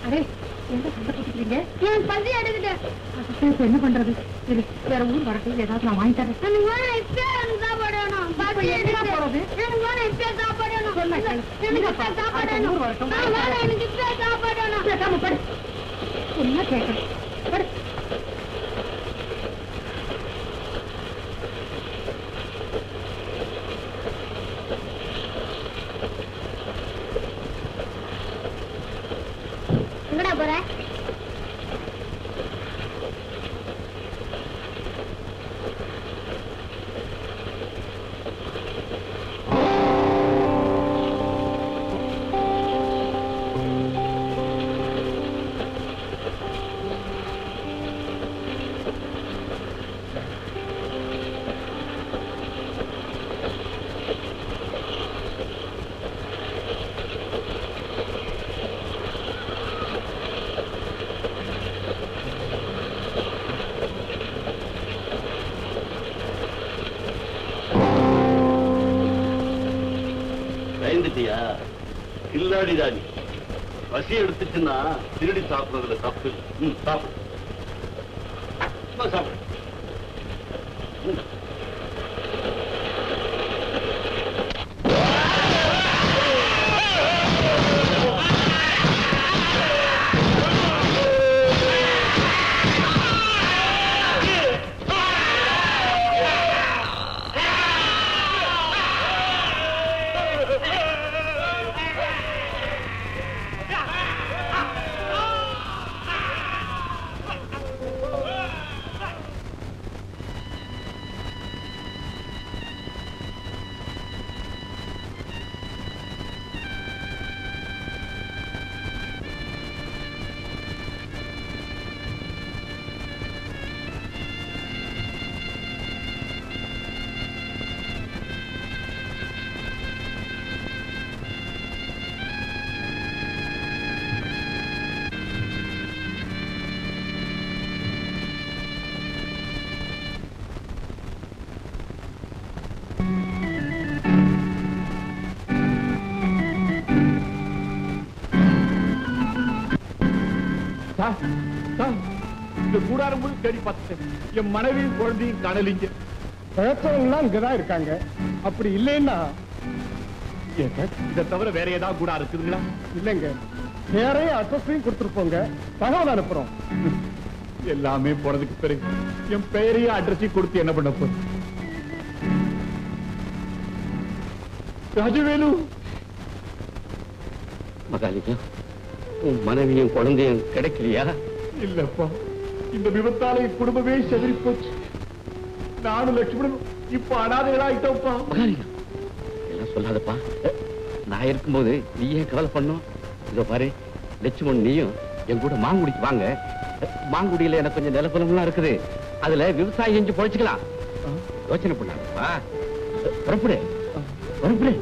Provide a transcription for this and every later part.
Array எங்க சண்டை போட்டுக்கிறீங்க நான் பசி எடுத்துட்டேன் இப்ப என்ன பண்றது சரி வேற ஊர் வரட்டும் ஏதாவது நான் வாங்கி தரேன் எனக்கு வேணும் இப்பயே எனக்கு சாப்பாடு வேணும் பசி எங்க எடுத்துட்டு. போறது? எனக்கு வேணும் இப்பயே சாப்பாடு வேணும் சொன்னா கேளு. எனக்கு இங்க இப்பயே பா. சாப்பாடு அடுத்த வேணும் ஊர் வரட்டும். நான் வேணும் எனக்கு இப்பயே சாப்பாடு வேணும் பேசாம படு சொன்னா கேட்கணும் படு எங்கடா போற பயந்துட்டியா கில்லாடி தாடி பசி எடுத்துச்சுன்னா திருடி சாப்பிடுறதுல தப்பு இல்லை. ம் சாப்பிடு சும்மா சாப்பிடு ம். சார், சார், இந்த கூடாரம் முழு தேடி பார்த்துட்டேன் என் மனைவியும் குழந்தையும் காணலிங்க பிழைச்சவங்கலாம் இங்கதான் இருக்காங்க அப்படி இல்லைன்னா ஏங்க, இதை தவிர வேற ஏதாவது கூடா இருக்குதுங்களா இல்லைங்க பேரையும் அட்ரஸையும் கொடுத்துருப்போங்க தகவல் அனுப்புறோம் எல்லாமே போனதுக்கு பிறகு என் பெயரையும் அட்ரஸையும் கொடுத்து என்ன பண்ண போறேன் ராஜவேலு மகாலிங்கம் உன் மனைவியும் குழந்தையும் கிடைக்கலையா இல்லப்பா இந்த விபத்தால என் குடும்பமே செதறி போச்சு நானும் லட்சுமணனும் இப்ப அனாதைகளாயிட்டோம்ப்பா மகாலிங்கம் எல்லாம் சொல்லாதப்பா நான் இருக்கும்போது நீ ஏன் கவலை பண்ணும் இதோ பாரு லட்சுமண் நீயும் என் கூட மாங்குடிக்கு வாங்க மாங்குடியில எனக்கு கொஞ்சம் நிலப்பலம்லாம் இருக்குது அதுல விவசாயம் செஞ்சு பொழைச்சுக்கலாம் யோசனை பண்ணாதப்பா புறப்படு புறப்படு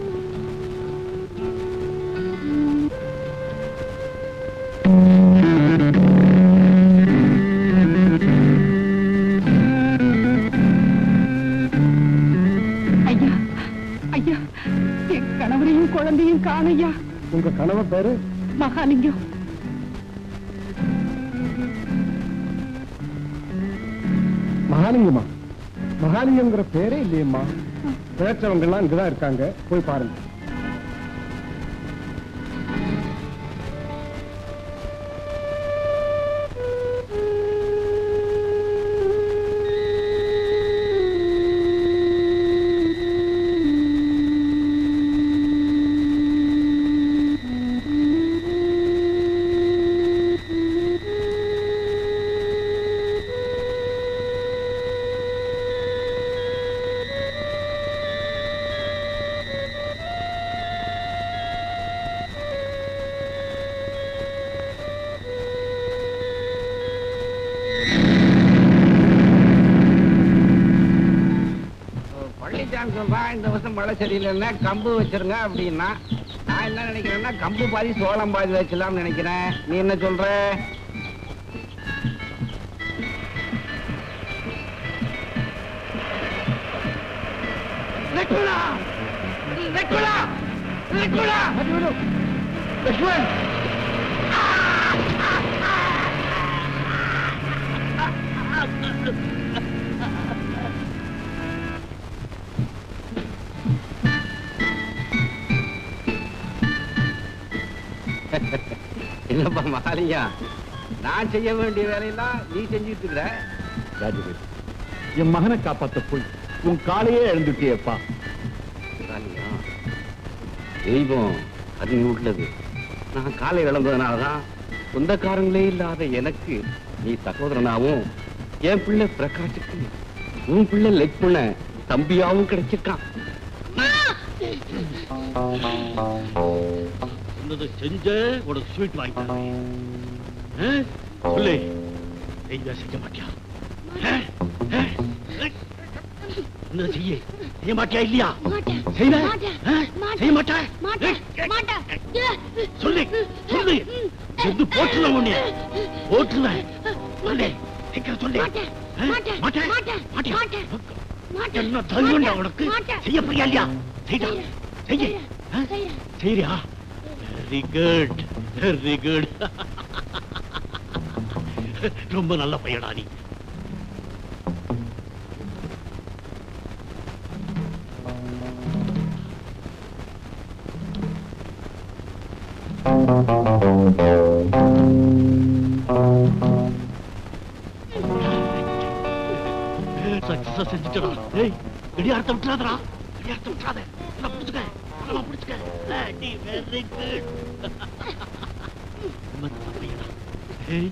ஐயா ஐயா என் கணவரையும் குழந்தையும் காணையா உங்க கணவன் பேரு மகாலிங்கம் மகாலிங்கம்மா மகாலிங்கம்ங்கிற பேரே இல்லையம்மா பிழைச்சவங்க எல்லாம் இங்கதான் இருக்காங்க போய் பாருங்க பழனிசாமி சொல்றான் இந்த வருஷம் மழை சரியில்லைன்னா கம்பு வச்சிருங்க அப்படின்னா நான் என்ன நினைக்கிறேன்னா கம்பு பாதி சோளம் பாதி வச்சலாம்னு நினைக்கிறேன் நீ என்ன சொல்ற லட்சுமணா லட்சுமணா லட்சுமணா லட்சுமண் இல்லப்பா மாலியா நான் செய்ய வேண்டிய வேலையெல்லாம் நீ செஞ்சுட்டு இருக்கிற ராஜவேல் என் மகனை காப்பாத்த போய் உன் காலையே எழுந்துட்டியப்பா மாலியா, தெய்வம் அது உள்ளது நான் காலை இழந்ததுனாலதான் சொந்தக்காரங்களே இல்லாத எனக்கு நீ சகோதரனாவும் என் பிள்ளை பிரகாஷுக்கு உன் பிள்ளை லட்சுமண தம்பியாவும் கிடைச்சிருக்கான் சொன்னதை செஞ்ச உனக்கு ஸ்வீட் வாங்கி தரேன். ஆ? சொல்லு செய்ய செய்ய மாட்டியா ஆ? ஆ? சொன்னதை செய்ய செய்ய மாட்டியா இல்லையா மாட்டேன் செய்வ மாட்டேன் ஆ? மாட்டேன். செய்ய மாட்டா மாட்டேன் மாட்டேன் சொல்லு சொல்லு செத்து போட்டுருவேன் உன்னை போட்டுருவேன் சொல்லு சீக்கிரம் சொல்லு மாட்டேன் ஆ? மாட்டேன் மாட்டேன் மாட்டேன் மாட்டியா மாட்டேன் மாட்டேன் என்ன தைரியம்டா உனக்கு மாட்டேன். செய்ய போறியா இல்லையா செய்டா செய்ய ஆ? செய்யறேன். சரியா வெரி குட் வெரி குட் ரொம்ப நல்ல பையடா நீ சக்சஸா செஞ்சுட்டடா ஏய் கடியாரத்தை விட்டுறாதடா கடியாரத்தை விட்டுறாத நல்லா பிடிச்சுக்க நல்லா பிடிச்சுக்க நீ வெரி குட் பையனா ஏய்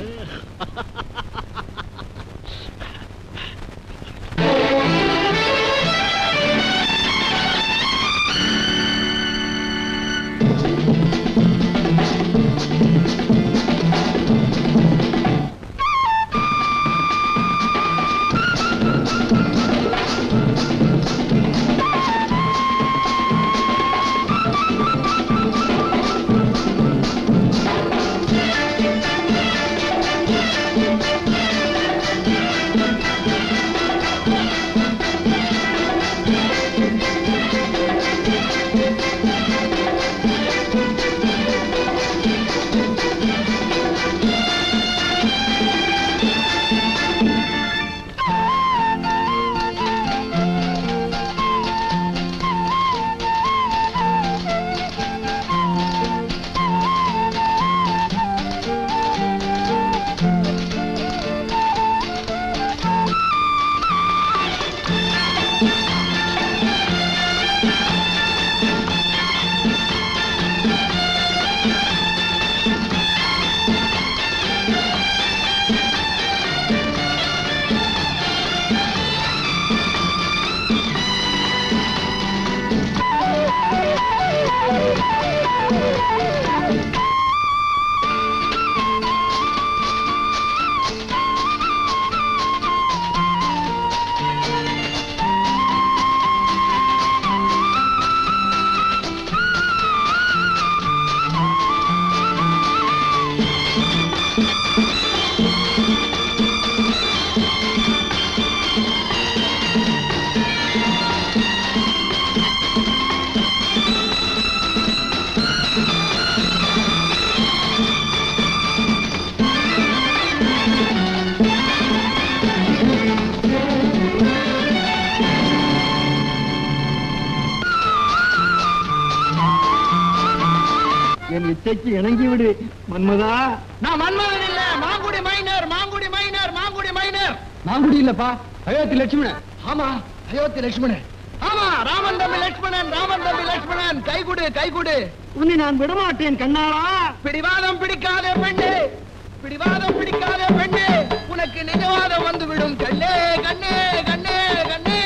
என் இச்சைக்கு இணங்கி விடு மன்மதா நான் மன்மதன் இல்ல Mangudi minor Mangudi minor Mangudi minor Nangudi இல்லப்பா அயோத்தி லட்சுமணன் ஆமா அயோத்தி லட்சுமணன் ஆமா ராமன் தம்பி லட்சுமணன் ராமன் தம்பி லட்சுமணன் கைகுடு கைகுடு உன்னை நான் விடமாட்டேன் கண்ணாளா பிடிவாதம் பிடிக்காத பெண்ணே பிடிவாதம் பிடிக்காத பெண்ணே உனக்கு நிஜவாதம் வந்து விடும் கண்ணே கண்ணே கண்ணே கண்ணே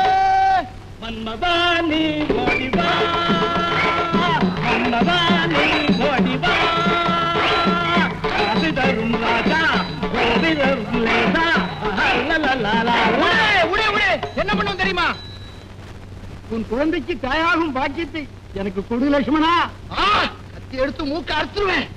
மன்மதானி ஓடிவா மன்மதானி ஓடிவா அது தரும் ராஜா ஓடி தரும் லேசா லலலலலா. உடே உடே உடே என்ன பண்ணும் தெரியுமா உன் குழந்தைக்கு தாயாகும் பாக்கியத்தை எனக்கு கொடு லட்சுமணா ஆ, கத்தி எடுத்து மூக்க அறுத்துருவேன்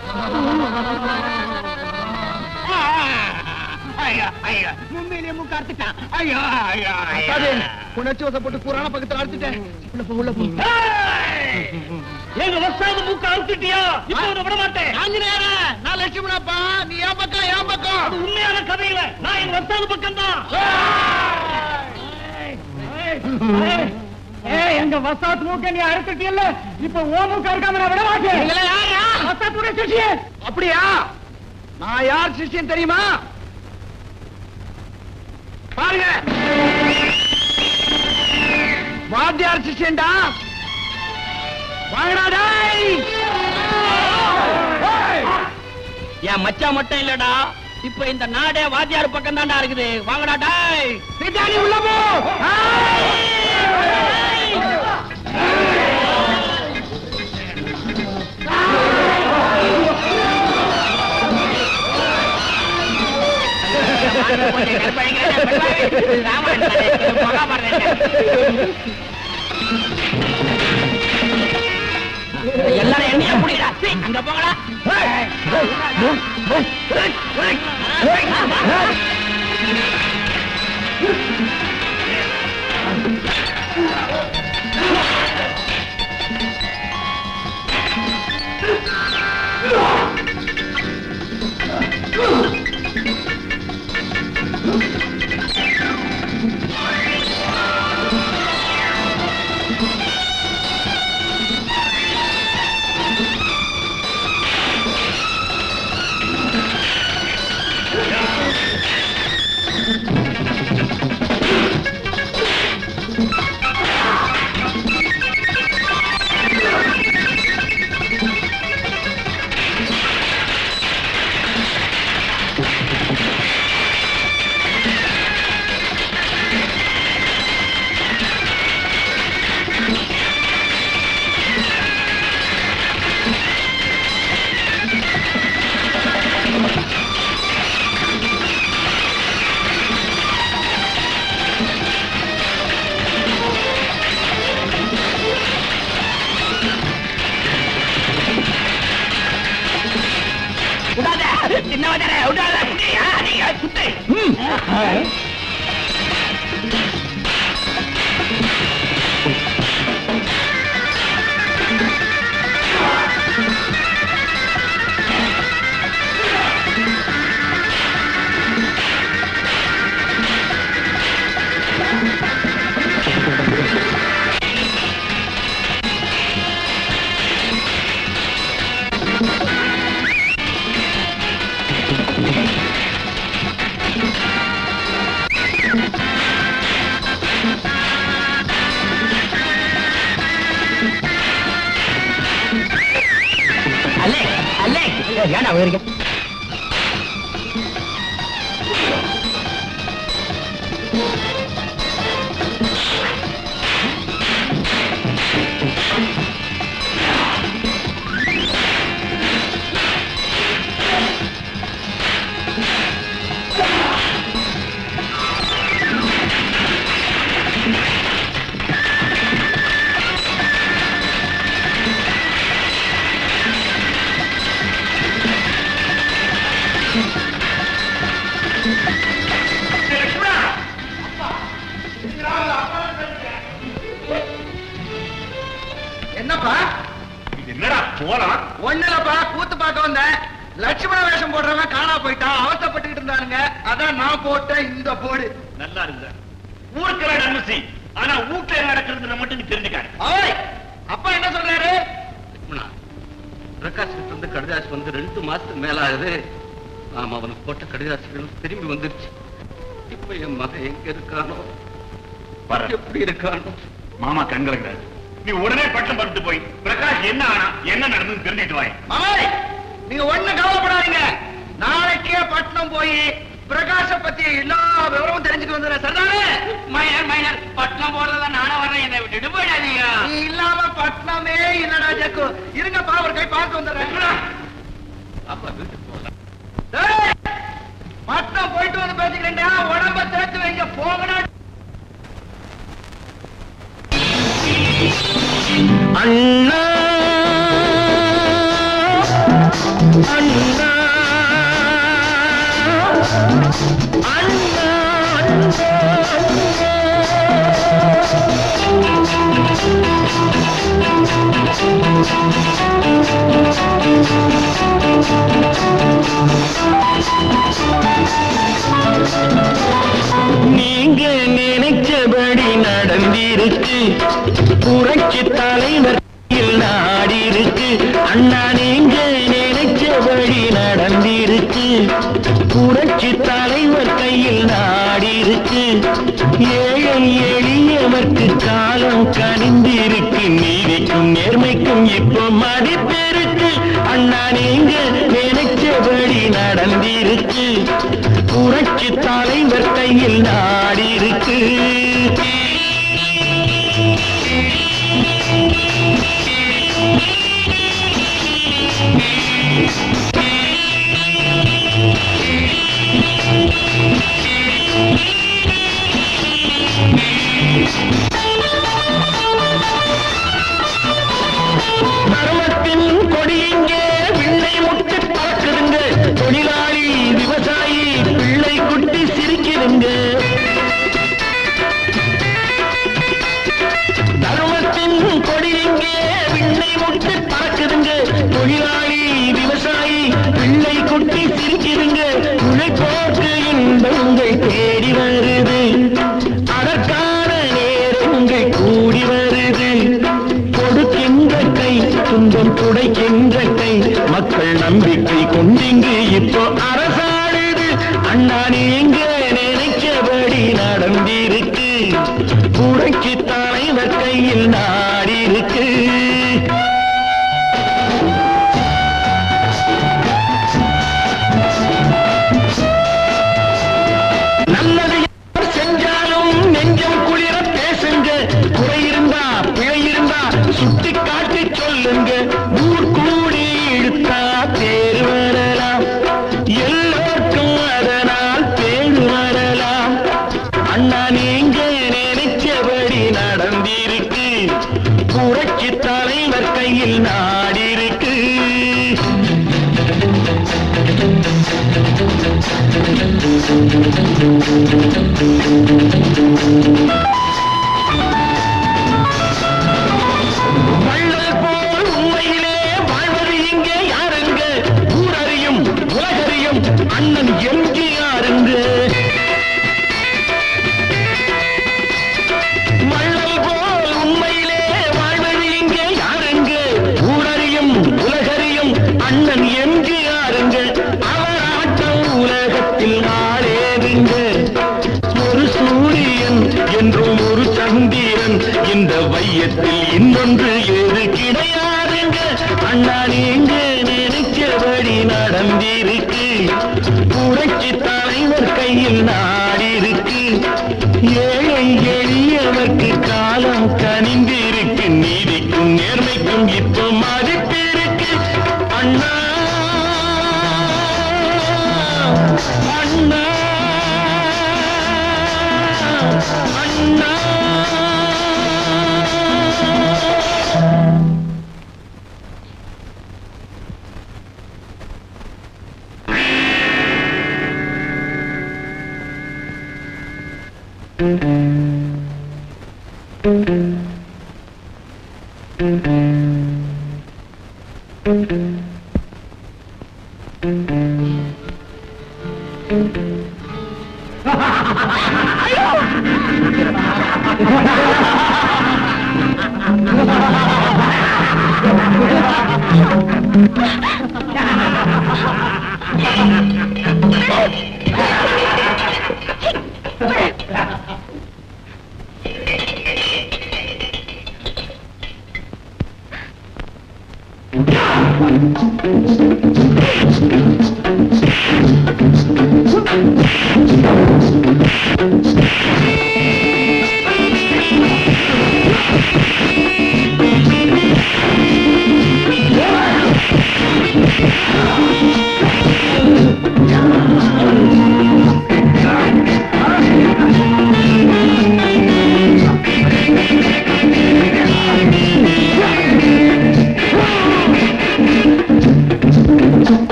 ஐயா ஐயா முன்மையிலே மூக்க அறுத்துட்டான் ஐயா ஐயா அத்தாதே, உணர்ச்சி வசப்பட்டு கூறான பக்கத்துல அறுத்துட்டேன் உள்ள போ உள்ள போ ஏய்! எங்க வசாத மூக்க அறுத்துட்டியா இப்ப உன்னை விட மாட்டேன் ஆஞ்சநேயர நான் லட்சுமணப்பா நீ என் பக்கம் என் பக்கம் அது உண்மையான கதையில நான் எங்க வசாத பக்கம் தான் ஏய் எங்க வசாத் மூக்க நீ அறுத்துட்டியல்ல இப்ப ஓ மூக்க இருக்காம நான் விட மாட்டேன் நீங்களே யாரா மாப்பிள்ளை சிஷ்யன் அப்படியா நான் யார் சிஷ்யன் தெரியுமா பாருங்க வாத்தியார் சிஷ்யன்டா வாங்கடா டேய் என் மச்சான் மட்டும் இல்லடா இப்ப இந்த நாடே வாத்தியார் பக்கம் தான்டா இருக்குது வாங்கடா டாய் பின்னாடி உள்ள போ எல்லாரும் என்னைய புடிடா அங்க போங்கடா விடாத சின்னவதர விடாத புடியா நீங்க சுத்து அல்லே அல்லே ஏடா உயிருக்கு என்னப்பா என்னடா போலாம் ஒண்ணுலப்பா கூத்து பார்க்க வந்தேன் லட்சுமண வேஷம் போடுறவன் காணா போயிட்டான் அவசப்பட்டுக்கிட்டு இருந்தானுங்க அதான் நான் போட்டேன் இந்த போடு நல்லா இருந்த ஊருக்கிற நன்மை ஆனா வீட்டுல என்ன நடக்கிறதுல மட்டும் நீ தெரிஞ்சுக்காரு ஓய் அப்பா என்ன சொல்றாரு லக்ஷ்மணா பிரகாஷ் கிட்ட இருந்து கடிதாசி வந்து ரெண்டு மாசத்துக்கு மேல ஆகுது ஆமா அவனுக்கு போட்ட கடிதாசிகள் திரும்பி வந்துருச்சு இப்ப என் மகன் எங்க இருக்கானோ வர எப்படி இருக்கானோ மாமா கண்கலங்கிறாரு நீ உடனே பட்டம் பட்டு போய் பிரகாஷ் என்ன ஆனா என்ன நடந்ததுன்னு தெரிஞ்சுட்டு வாய் மாமாய் நீங்க ஒண்ணு கவலைப்படாதீங்க நாளைக்கே பட்டணம் போய் பிரகாஷ பத்தி எல்லா விவரமும் தெரிஞ்சுட்டு வந்துடுறேன் சரிதானே மைனர் மைனர் பட்னம் போறதா நானும் வர்றேன் என்னை விட்டுட்டு போயிடாதீங்க நீ இல்லாம பட்டணமே இல்லடா ஜக்கு இருங்கப்பா ஒரு கை பார்த்து வந்துடுறேன் அப்பா வீட்டுக்கு போகலாம் டேய், பட்டணம் போயிட்டு வந்து பேசிக்கிறேன்டா உடம்ப சேர்த்து வைங்க போங்கடா அண்ணா அண்ணா அண்ணா நீங்க நினைச்சபடி நடந்திருக்கு புரட்சி தலைவர் நாடி இருக்கு அண்ணா நீங்க நினை அண்ணா நீங்க நினைச்சபடி நடந்திருக்கு புரட்சி தலைவர் கையில் நாடி இருக்கு தர்மத்தின் கொடி இங்கே விண்ணை முட்டி பறக்குதுங்க தொழிலாளி விவசாயி பிள்ளை குட்டி சிரிக்குதுங்க தர்மத்தின் கொடி இங்கே விண்ணை முட்டி பறக்குதுங்க தொழிலாளி விவசாயி பிள்ளை குட்டி சிரிக்குதுங்க உழைப்போக்கு இன்பங்கள் தேடி வருது அதற்கான நேரங்கள் கூடி வருது கொடுக்கின்ற கை துன்பம் துடைக்கின்ற கை மக்கள் நம்பிக்கை கொண்டிங்கு இப்போ அரசாடுது அண்ணா நீங்க நினைச்சபடி நடந்திருக்கு புரட்சி தலைவர் கையில் நாடி இருக்கு நல்லது யார் செஞ்சாலும் நெஞ்சம் குளிர பேசுங்க குறை இருந்தா பிழை இருந்தா சுட்டி காட்டி சொல்லுங்க ஊர் கூடி இழுத்தா தேர் வரலாம் எல்லோருக்கும் அதனால் பேர் வரலாம் அண்ணா நீங்க நினைச்சபடி நடந்திருக்கு புரட்சி தலைவர் கையில் நாடி இருக்கு வள்ளல் போல் உண்மையிலே வாழ்வது இங்கே யாருங்க ஊரறியும் உலகறியும் அண்ணன் எம்ஜிஆருங்க வள்ளல் போல் உண்மையிலே வாழ்வது இங்கே யாருங்க ஊரறியும் உலகறியும் அண்ணன் எம்ஜிஆருங்க அவர் ஆட்டம் உலகத்தில் ஆளேதுங்க ஒரு சூரியன் என்றும் ஒரு சந்திரன் இந்த வையத்தில் இன்னொன்று ஏது கிடையாதுங்க அண்ணா நீங்க நினைச்சபடி நடந்திருக்கு புரட்சி தலைவர் கையில் நாடி இருக்கு ஏழை எளியவர்க்கு காலம் கனிந்திருக்கு நீதிக்கும் நேர்மைக்கும் இப்போ மதிப்பிருக்கு அண்ணா அண்ணா அண்ணா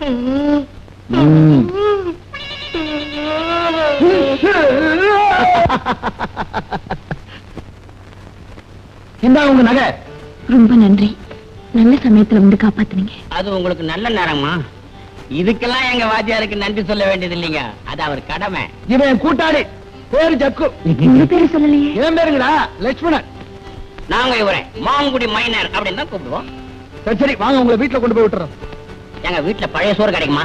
இந்தா உங்க நகை ரொம்ப நன்றி நல்ல சமயத்துல வந்து காப்பாத்துனீங்க அது உங்களுக்கு நல்ல நேரமா இதுக்கெல்லாம் எங்க வாத்தியாருக்கு நன்றி சொல்ல வேண்டியது இல்லைங்க அது அவர் கடமை இவன் என் கூட்டாளி பேரு ஜக்கு உங்க பேரு சொல்லலையே என் பேருங்கடா லட்சுமணன் நாங்க இவரை மாங்குடி மைனர் அப்படின்னு தான் கூப்பிடுவோம் சரி சரி வாங்க உங்களை வீட்டுல கொண்டு போய் விட்டுறோம் எங்க வீட்டுல பழைய சோறு கிடைக்குமா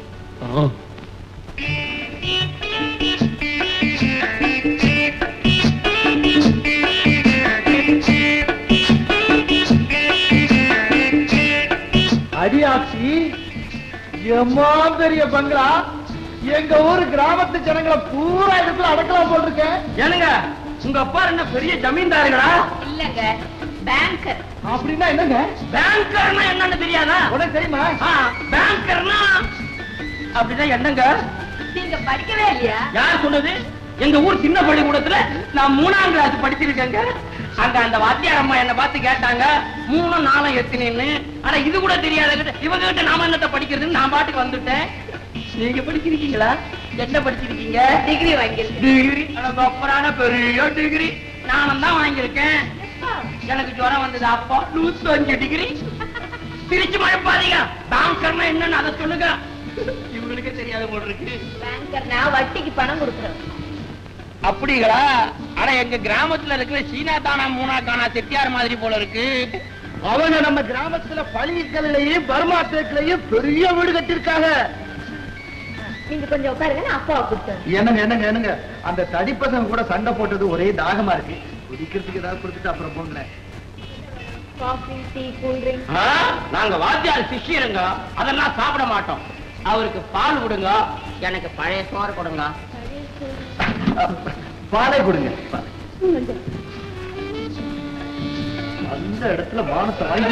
அடியாட்சி எம்மா பெரிய பங்களா எங்க ஊரு கிராமத்து ஜனங்களை பூரா இடத்துல அடக்கலாம் போட்டிருக்கேன் ஏனுங்க உங்க அப்பா என்ன பெரிய ஜமீன்தாருங்களா இல்லங்க பேங்கர் அப்படின்னா என்னங்க பேங்கர்னா என்னன்னு தெரியாதா உனக்கு தெரியுமா ஆ, பேங்கர்னா அப்படிதான் என்னங்க நீங்க படிக்கவே இல்லையா யார் சொன்னது எங்க ஊர் சின்ன பள்ளிக்கூடத்துல நான் மூணாம் கிளாஸ் படிச்சிருக்கேங்க அங்க அந்த வாத்தியார் அம்மா என்ன பார்த்து கேட்டாங்க மூணும் நாலும் எத்தனைன்னு ஆனா இது கூட தெரியாத இவங்க கிட்ட நாம என்னத்த படிக்கிறதுன்னு நான் பாட்டுக்கு வந்துட்டேன் நீங்க படிச்சிருக்கீங்களா என்ன படிச்சிருக்கீங்க டிகிரி வாங்கியிருக்கேன் டிகிரி அப்புறான பெரிய டிகிரி நானும் தான் வாங்கியிருக்கேன் எனக்கு ஜுரம் வந்தது அப்போ நூத்தி அஞ்சு டிகிரி திருச்சி மழைப்பாதீங்க பேங்கர்னா என்னன்னு அதை சொல்லுங்க இவங்களுக்கே தெரியாத போல இருக்கு பேங்கர்னா வட்டிக்கு பணம் கொடுக்குறோம் அப்படிங்களா ஆனா எங்க கிராமத்துல இருக்கிற சீனா தானா மூணா கானா செட்டியார் மாதிரி போல இருக்கு அவங்க நம்ம கிராமத்துல பள்ளிக்கல்லையும் பர்மா தேக்கிலையும் பெரிய வீடு கட்டிருக்காங்க நீங்க கொஞ்சம் உட்காருங்க நான் அப்பாவை கொடுத்தேன் என்னங்க என்னங்க என்னங்க அந்த தடிப்பசங்க கூட சண்டை போட்டது ஒரே தாகமா இருக்கு குடிக்கிறதுக்கு ஏதாவது கொடுத்துட்டு அப்புறம் போங்களேன் காஃபி டீ கூல் ட்ரிங்க் ஆ, நாங்க வாத்தியார் சிஷ்யருங்க அதெல்லாம் சாப்பிட மாட்டோம் அவருக்கு பால் கொடுங்க எனக்கு பழைய சோறு கொடுங்க பாலை கொடுங்க பாலை. அந்த இடத்துல மானத்தை வாங்கி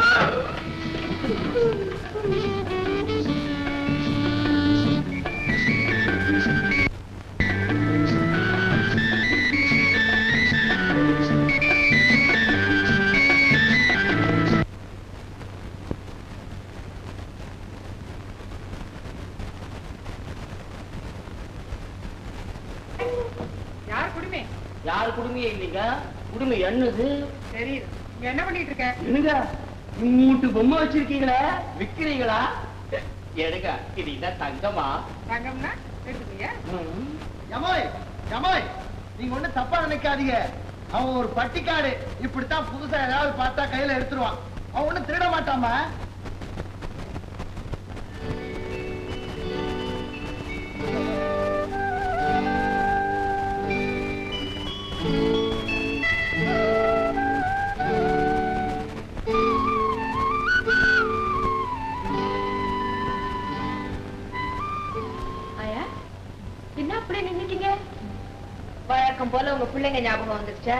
யார் குடுமே யாரு குடுமையே இல்லைங்க குடுமை என்னது தெரியுது நீ என்ன பண்ணிட்டு இருக்க என்னங்க மூட்டு பொம்மை வச்சிருக்கீங்களே விக்கிறீங்களா எடுங்க இது என்ன தங்கமா தங்கம்னா எடுத்துக்கீங்க யமாய் யமாய் நீங்க ஒண்ணு தப்பா நினைக்காதீங்க அவன் ஒரு பட்டிக்காடு இப்படித்தான் புதுசா ஏதாவது பார்த்தா கையில எடுத்துருவான் அவன் ஒண்ணு திருட மாட்டாமா ஆயா என்ன அப்படியே நின்னுட்டீங்க வழக்கம் போல உங்க பிள்ளைங்க ஞாபகம் வந்துருச்சா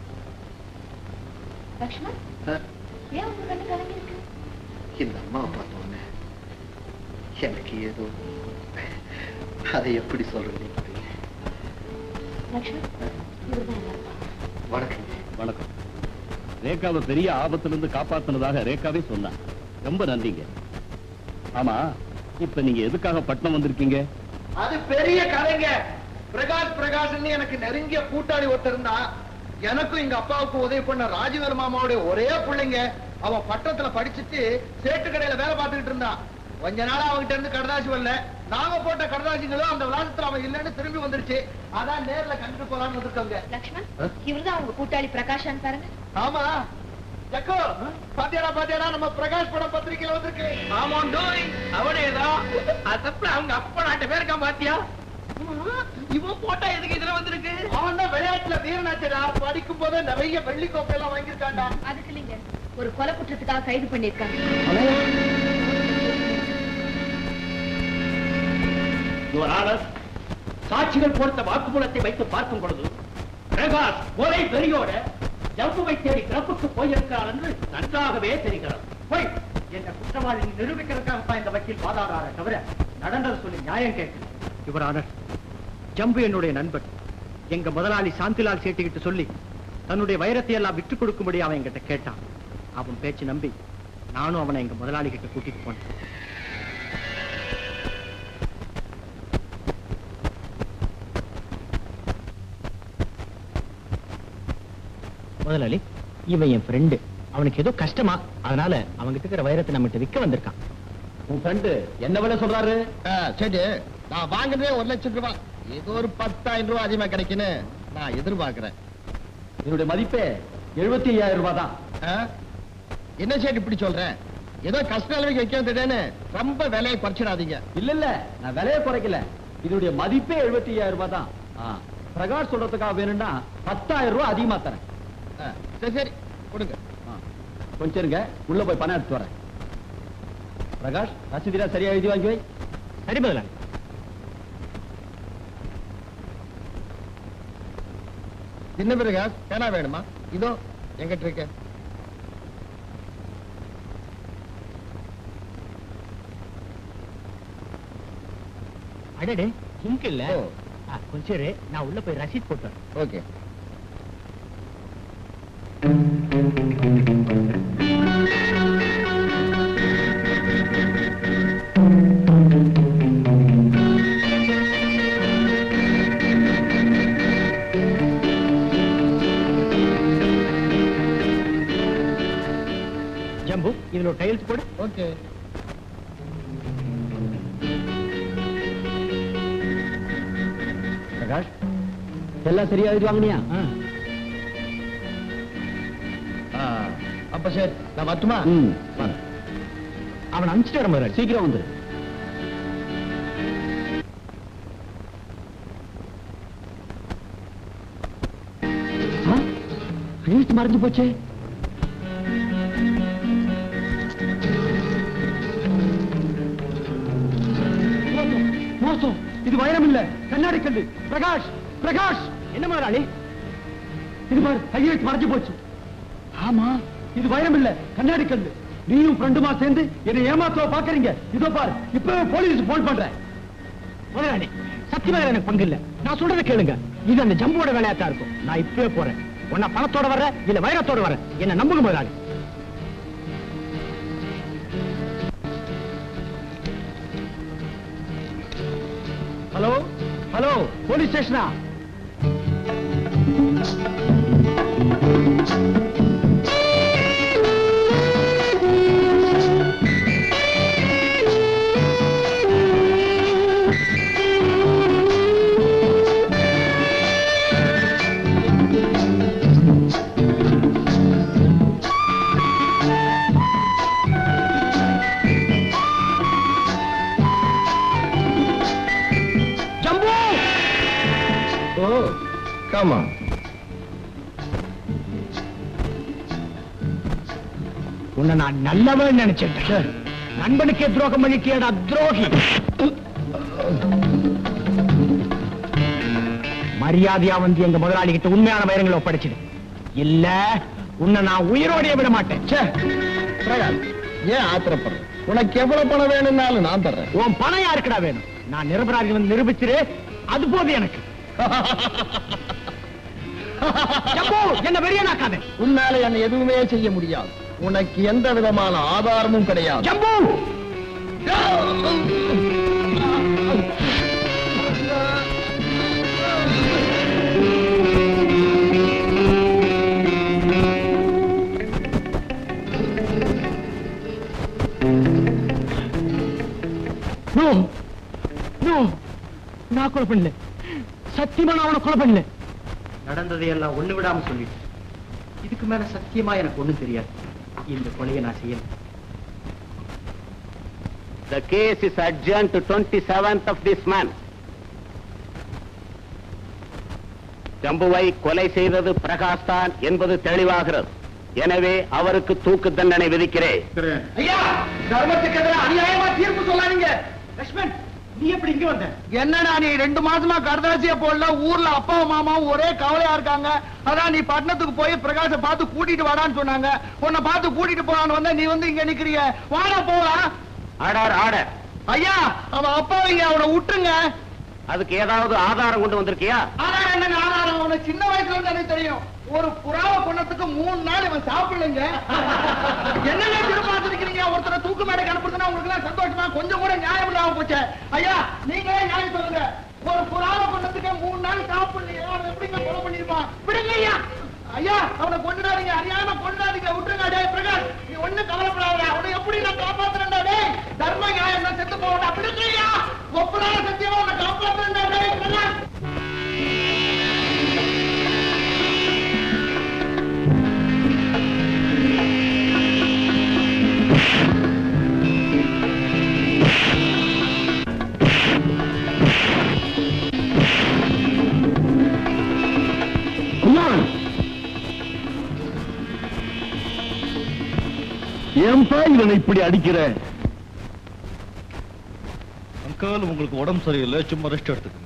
லக்ஷ்மண் ஏன் உங்க கண்ணு கலங்கி இருக்கு இந்த அம்மாவை பார்த்த உடனே எனக்கு ஏதோ அதை எப்படி சொல்றது லக்ஷ்மண் இவர்தான் என் அப்பா. வணக்கம் வணக்கம் ரேகாவை பெரிய ஆபத்துல இருந்து காப்பாத்துனதாக ரேகாவே சொன்னா ரொம்ப நன்றிங்க ஆமா இப்ப நீங்க எதுக்காக பட்னம் வந்திருக்கீங்க அது பெரிய கதைங்க பிரகாஷ் பிரகாஷ்னு எனக்கு நெருங்கிய கூட்டாளி ஒருத்தர் இருந்தான் எனக்கும் எங்க அப்பாவுக்கும் உதவி பண்ண ராஜவேல் மாமாவுடைய ஒரே பிள்ளைங்க அவன் பட்டத்துல படிச்சுட்டு சேட்டு கடையில வேலை பார்த்துக்கிட்டு இருந்தான் கொஞ்ச நாளா அவன்கிட்ட இருந்து கடதாசி வரல நாங்க போட்ட கடதாசிங்களும் அந்த விளாசத்துல அவன் இல்லைன்னு திரும்பி வந்துருச்சு அதான் நேர்ல கண்டுட்டு போலான்னு வந்திருக்கோங்க லக்ஷ்மண் இவர்தான் உங்க கூட்டாளி பிரகாஷான்னு பாருங்க ஆமா ஜக்கோ பாத்தியாடா பாத்தியாடா நம்ம பிரகாஷ் படம் பத்திரிக்கையில வந்திருக்கு ஆமாம் டோய் அவனேதான் அதப்புல அவங்க அப்பா நாட்டு பேருக்கான் பாத்தியா இவன் போட்டா எதுக்கு இதுல வந்திருக்கு அவன் தான் விளையாட்டுல வீரனாச்சடா படிக்கும் போதே நிறைய வெள்ளி கோப்பை எல்லாம் வாங்கியிருக்கான்டா அதுக்கு இல்லைங்க ஒரு கொலை குற்றத்துக்காக கைது பண்ணிருக்காங்க யுவர் ஆனர் சாட்சிகள் கொடுத்த வாக்குமூலத்தை வைத்து பார்க்கும் பொழுது பிரகாஷ் ஒரே வெறியோட ஜம்புவை தேடி கிளப்புக்கு போயிருக்கிறார் என்று நன்றாகவே தெரிகிறது போய் என்ற குற்றவாளி நிரூபிக்கிறதுக்காக இந்த வக்கீல் வாதாடார தவிர நடந்தது சொல்லி நியாயம் கேட்கல யுவர் ஆனர் ஜம்பு என்னுடைய நண்பன் எங்க முதலாளி சாந்திலால் சேட்டுக்கிட்டு சொல்லி தன்னுடைய வைரத்தை எல்லாம் விட்டுக் கொடுக்கும்படி அவன் என்கிட்ட கேட்டான் அவன் பேச்சு நம்பி நானும் அவனை எங்க முதலாளி கிட்ட கூட்டிட்டு போனேன் முதலாளி இவன் என் ஃப்ரெண்டு அவனுக்கு ஏதோ கஷ்டமா அதனால அவன்கிட்ட இருக்கிற வைரத்தை நம்மகிட்ட விற்க வந்திருக்கான் உன் ஃப்ரெண்டு என்ன விலை சொல்றாரு ஆ, சரி நான் வாங்குறதே ஒரு லட்சம் ரூபாய் ஏதோ ஒரு பத்தாயிரம் ரூபாய் அதிகமா கிடைக்குன்னு நான் எதிர்பார்க்கிறேன் இதனுடைய மதிப்பே எழுபத்தி ஐயாயிரம் ரூபாய் தான் ஆ? என்ன சேட்டு இப்படி சொல்றேன் ஏதோ கஷ்ட நிலைமைக்கு வைக்கிறதுன்னு ரொம்ப விலையை குறைச்சிடாதீங்க இல்ல இல்ல நான் விலையை குறைக்கல இதனுடைய மதிப்பே எழுபத்தி ஐயாயிரம் ரூபாய் தான் ஆ, பிரகாஷ் சொல்றதுக்காக வேணும்னா பத்தாயிரம் ரூபாய் அதிகமா தரேன் ஆ, சரி சரி கொடுங்க ஆ, கொஞ்சம் இருங்க உள்ள போய் பணம் எடுத்து வரேன் பிரகாஷ் ரசீதிலாம் சரியா எழுதி வாங்கி வை சரி முதலாளி என்ன பிறகு பேனா வேணுமா இதோ எங்கிட்ட இருக்க அடடே இங்க் இல்ல ஓ. ஆ, கொஞ்சம் இரு, நான் உள்ள போய் ரசீத் போட்டு வரேன். ஓகே ஜம்பு இதுல ஒரு டைல்ஸ் போடு ஓகே பிரகாஷ் எல்லாம் சரியா எழுதி வாங்கினியா ஆ. அப்ப சரி நான் வரட்டுமா ம் வாங்க. அவன் அனுப்பிச்சிட்டு வர முதலாளி சீக்கிரம் வந்துரு ஆ, கையெழுத்து மறைஞ்சு போச்சே மோசம், மோசம் இது வைரம் இல்ல கண்ணாடி கல்லு பிரகாஷ் பிரகாஷ் என்ன முதலாளி இது பாரு கையெழுத்து மறைஞ்சு போச்சு ஆமா இது வைரம் இல்ல கண்ணாடி கல்லு நீயும் ஃப்ரெண்டுமா சேர்ந்து என்னை ஏமாத்தவ பாக்குறீங்க இதோ பாரு இப்பவே போலீஸ் போன் பண்றேன் முதலாளி சத்தியமா இதுல எனக்கு பங்கு இல்ல நான் சொல்றதை கேளுங்க இது அந்த ஜம்போட வேலையாத்தான் இருக்கும் நான் இப்பவே போறேன் உன்ன பணத்தோட வர்ற இல்ல வைரத்தோட வர்ற என்ன நம்புங்க முதலாளி ஹலோ ஹலோ போலீஸ் ஸ்டேஷனா ஜம்பு ஓ காமா உன்னை நான் நல்லவன் நினைச்சிட்டேன் நண்பனுக்கே துரோகம் பண்ணிட்டியடா துரோகி மரியாதையா வந்து எங்க முதலாளி கிட்ட உண்மையான வைரங்களை ஒப்படைச்சிடு இல்ல உன்னை நான் உயிரோடைய விட மாட்டேன் ச்சே. பிரகாஷ் ஏன் ஆத்திரப்படுற உனக்கு எவ்வளவு பணம் வேணும்னாலும் நான் தர்றேன் உன் பணம் யாருக்குடா வேணும் நான் நிரபராதி வந்து நிரூபிச்சிரு அது போது எனக்கு ஜம்பு, என்ன வெறியனாக்காத உன்னால என்ன எதுவுமே செய்ய முடியாது உனக்கு எந்த விதமான ஆதாரமும் கிடையாது ஜம்பு நோ நோ நான் கொலை பண்ணல சத்தியமா நான் அவனை கொலை பண்ணல நடந்ததையெல்லாம் ஒண்ணு விடாம சொல்லிட்டு இதுக்கு மேல சத்தியமா எனக்கு ஒண்ணும் தெரியாது இந்த கொலையை நான் செய்யல The case is adjourned to 27th of this month. ஜம்புவை கொலை செய்தது பிரகாஷ் தான் என்பது தெளிவாகிறது எனவே அவருக்கு தூக்கு தண்டனை விதிக்கிறேன் ஐயா தர்மத்துக்கு எதிராக அநியாயமா தீர்ப்பு சொல்லாதீங்க லட்சுமண் நீ எப்படி இங்க வந்த என்னடா நீ ரெண்டு மாசமா கடதாசிய போடல ஊர்ல அப்பாவும் மாமாவும் ஒரே கவலையா இருக்காங்க அதான் நீ பட்டணத்துக்கு போய் பிரகாச பார்த்து கூட்டிட்டு வாடான்னு சொன்னாங்க உன்னை பார்த்து கூட்டிட்டு போலான்னு வந்தா நீ வந்து இங்க நிக்கிறிய வாடா போலாம் ஆர்டர் ஆர்டர் ஐயா அவன் அப்பாவிங்க அவனை விட்டுருங்க அதுக்கு ஏதாவது ஆதாரம் கொண்டு வந்திருக்கியா ஆதாரம் என்னங்க ஆதாரம் அவனுக்கு சின்ன வயசுல இருந்து எனக்கு தெரியும் ஒரு புறாவை கொண்டதுக்கு மூணு நாள் இவன் சாப்பிடலைங்க என்னங்க திருப்பாத்துருக்கீங்க ஒருத்தரை தூக்கு மேடைக்கு அனுப்புறதுன்னா உங்களுக்கு எல்லாம் சந்தோஷமா கொஞ்சம் கூட நியாயம் இல்லாம போச்சு ஐயா நீங்களே நியாயம் சொல்லுங்க ஒரு புறாவை கொண்டதுக்கு மூணு நாள் சாப்பிடலையா அவன் எப்படிங்க கொலை பண்ணிருப்பான் விடுங்க ஐயா ஐயா அவனை கொண்டுடாதீங்க அறியாம கொண்டுடாதீங்க விட்டுருங்க டேய் பிரகாஷ் நீ ஒண்ணும் கவலைப்படாதடா அவனை எப்படி நான் காப்பாத்துறேன்டா டேய் தர்ம நியாயம் நான் செத்து போவேன் அப்படி இல்லையா ஒப்பனால சத்தியமா அவனை காப்பாத்துறேன்டா டேய் பிரகாஷ் குமார் ஏன்பா இவனை இப்படி அடிக்கிற அங்கால் உங்களுக்கு உடம்பு சரியில்லை சும்மா ரெஸ்ட் எடுத்துக்கங்க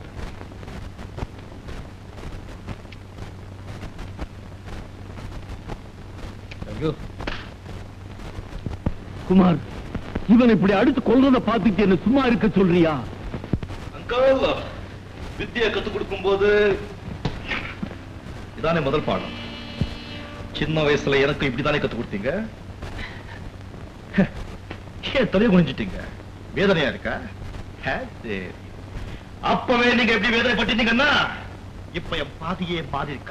ஐயோ குமார் இவன் இப்படி அடித்து கொல்றத பார்த்துட்டு என்ன சும்மா இருக்க சொல்றியா அங்கால் வித்தியை கத்துக் கொடுக்கும் போது இதானே முதல் பாடம் சின்ன வயசுல எனக்கு இப்படிதானே கத்துக் கொடுத்தீங்க ஏன் தலையை குனிஞ்சிட்டீங்க வேதனையா இருக்கா ஹே, சரி. அப்பவே நீங்க எப்படி வேதனைப்பட்டீங்கன்னா இப்ப என் பாதியே பாதி இருக்கா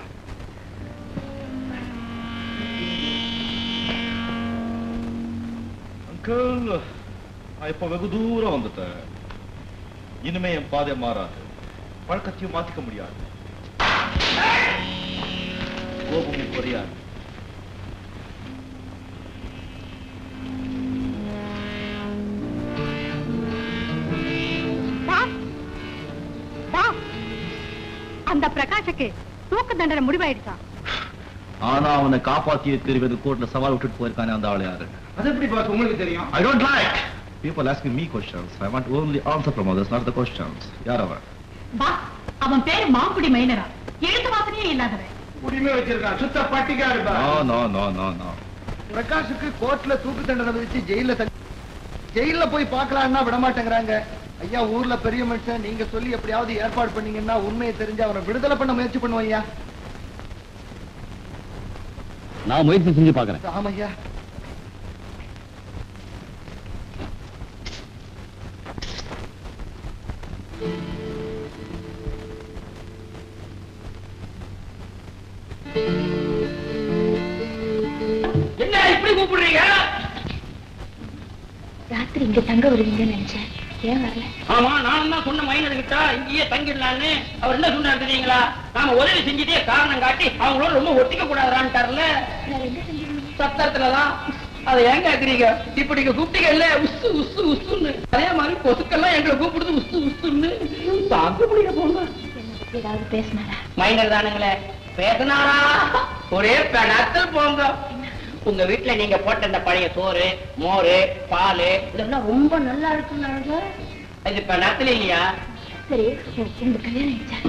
அங்கிள் நான் இப்ப வெகு தூரம் வந்துட்டேன் இனிமே என் பாதை மாறாது பழக்கத்தையும் மாத்திக்க முடியாது கோபமும் குறையாது அந்த பிரகாஷுக்கு தூக்கு தண்டனை முடிவாயிடுச்சா ஆனா அவனை காப்பாத்தி தெரிவது கோர்ட்ல சவால் விட்டுட்டு போயிருக்கானே அந்த ஆள் யாரு அது எப்படி பாஸ் உங்களுக்கு தெரியும் I don't like people asking me questions i want only answer from others not the questions யார் அவன் பா அவன் பேரு மாங்குடி மைனரா எழுத்து வாசனையே இல்லாதவன் உரிமை வச்சிருக்கான் சுத்த பட்டிக்கா இருப்பா no no no no no பிரகாஷுக்கு கோர்ட்ல தூக்கு தண்டனை விதிச்சு ஜெயில தள்ளி ஜெயில போய் பார்க்கலாம்னா விட மாட்டேங்கிறாங்க ஐயா ஊர்ல பெரிய மனுஷன் நீங்க சொல்லி எப்படியாவது ஏற்பாடு பண்ணீங்கன்னா உண்மையை தெரிஞ்சு அவனை விடுதலை பண்ண முயற்சி பண்ணுவோம் ஐயா நான் முயற்சி செஞ்சு பாக்குறேன் ஆமையா என்ன இப்படி கூப்பிடுறீங்க ராத்திரி இங்க தங்க வருவீங்கன்னு நினைச்சேன் ஏன் வரல ஆமா நானும் தான் சொன்ன மைனர் கிட்ட இங்கேயே தங்கிடலான்னு அவர் என்ன சொன்னார் தெரியுங்களா நாம உதவி செஞ்சுட்டே காரணம் காட்டி அவங்களோட ரொம்ப ஒட்டிக்க கூடாதான்ட்டார்ல வேற எங்க செஞ்சிருந்தீங்க சத்தரத்துலதான் அதை ஏன் கேக்குறீங்க இப்ப நீங்க கூப்பிட்டீங்க இல்ல உசு உசு உசுன்னு அதே மாதிரி கொசுக்கெல்லாம் எங்களை கூப்பிடுது உசு உசுன்னு தாங்க முடியல போங்க என்னை பத்தி ஏதாவது பேசினாரா மைனர் தானுங்களே பேசினாரா ஒரே பெணத்தில் போங்க உங்க வீட்டுல நீங்க போட்ட இந்த பழைய சோறு மோரு பால் இதெல்லாம் ரொம்ப நல்லா இருக்குன்னாங்க இது பெணத்தில் இல்லையா சரி உங்க கல்யாணம் ஆயிடுச்சா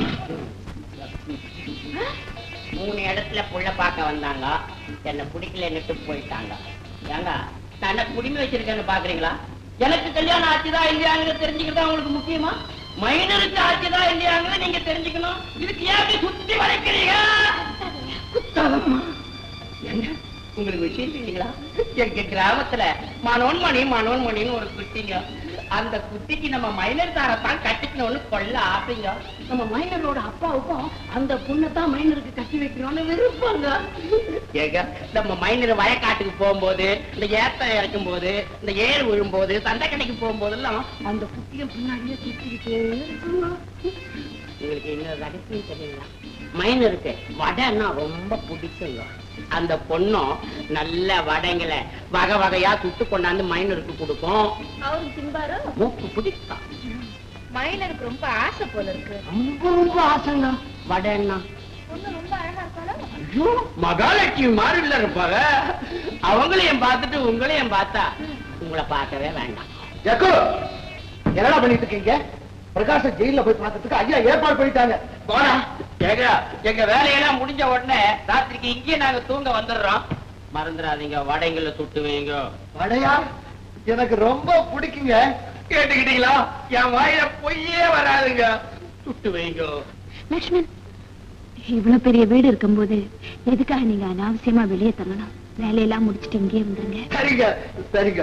மூணு இடத்துல புள்ள பார்க்க வந்தாங்க என்ன பிடிக்கலன்னுட்டு போயிட்டாங்க ஏங்க நான் என்ன குடிமை வச்சிருக்கேன்னு பாக்குறீங்களா எனக்கு கல்யாணம் ஆச்சுதா இல்லையாங்கிறது தெரிஞ்சுக்கிறதா உங்களுக்கு முக்கியமா மைனருக்கு ஆச்சுதா இல்லையாங்கிறத நீங்க தெரிஞ்சுக்கணும் இதுக்கு ஏன் இப்படி சுத்தி வளைக்கிறீங்க குத்தாதம்மா என்ன உங்களுக்கு விஷயம் தெரியுங்களா எங்க கிராமத்துல மனோன்மணி மனோன்மணின்னு ஒரு குட்டிங்க அந்த குட்டிக்கு நம்ம மைனர் தாரத்தான் கட்டிக்கணும்னு கொள்ள ஆசைங்க நம்ம மைனரோட அப்பாவுக்கும் அந்த பொண்ணை தான் மைனருக்கு கட்டி வைக்கணும்னு விருப்பங்க ஏங்க நம்ம மைனர் வயக்காட்டுக்கு போகும்போது இந்த ஏத்த இறக்கும் போது இந்த ஏர் விழும்போது சண்டை கடைக்கு போகும்போதெல்லாம் அந்த குட்டியை பின்னாடியே சுத்திக்கிட்டே இருக்குங்க உங்களுக்கு இன்னொரு ரகசியம் தெரியுங்களா மைனருக்கு வடைன்னா ரொம்ப பிடிக்குங்க அந்த பொண்ணும் நல்ல வடைங்களை வகை வகையா சுட்டு கொண்டாந்து மைனருக்கு கொடுக்கும் அவரும் திம்பாரோ மூக்கு பிடிக்கும் மைனருக்கு ரொம்ப ஆசை போல இருக்கு ரொம்ப ரொம்ப ஆசைங்க வடைன்னா பொண்ணு ரொம்ப அழகா இருக்காளோ ஐயோ, மகாலட்சுமி மாதிரி இல்ல இருப்பாங்க அவங்களையும் பார்த்துட்டு உங்களையும் பார்த்தா உங்களை பார்க்கவே வேண்டாம் ஜக்கு என்னடா பண்ணிட்டு இருக்கீங்க பிரகாஷ ஜெயில போய் பார்க்கறதுக்கு ஐயா ஏற்பாடு பண்ணிட்டாங்க போடா எங்க எங்க வேலையெல்லாம் முடிஞ்ச உடனே ராத்திரிக்கு இங்கேயே நாங்க தூங்க வந்துடுறோம் மறந்துடாதீங்க வடைங்களை சுட்டு வைங்க வடையா எனக்கு ரொம்ப பிடிக்குங்க கேட்டுக்கிட்டீங்களா என் வாயில பொய்யே வராதுங்க சுட்டு வைங்க லக்ஷ்மண் இவ்வளவு பெரிய வீடு இருக்கும்போது எதுக்காக நீங்க அனாவசியமா வெளியே தள்ளணும் வேலையெல்லாம் முடிச்சிட்டு இங்கே இருந்துருங்க சரிங்க சரிங்க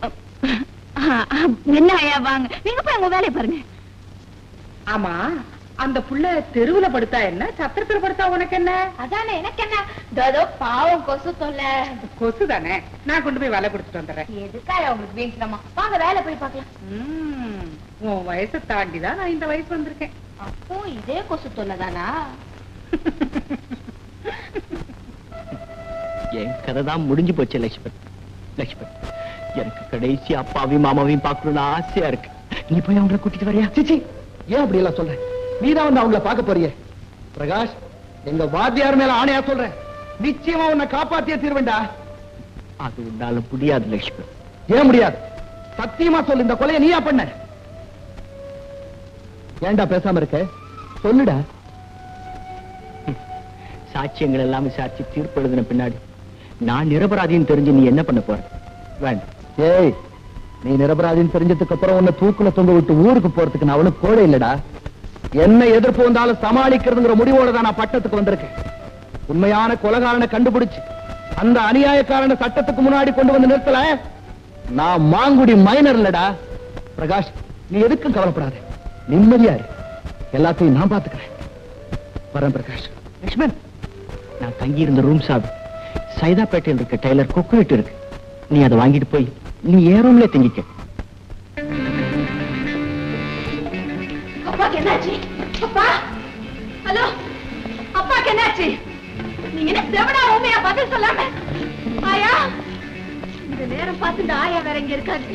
என்ன ஐயா வாங்க நீங்க போய் உங்க வேலையை பாருங்க ஆமா அந்த புள்ள தெருவுல படுத்தா என்ன சத்திரத்துல படுத்தா உனக்கு என்ன அதானே எனக்கு என்ன இதோ பாவம் கொசு தொல்லை கொசு தானே நான் கொண்டு போய் வலை கொடுத்துட்டு வந்துடுறேன் எதுக்காக உங்களுக்கு வீண்சிரமா வாங்க வேலை போய் பார்க்கலாம் ம், உன் வயசை தாண்டி தான் நான் இந்த வயசு வந்திருக்கேன் அப்போ இதே கொசு தொல்லை தானா என் கதை தான் முடிஞ்சு போச்சு லட்சுமண் லட்சுமண் எனக்கு கடைசி அப்பாவையும் மாமாவையும் பார்க்கணும்னு ஆசையா இருக்கு நீ போய் அவங்கள கூட்டிட்டு வரியா சிச்சி ஏன் அப்படி எல்லாம் சொல்ற நீதான் வந்து அவங்கள பார்க்க போறியே பிரகாஷ் எங்க வாத்தியார் மேல ஆணையா சொல்றேன் நிச்சயமா உன்னை காப்பாத்தியே தீர்வேண்டா அது உன்னால முடியாது லட்சுமண் ஏன் முடியாது சத்தியமா சொல்லு இந்த கொலையை நீயா பண்ண ஏன்டா பேசாம இருக்க சொல்லுடா சாட்சியங்கள் எல்லாம் விசாரிச்சு தீர்ப்பு எழுதின பின்னாடி நான் நிரபராதின்னு தெரிஞ்சு நீ என்ன பண்ண போற வேண்டாம் ஏய் நீ நிரபராதின்னு தெரிஞ்சதுக்கு அப்புறம் உன்னை தூக்குல தொங்க விட்டு ஊருக்கு போறதுக்கு நான் அவனுக்கு கோடை இல்லடா என்ன எதிர்ப்பு வந்தாலும் சமாளிக்கிறதுங்கிற முடிவோட தான் நான் பட்டத்துக்கு வந்திருக்கேன் உண்மையான கொலகாரனை கண்டுபிடிச்சு அந்த அநியாயக்காரனை சட்டத்துக்கு முன்னாடி கொண்டு வந்து நிறுத்தல நான் மாங்குடி மைனர் இல்லடா பிரகாஷ் நீ எதுக்கும் கவலைப்படாத நிம்மதியா இரு எல்லாத்தையும் நான் பாத்துக்கிறேன் வரேன் பிரகாஷ் லட்சுமண் நான் தங்கி இருந்த ரூம் சாவி சைதாப்பேட்டையில் இருக்க டெய்லர் கொக்குவிட்டு இருக்கு நீ அதை வாங்கிட்டு போய் நீ ஏன் ரூம்ல தங்கிக்க அப்பாக்கு என்னாச்சு அப்பா ஹலோ அப்பாக்கு என்னாச்சு நீங்க என்ன செவனா உண்மையா பதில் சொல்லாம ஆயா இந்த நேரம் பார்த்து இந்த ஆயா வேற இங்க இருக்காது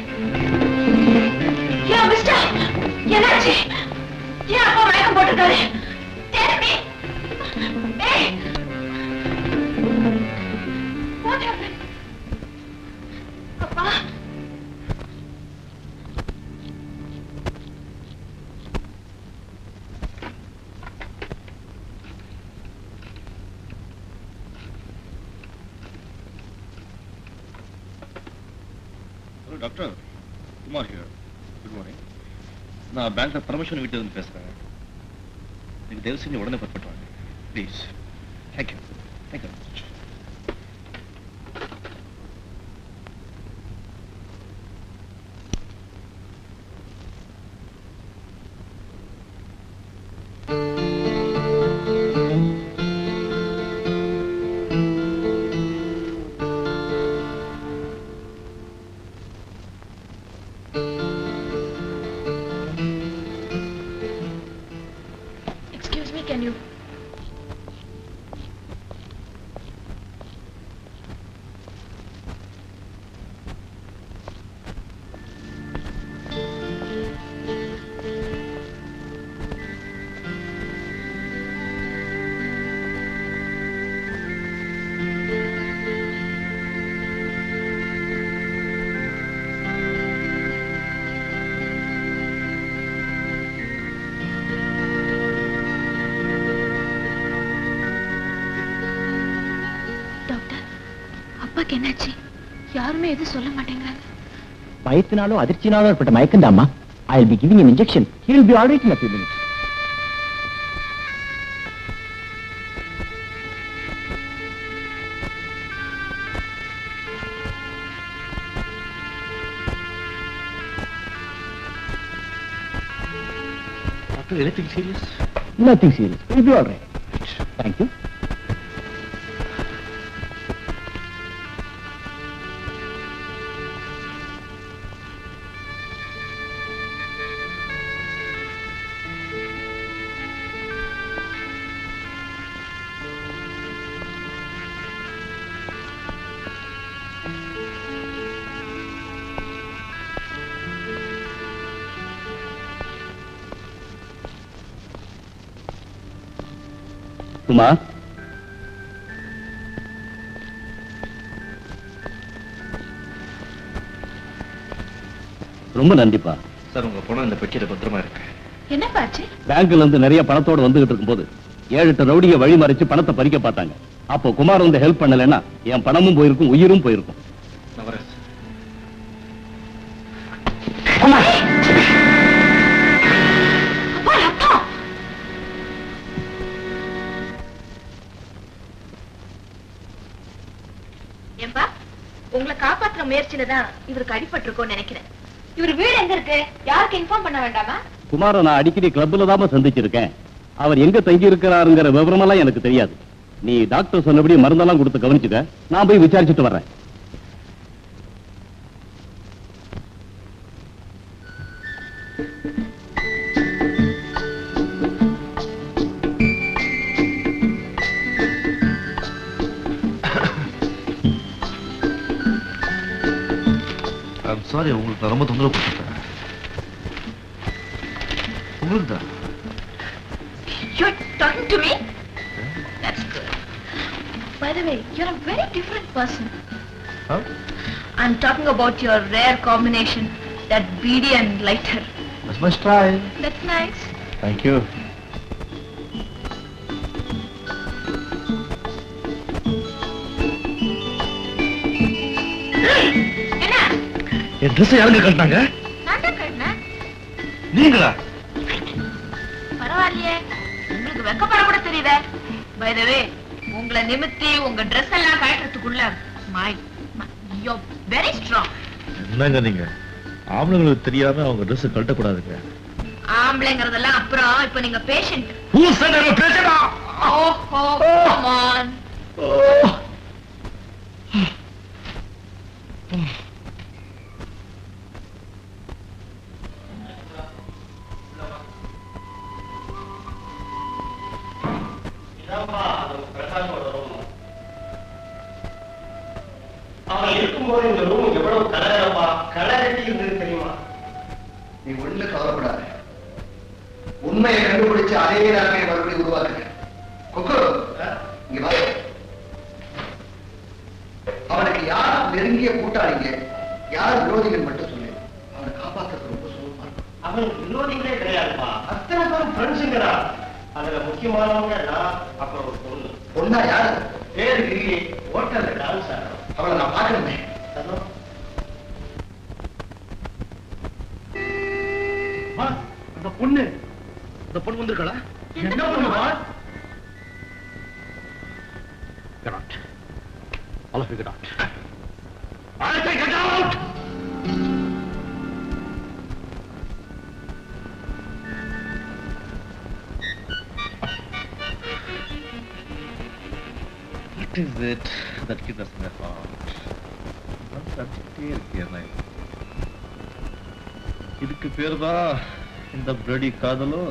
ஏன் மிஸ்டர் என்னாச்சு ஏன் அப்பா மயக்கம் போட்டிருக்காரு Tell me. ஏய். What happened? அப்பா doctor Kumar here good morning நான் பேங்க்ல பர்மிஷன் வீட்டு வந்து பேசுறேன் நீங்க தயவு செஞ்சு உடனே புறப்பட்டு வாங்க please thank you thank you Excuse me, can you? Doctor அப்பாக்கு என்னாச்சு யாருமே எதுவும் சொல்ல மாட்டேங்கிறாங்க பயத்தினாலும் அதிர்ச்சினாலும் ஏற்பட்ட மயக்கம் தாமா I will be giving an injection he will be all right in a few minutes doctor anything serious nothing serious he will be all right thank you Kumar ரொம்ப நன்றிப்பா சார் உங்க பணம் இந்த பெட்டியில பத்திரமா இருக்கு என்ன பாச்சு பேங்க்ல இருந்து நிறைய பணத்தோட வந்துகிட்டு இருக்கும்போது ஏழு எட்டு ரவுடிய வழி மறைச்சு பணத்தை பறிக்க பார்த்தாங்க அப்போ குமார் வந்து ஹெல்ப் பண்ணலைன்னா என் பணமும் போயிருக்கும் உயிரும் போயிருக்கும் நான் வரேன் சார் அப்பா ரத்தம் ஏன்பா உங்களை காப்பாத்துற முயற்சியில தான் இவருக்கு அடிபட்டிருக்கோம்னு நினைக்கிறேன் இவர் வீடு எங்க இருக்கு யாருக்கு இன்ஃபார்ம் பண்ண வேண்டாமா குமாரை நான் அடிக்கடி கிளப்ல தான் சந்திச்சிருக்கேன் அவர் எங்க தங்கி இருக்கிறாருங்கிற விவரமெல்லாம் எனக்கு தெரியாது நீ டாக்டர் சொன்னபடி மருந்தெல்லாம் கொடுத்து கவனிச்சுக்க நான் போய் விசாரிச்சுட்டு வர்றேன் ஐம் சாரி உங்களுக்கு நான் ரொம்ப தொந்தரவு கொடுத்துட்டேன் உங்களுக்கு தான் You're talking to me? That's good. By the way, you're a very different person. Huh? I'm talking about your rare combination, that beady and lighter. That's my style. That's nice. Thank you. என்ன என் dress யாருங்க கட்டினாங்க நான் தான் கட்டினேன் நீங்களா பரவாயில்லையே உங்களுக்கு வெக்கப்பட கூட தெரியுதே பை த வே உங்களை நிமித்தி உங்க Dress எல்லாம் கழட்டுறதுக்குள்ள மை யூ வெரி ஸ்ட்ராங் என்னங்க நீங்க ஆம்பளைங்களுக்கு தெரியாம அவங்க ட்ரெஸ் கழட்டக்கூடாதுங்க ஆம்பளைங்கிறதெல்லாம் அப்புறம் இப்ப நீங்க patient Who said I'm a patient? ஓஹோ கம் ஆன் அவன் இருக்கும்போது இந்த ரூம் எவ்வளவு கலரப்பா கலரட்டி இருந்தது தெரியுமா நீ ஒண்ணு கவலைப்படாத உண்மையை கண்டுபிடிச்சு அதே நிலைமையை மறுபடியும் உருவாக்குங்க கொக்கு இங்க வா அவனுக்கு யார் நெருங்கிய கூட்டாளிங்க யார் விரோதிகள் மட்டும் சொல்லு அவனை காப்பாத்துறது ரொம்ப சுலபமா இருக்கும் அவன் விரோதிகளே கிடையாதுப்பா அத்தனை பேரும் ஃப்ரெண்ட்ஸுங்கிறா அதுல முக்கியமானவங்க நான் அப்புறம் ஒரு பொண்ணு பொண்ணா யாரு பேரு கிரி ஹோட்டல்ல டான்ஸ் ஆடுறோம் அவளை நான் பார்க்கணுமே அந்த பொண்ணு அந்த பொண்ணு வந்திருக்கா என்ன பண்ணுவா Get out. All of you get out. I say get out! What is it that gives us my heart? தட்டிட்டே இருக்கு என்ன இது? இதுக்கு பேர் தான் இந்த பிளடி காதலோ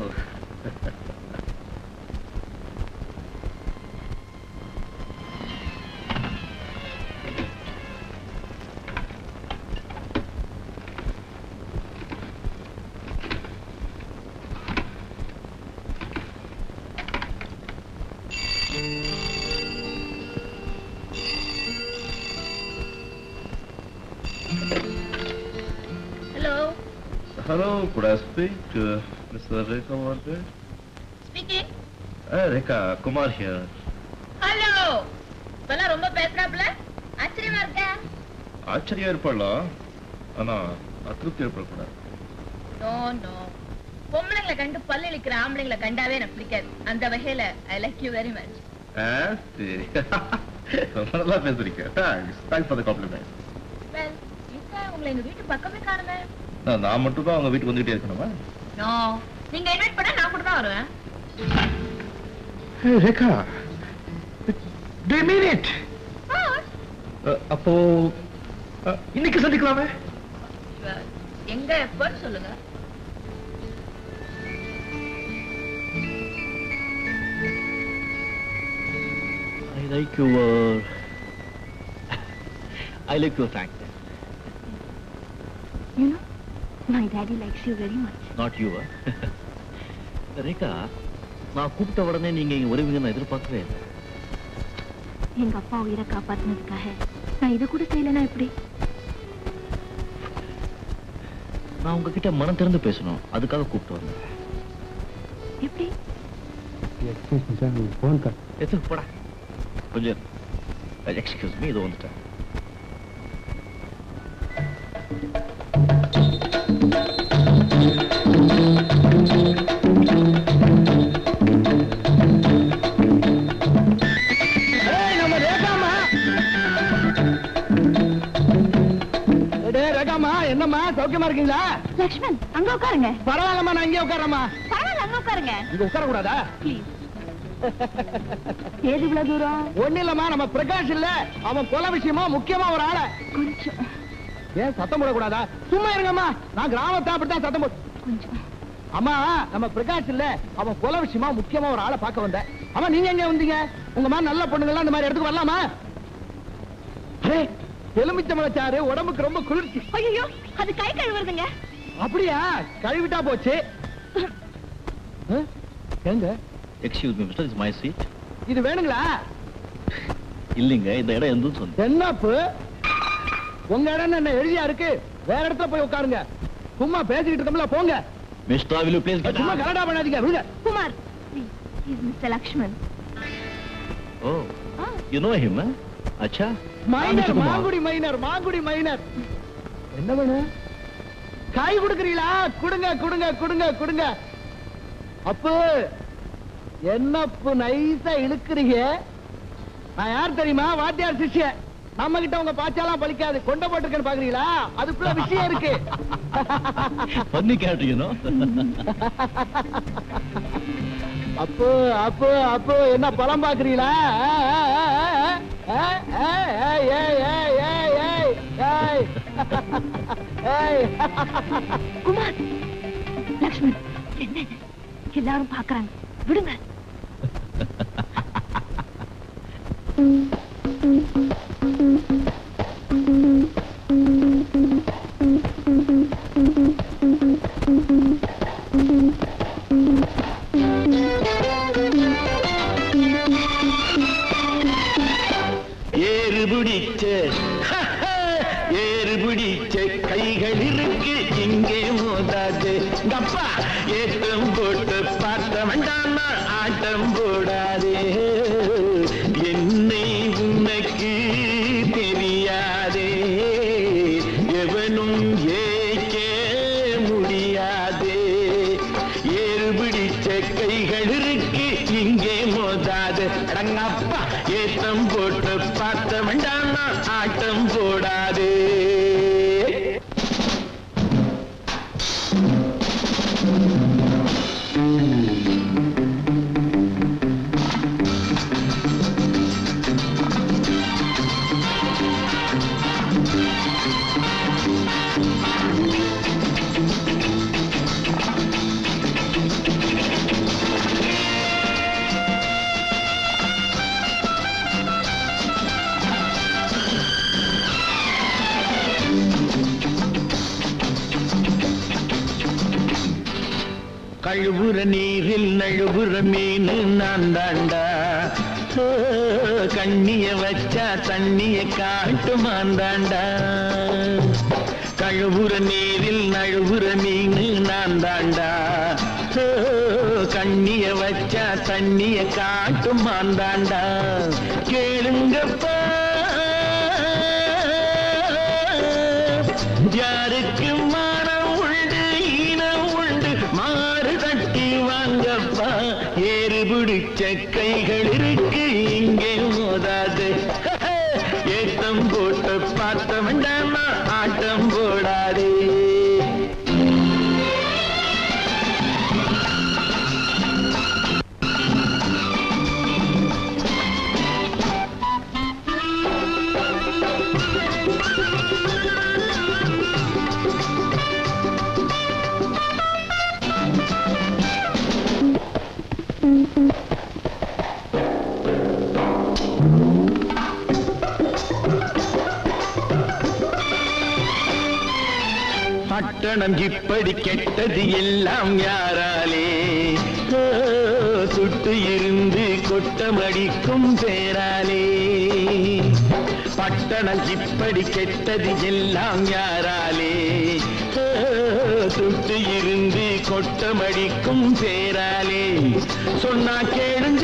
hello Hello, could I speak to Mr. Rekha Wande? Speaking Hey, Rekha, Kumar here. Hello இப்பெல்லாம் ரொம்ப பேசுறாப்ல ஆச்சரியமா இருக்க ஆச்சரியம் இருப்பாளா ஆனா அதிருப்தி ஏற்படக்கூடாது நோ நோ பொம்பளைங்களை கண்டு பல்லு இழிக்கிற ஆம்பளைங்களை கண்டாவே எனக்கு பிடிக்காது அந்த வகையில I like you very much ஆ, சரி ரொம்ப நல்லா பேசுறீங்க thanks thanks for the compliment well இப்ப உங்களை எங்க வீட்டு பக்கமே காணுமே நான் மட்டும் தான் அவங்க வீட்டுக்கு வந்துகிட்டே இருக்கணுமா நோ நீங்க இன்வைட் பண்ணா நான் கூட தான் வருவேன் Rekha do you mean it அப்போ அஹ், இன்னைக்கு சந்திக்கலாமே Sure. எங்க எப்பன்னு சொல்லுங்க I like your I like your frankness You know, my daddy likes you very much. Not your Rekha நான் கூப்பிட்ட உடனே நீங்க இங்க வருவீங்கன்னு நான் எதிர்பார்க்கவே இல்லை எங்க அப்பா உயிரை காப்பாத்தினதுக்காக நான் இதை கூட செய்யலைன்னா எப்படி நான் உங்ககிட்ட மனம் திறந்து பேசணும் அதுக்காக கூப்பிட்டு வந்தேன் எப்படி எது போடா கொஞ்சம் எக்ஸ்கியூஸ் மீ இது வந்துட்டேன் நம்ம ரேகாமா ரேகாமா என்னம்மா சௌக்கியமா இருக்கீங்களா லக்ஷ்மண் அங்க உட்காருங்க பரவாயில்லம்மா நான் இங்கே உட்காரம்மா பரவாயில்ல அங்க உட்காருங்க இங்க உட்கார கூடாதா ப்ளீஸ் ஏது இவ்வளவு தூரம் ஒண்ணு இல்லம்மா நம்ம பிரகாஷ் இல்ல அவன் கொலை விஷயமா முக்கியமா ஒரு ஆள கொஞ்சம் ஏன் சத்தம் போடக்கூடாதா சும்மா இருங்கம்மா நான் கிராமத்தை அப்படித்தான் சத்தம் போட்டு கொஞ்சம் அம்மா நம்ம பிரகாஷ் இல்ல அவன் கொலை விஷயமா முக்கியமா ஒரு ஆளை பார்க்க வந்தேன் அம்மா நீங்க எங்க வந்தீங்க உங்க மாதிரி நல்ல பொண்ணுங்களாம் இந்த மாதிரி இடத்துக்கு வரலாமா அரே, எலுமிச்சம்பழச்சாறு உடம்புக்கு ரொம்ப குளிர்ச்சி ஐயோ அது கை கழுவுறதுங்க அப்படியா கழுவிட்டா போச்சு ஆ? எங்க excuse me mister is my seat இது வேணுங்களா இல்லைங்க இந்த இடம் எந்தன்னு சொன்னேன் என்னப்பு உங்க இடம் என்ன எழுதியா இருக்கு வேற இடத்துல போய் உட்காருங்க சும்மா பேசிக்கிட்டு இருக்கோம்ல போங்க mister will you please get சும்மா கலடா பண்ணாதீங்க விடுங்க Kumar please is mister Lakshman oh you know him அச்சா minor Mangudi minor Mangudi minor என்ன வேணும் கை கொடுக்குறீங்களா கொடுங்க கொடுங்க கொடுங்க கொடுங்க அப்பு என்னப்பு நைஸா இழுக்குறீங்க நான் யார் தெரியுமா வாத்தியார் சிஷ்ய நம்ம கிட்ட உங்க பாச்சாலாம் பலிக்காது கொண்ட போட்டிருக்கேன்னு பாக்குறீங்களா அதுக்குள்ள விஷயம் இருக்கு பண்ணி கேட்டு யூ நோ அப்போ அப்போ அப்போ என்ன பழம் பாக்குறீங்களா குமார் லக்ஷ்மன் என்ன எல்லாரும் பாக்குறாங்க விடுங்க ஏறு பிடிச்ச ஏறு பிடிச்ச கைகள் இருக்கு இங்கே மோதாது கப்பா ஏற்றம் போட்டு பார்த்த வேண்டாம் ஆட்டம் போடாதே என்னை உனக்கு தெரியாதே எவனும் ஏய்க்க முடியாதே ஏறு பிடிச்ச கைகள் இருக்கு இங்கே மோதாது அடங்கப்பா ஏத்தம் போட்டு பார்த்த வேண்டாம் ஆட்டம் போடாதே கழுவுற நீரில் நழுவுற மீன் நான் தாண்டா ஓ, கண்ணிய வச்சா தண்ணிய காட்டுமான் தாண்டா கழுவுற நீரில் நழுவுற மீன் நான் தாண்டா ஓ, கண்ணிய வச்சா தண்ணிய காட்டுமான் தாண்டா கேளுங்கப்பா யாருக்கு மானம் உண்டு ஈனம் உண்டு மாறு தட்டி வாங்கப்பா ஏறு பிடிச்ச கைகள் இருக்கு இங்கே மோதாது ஏத்தம் போட்டு பார்த்த வேண்டாமா ஆட்டம் போடாதே பட்டணம் இப்படி கெட்டது எல்லாம் யாராலே ஓ, சுட்டு இருந்து கொட்டமடிக்கும் பேராலே பட்டணம் இப்படி கெட்டது எல்லாம் யாராலே ஓ, சுட்டு இருந்து கொட்டமடிக்கும் பேராலே சொன்னா கேளுங்க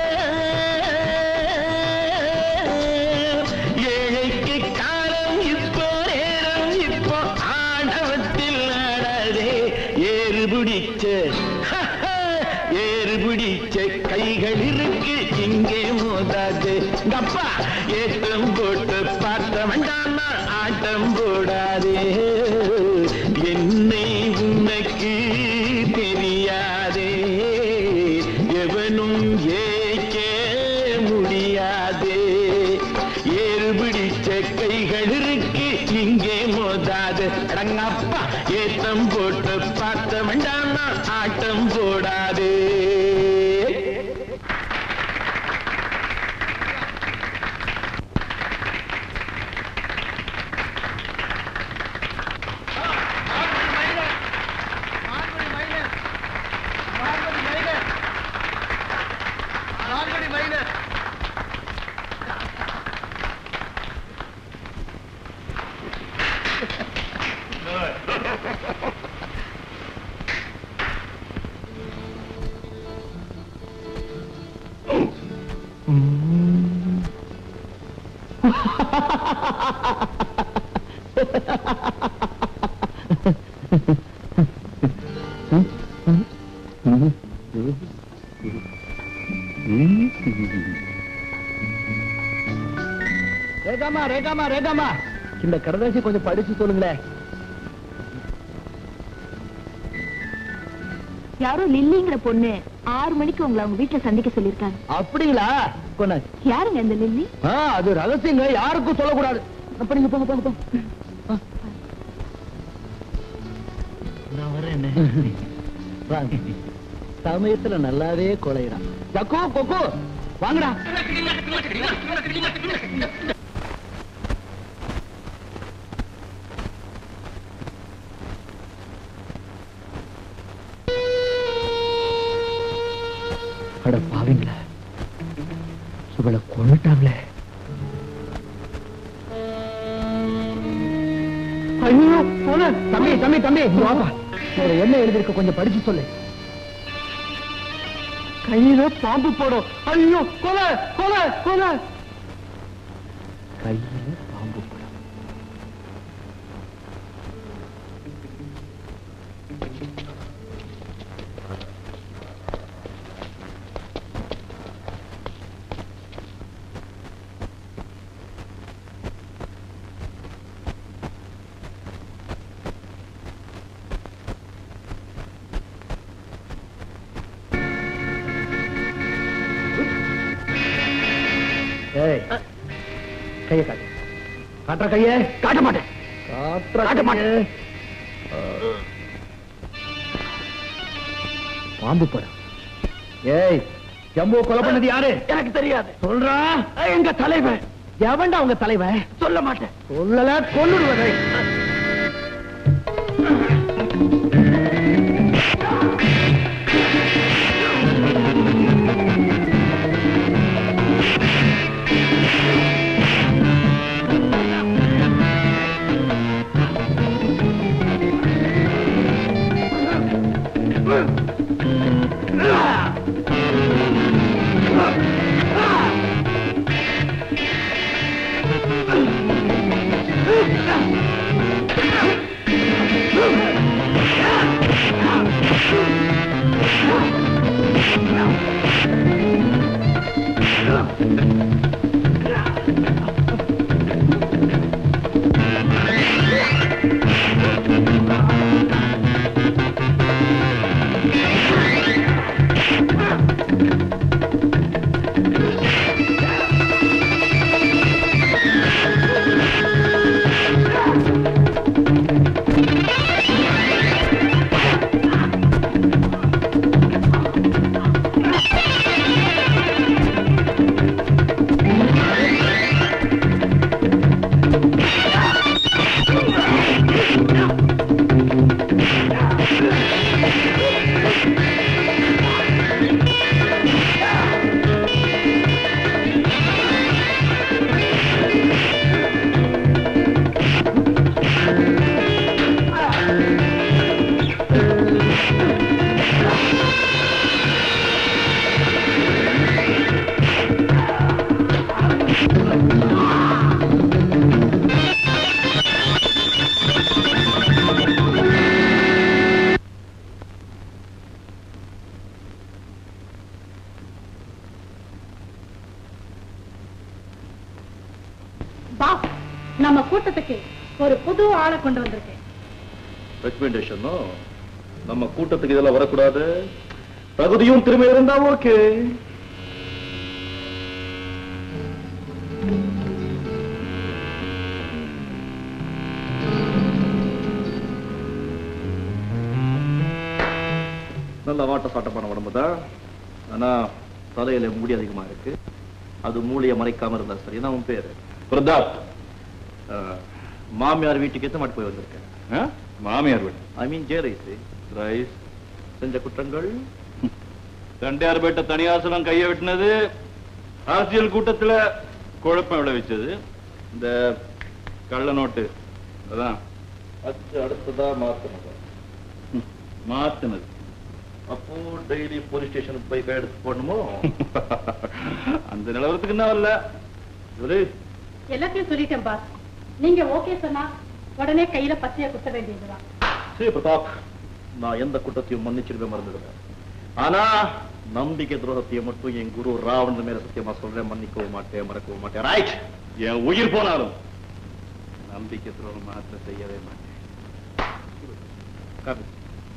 ஏழைக்கு காலம் இப்போ நேரம் இப்போ ஆணவத்தில் ஆடாதே ஏறு பிடிச்ச ஏறு பிடிச்ச கைகள் இருக்கு இங்கே மோதாது அப்பா ஏற்றம் போட்டு பார்த்த வேண்டாமா ஆட்டம் போடாதே என்னை உனக்கு தெரியாதே போதாது அடங்கப்பா ஏத்தம் போட்டு பார்த்த வேண்டாம் ஆட்டம் போடாது ரேகாமா ரேகாமா ரேகாமா இந்த கடதாசி கொஞ்சம் படிச்சு சொல்லுங்களேன் யாரோ லில்லிங்கிற பொண்ணு ஆறு மணிக்கு உங்களை அவங்க வீட்டுல சந்திக்க சொல்லிருக்காங்க அப்படிங்களா கொண்டா. யாருங்க அந்த லில்லி ஆ, அது ரகசியங்க யாருக்கும் சொல்லக்கூடாது அப்ப நீங்க போங்க போங்க போங்க ஆ. நான் வரேன் வாங்க சமயத்துல நல்லாவே கொலையிறான் ஜக்கு கொக்கு வாங்கடா அட பாவீங்களா இவளை கொண்டுட்டாங்களே ஐயோ போன தம்பி தம்பி தம்பி இங்க வாப்பா இதுல என்ன எழுதிருக்க கொஞ்சம் படிச்சு சொல்லு கையில பாம்பு போடும் ஐயோ கொலை கொலை கொலை கையில பாம்பு போடும் ஏய் கைய காட்டு காட்டுற கைய காட்ட மாட்டேன் காட்ட மாட்டேன் பாம்பு படம் ஏய் ஜம்பு கொலை பண்ணது யாரு எனக்கு தெரியாது சொல்றா எங்க தலைவன் எவன்டா உங்க தலைவன் சொல்ல மாட்டேன் சொல்லல கொன்னுடுவதை பாஸ் நம்ம கூட்டத்துக்கு ஒரு புது ஆளை கொண்டு வந்திருக்கேன் ரெக்கமெண்டேஷன் நம்ம கூட்டத்துக்கு இதெல்லாம் வரக்கூடாது தகுதியும் திறமை இருந்தா ஓகே நல்ல வாட்ட சாட்டமான உடம்பு தான் ஆனா தலையில முடி அதிகமா இருக்கு அது மூளையை மறைக்காம இருந்தா சரி என்ன உன் பேரு பிரதாப் அஹ், மாமியார் வீட்டுக்கு எத்த மாட்டு போய் வந்திருக்கேன் மாமியார் வீடு I mean J rice rice செஞ்ச குற்றங்கள் தண்டையார் பேட்ட தனியாசலம் கையை வெட்டினது அரசியல் கூட்டத்துல குழப்பம் விளைவிச்சது இந்த கள்ள நோட்டு அதான் அது அடுத்ததா மாத்தணும் மாத்தினது அப்போ டெய்லி போலீஸ் ஸ்டேஷனுக்கு போய் கை எடுத்து போடணுமோ அந்த நிலவரத்துக்கு என்ன வரல சொல்லு எல்லாத்தையும் சொல்லிட்டேன் பாஸ் நீங்க ஓகே சொன்னா உடனே கையில பச்சையா குத்த வேண்டியதுதான் சரி பிரதாப் நான் எந்த குற்றத்தையும் மன்னிச்சிருக்க மறந்துடுவேன் ஆனா நம்பிக்கை துரோகத்தையை மட்டும் என் குரு ராவணன் மேல சத்தியமா சொல்றேன் மன்னிக்கவும் மாட்டேன் மறக்கவும் மாட்டேன் ரைட் என் உயிர் போனாலும் நம்பிக்கை துரோகம் மாத்திரம் செய்யவே மாட்டேன் காப்பி.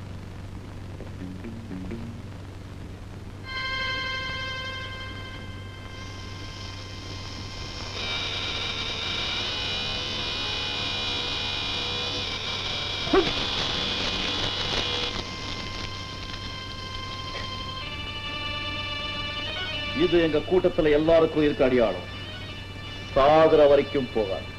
இது எங்க கூட்டத்துல எல்லாருக்கும் இருக்க அடையாளம் சாகுற வரைக்கும் போகாது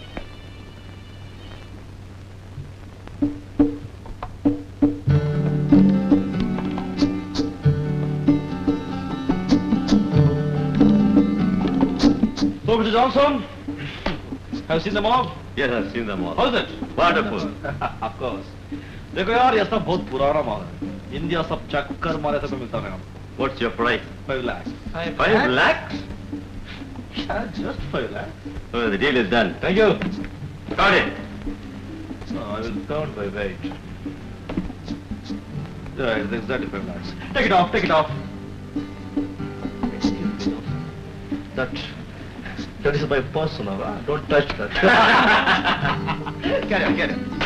So, Mr. Johnson, have you seen them all? Yes, I've seen them all. How is it? Wonderful. of course. देखो यार ये सब बहुत पुराना माल है इंडिया सब चक्कर मारे सब मिलता है What's your price? Five lakhs. Five lakhs? Yeah, just five lakhs. Oh, the deal is done. Thank you. Got it. No, I will count by weight. Yeah, it's exactly five lakhs. Take it off, take it off. That, that is my personal, huh? don't touch that. carry on, carry on.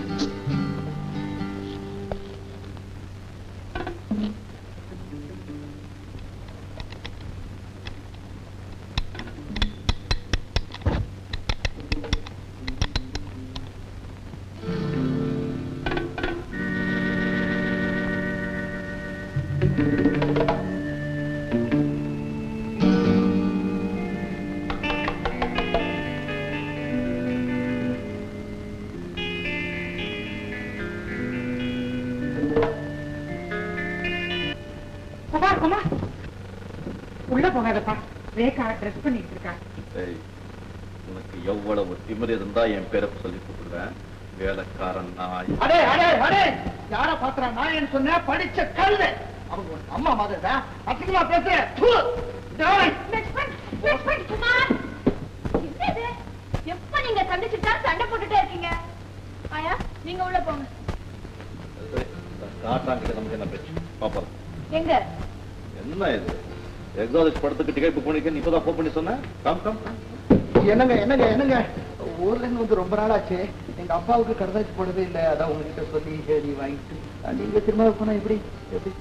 Kumar Kumar உள்ள போகாதப்பா Rekha dress பண்ணிட்டு இருக்கா ஏய், உனக்கு எவ்வளவு திமிரு இருந்தா என் பேரை சொல்லி கூப்பிடுவேன் வேலைக்காரன் நாய் அடே அடே அடே யார பாக்குறா நான் சொன்ன படிச்ச கல்லு அவங்க ஒரு அம்மா மாதிரி தான் அசிங்கமா பேசுறேன் தூ. டேய். லட்சுமண் லட்சுமண் குமார் என்னது எப்ப நீங்க சந்திச்சுட்டா சண்டை போட்டுட்டே இருக்கீங்க ஆயா நீங்க உள்ள போங்க காட்டாங்கிட்ட நமக்கு என்ன பேச்சு பாப்பா எங்க என்ன இது எக்ஸாலிஸ் படத்துக்கு டிக்கெட் புக் பண்ணிக்க இப்பதான் ஃபோன் பண்ணி சொன்னேன் கம் கம் கம். என்னங்க என்னங்க என்னங்க ஊர்ல இருந்து வந்து ரொம்ப நாள் ஆச்சு எங்க அப்பாவுக்கு கடதாச்சு போடவே இல்லை அதான் உங்ககிட்ட சொல்லி எழுதி வாங்கிட்டு அஹ், நீங்க திரும்ப போனா எப்படி எப்படி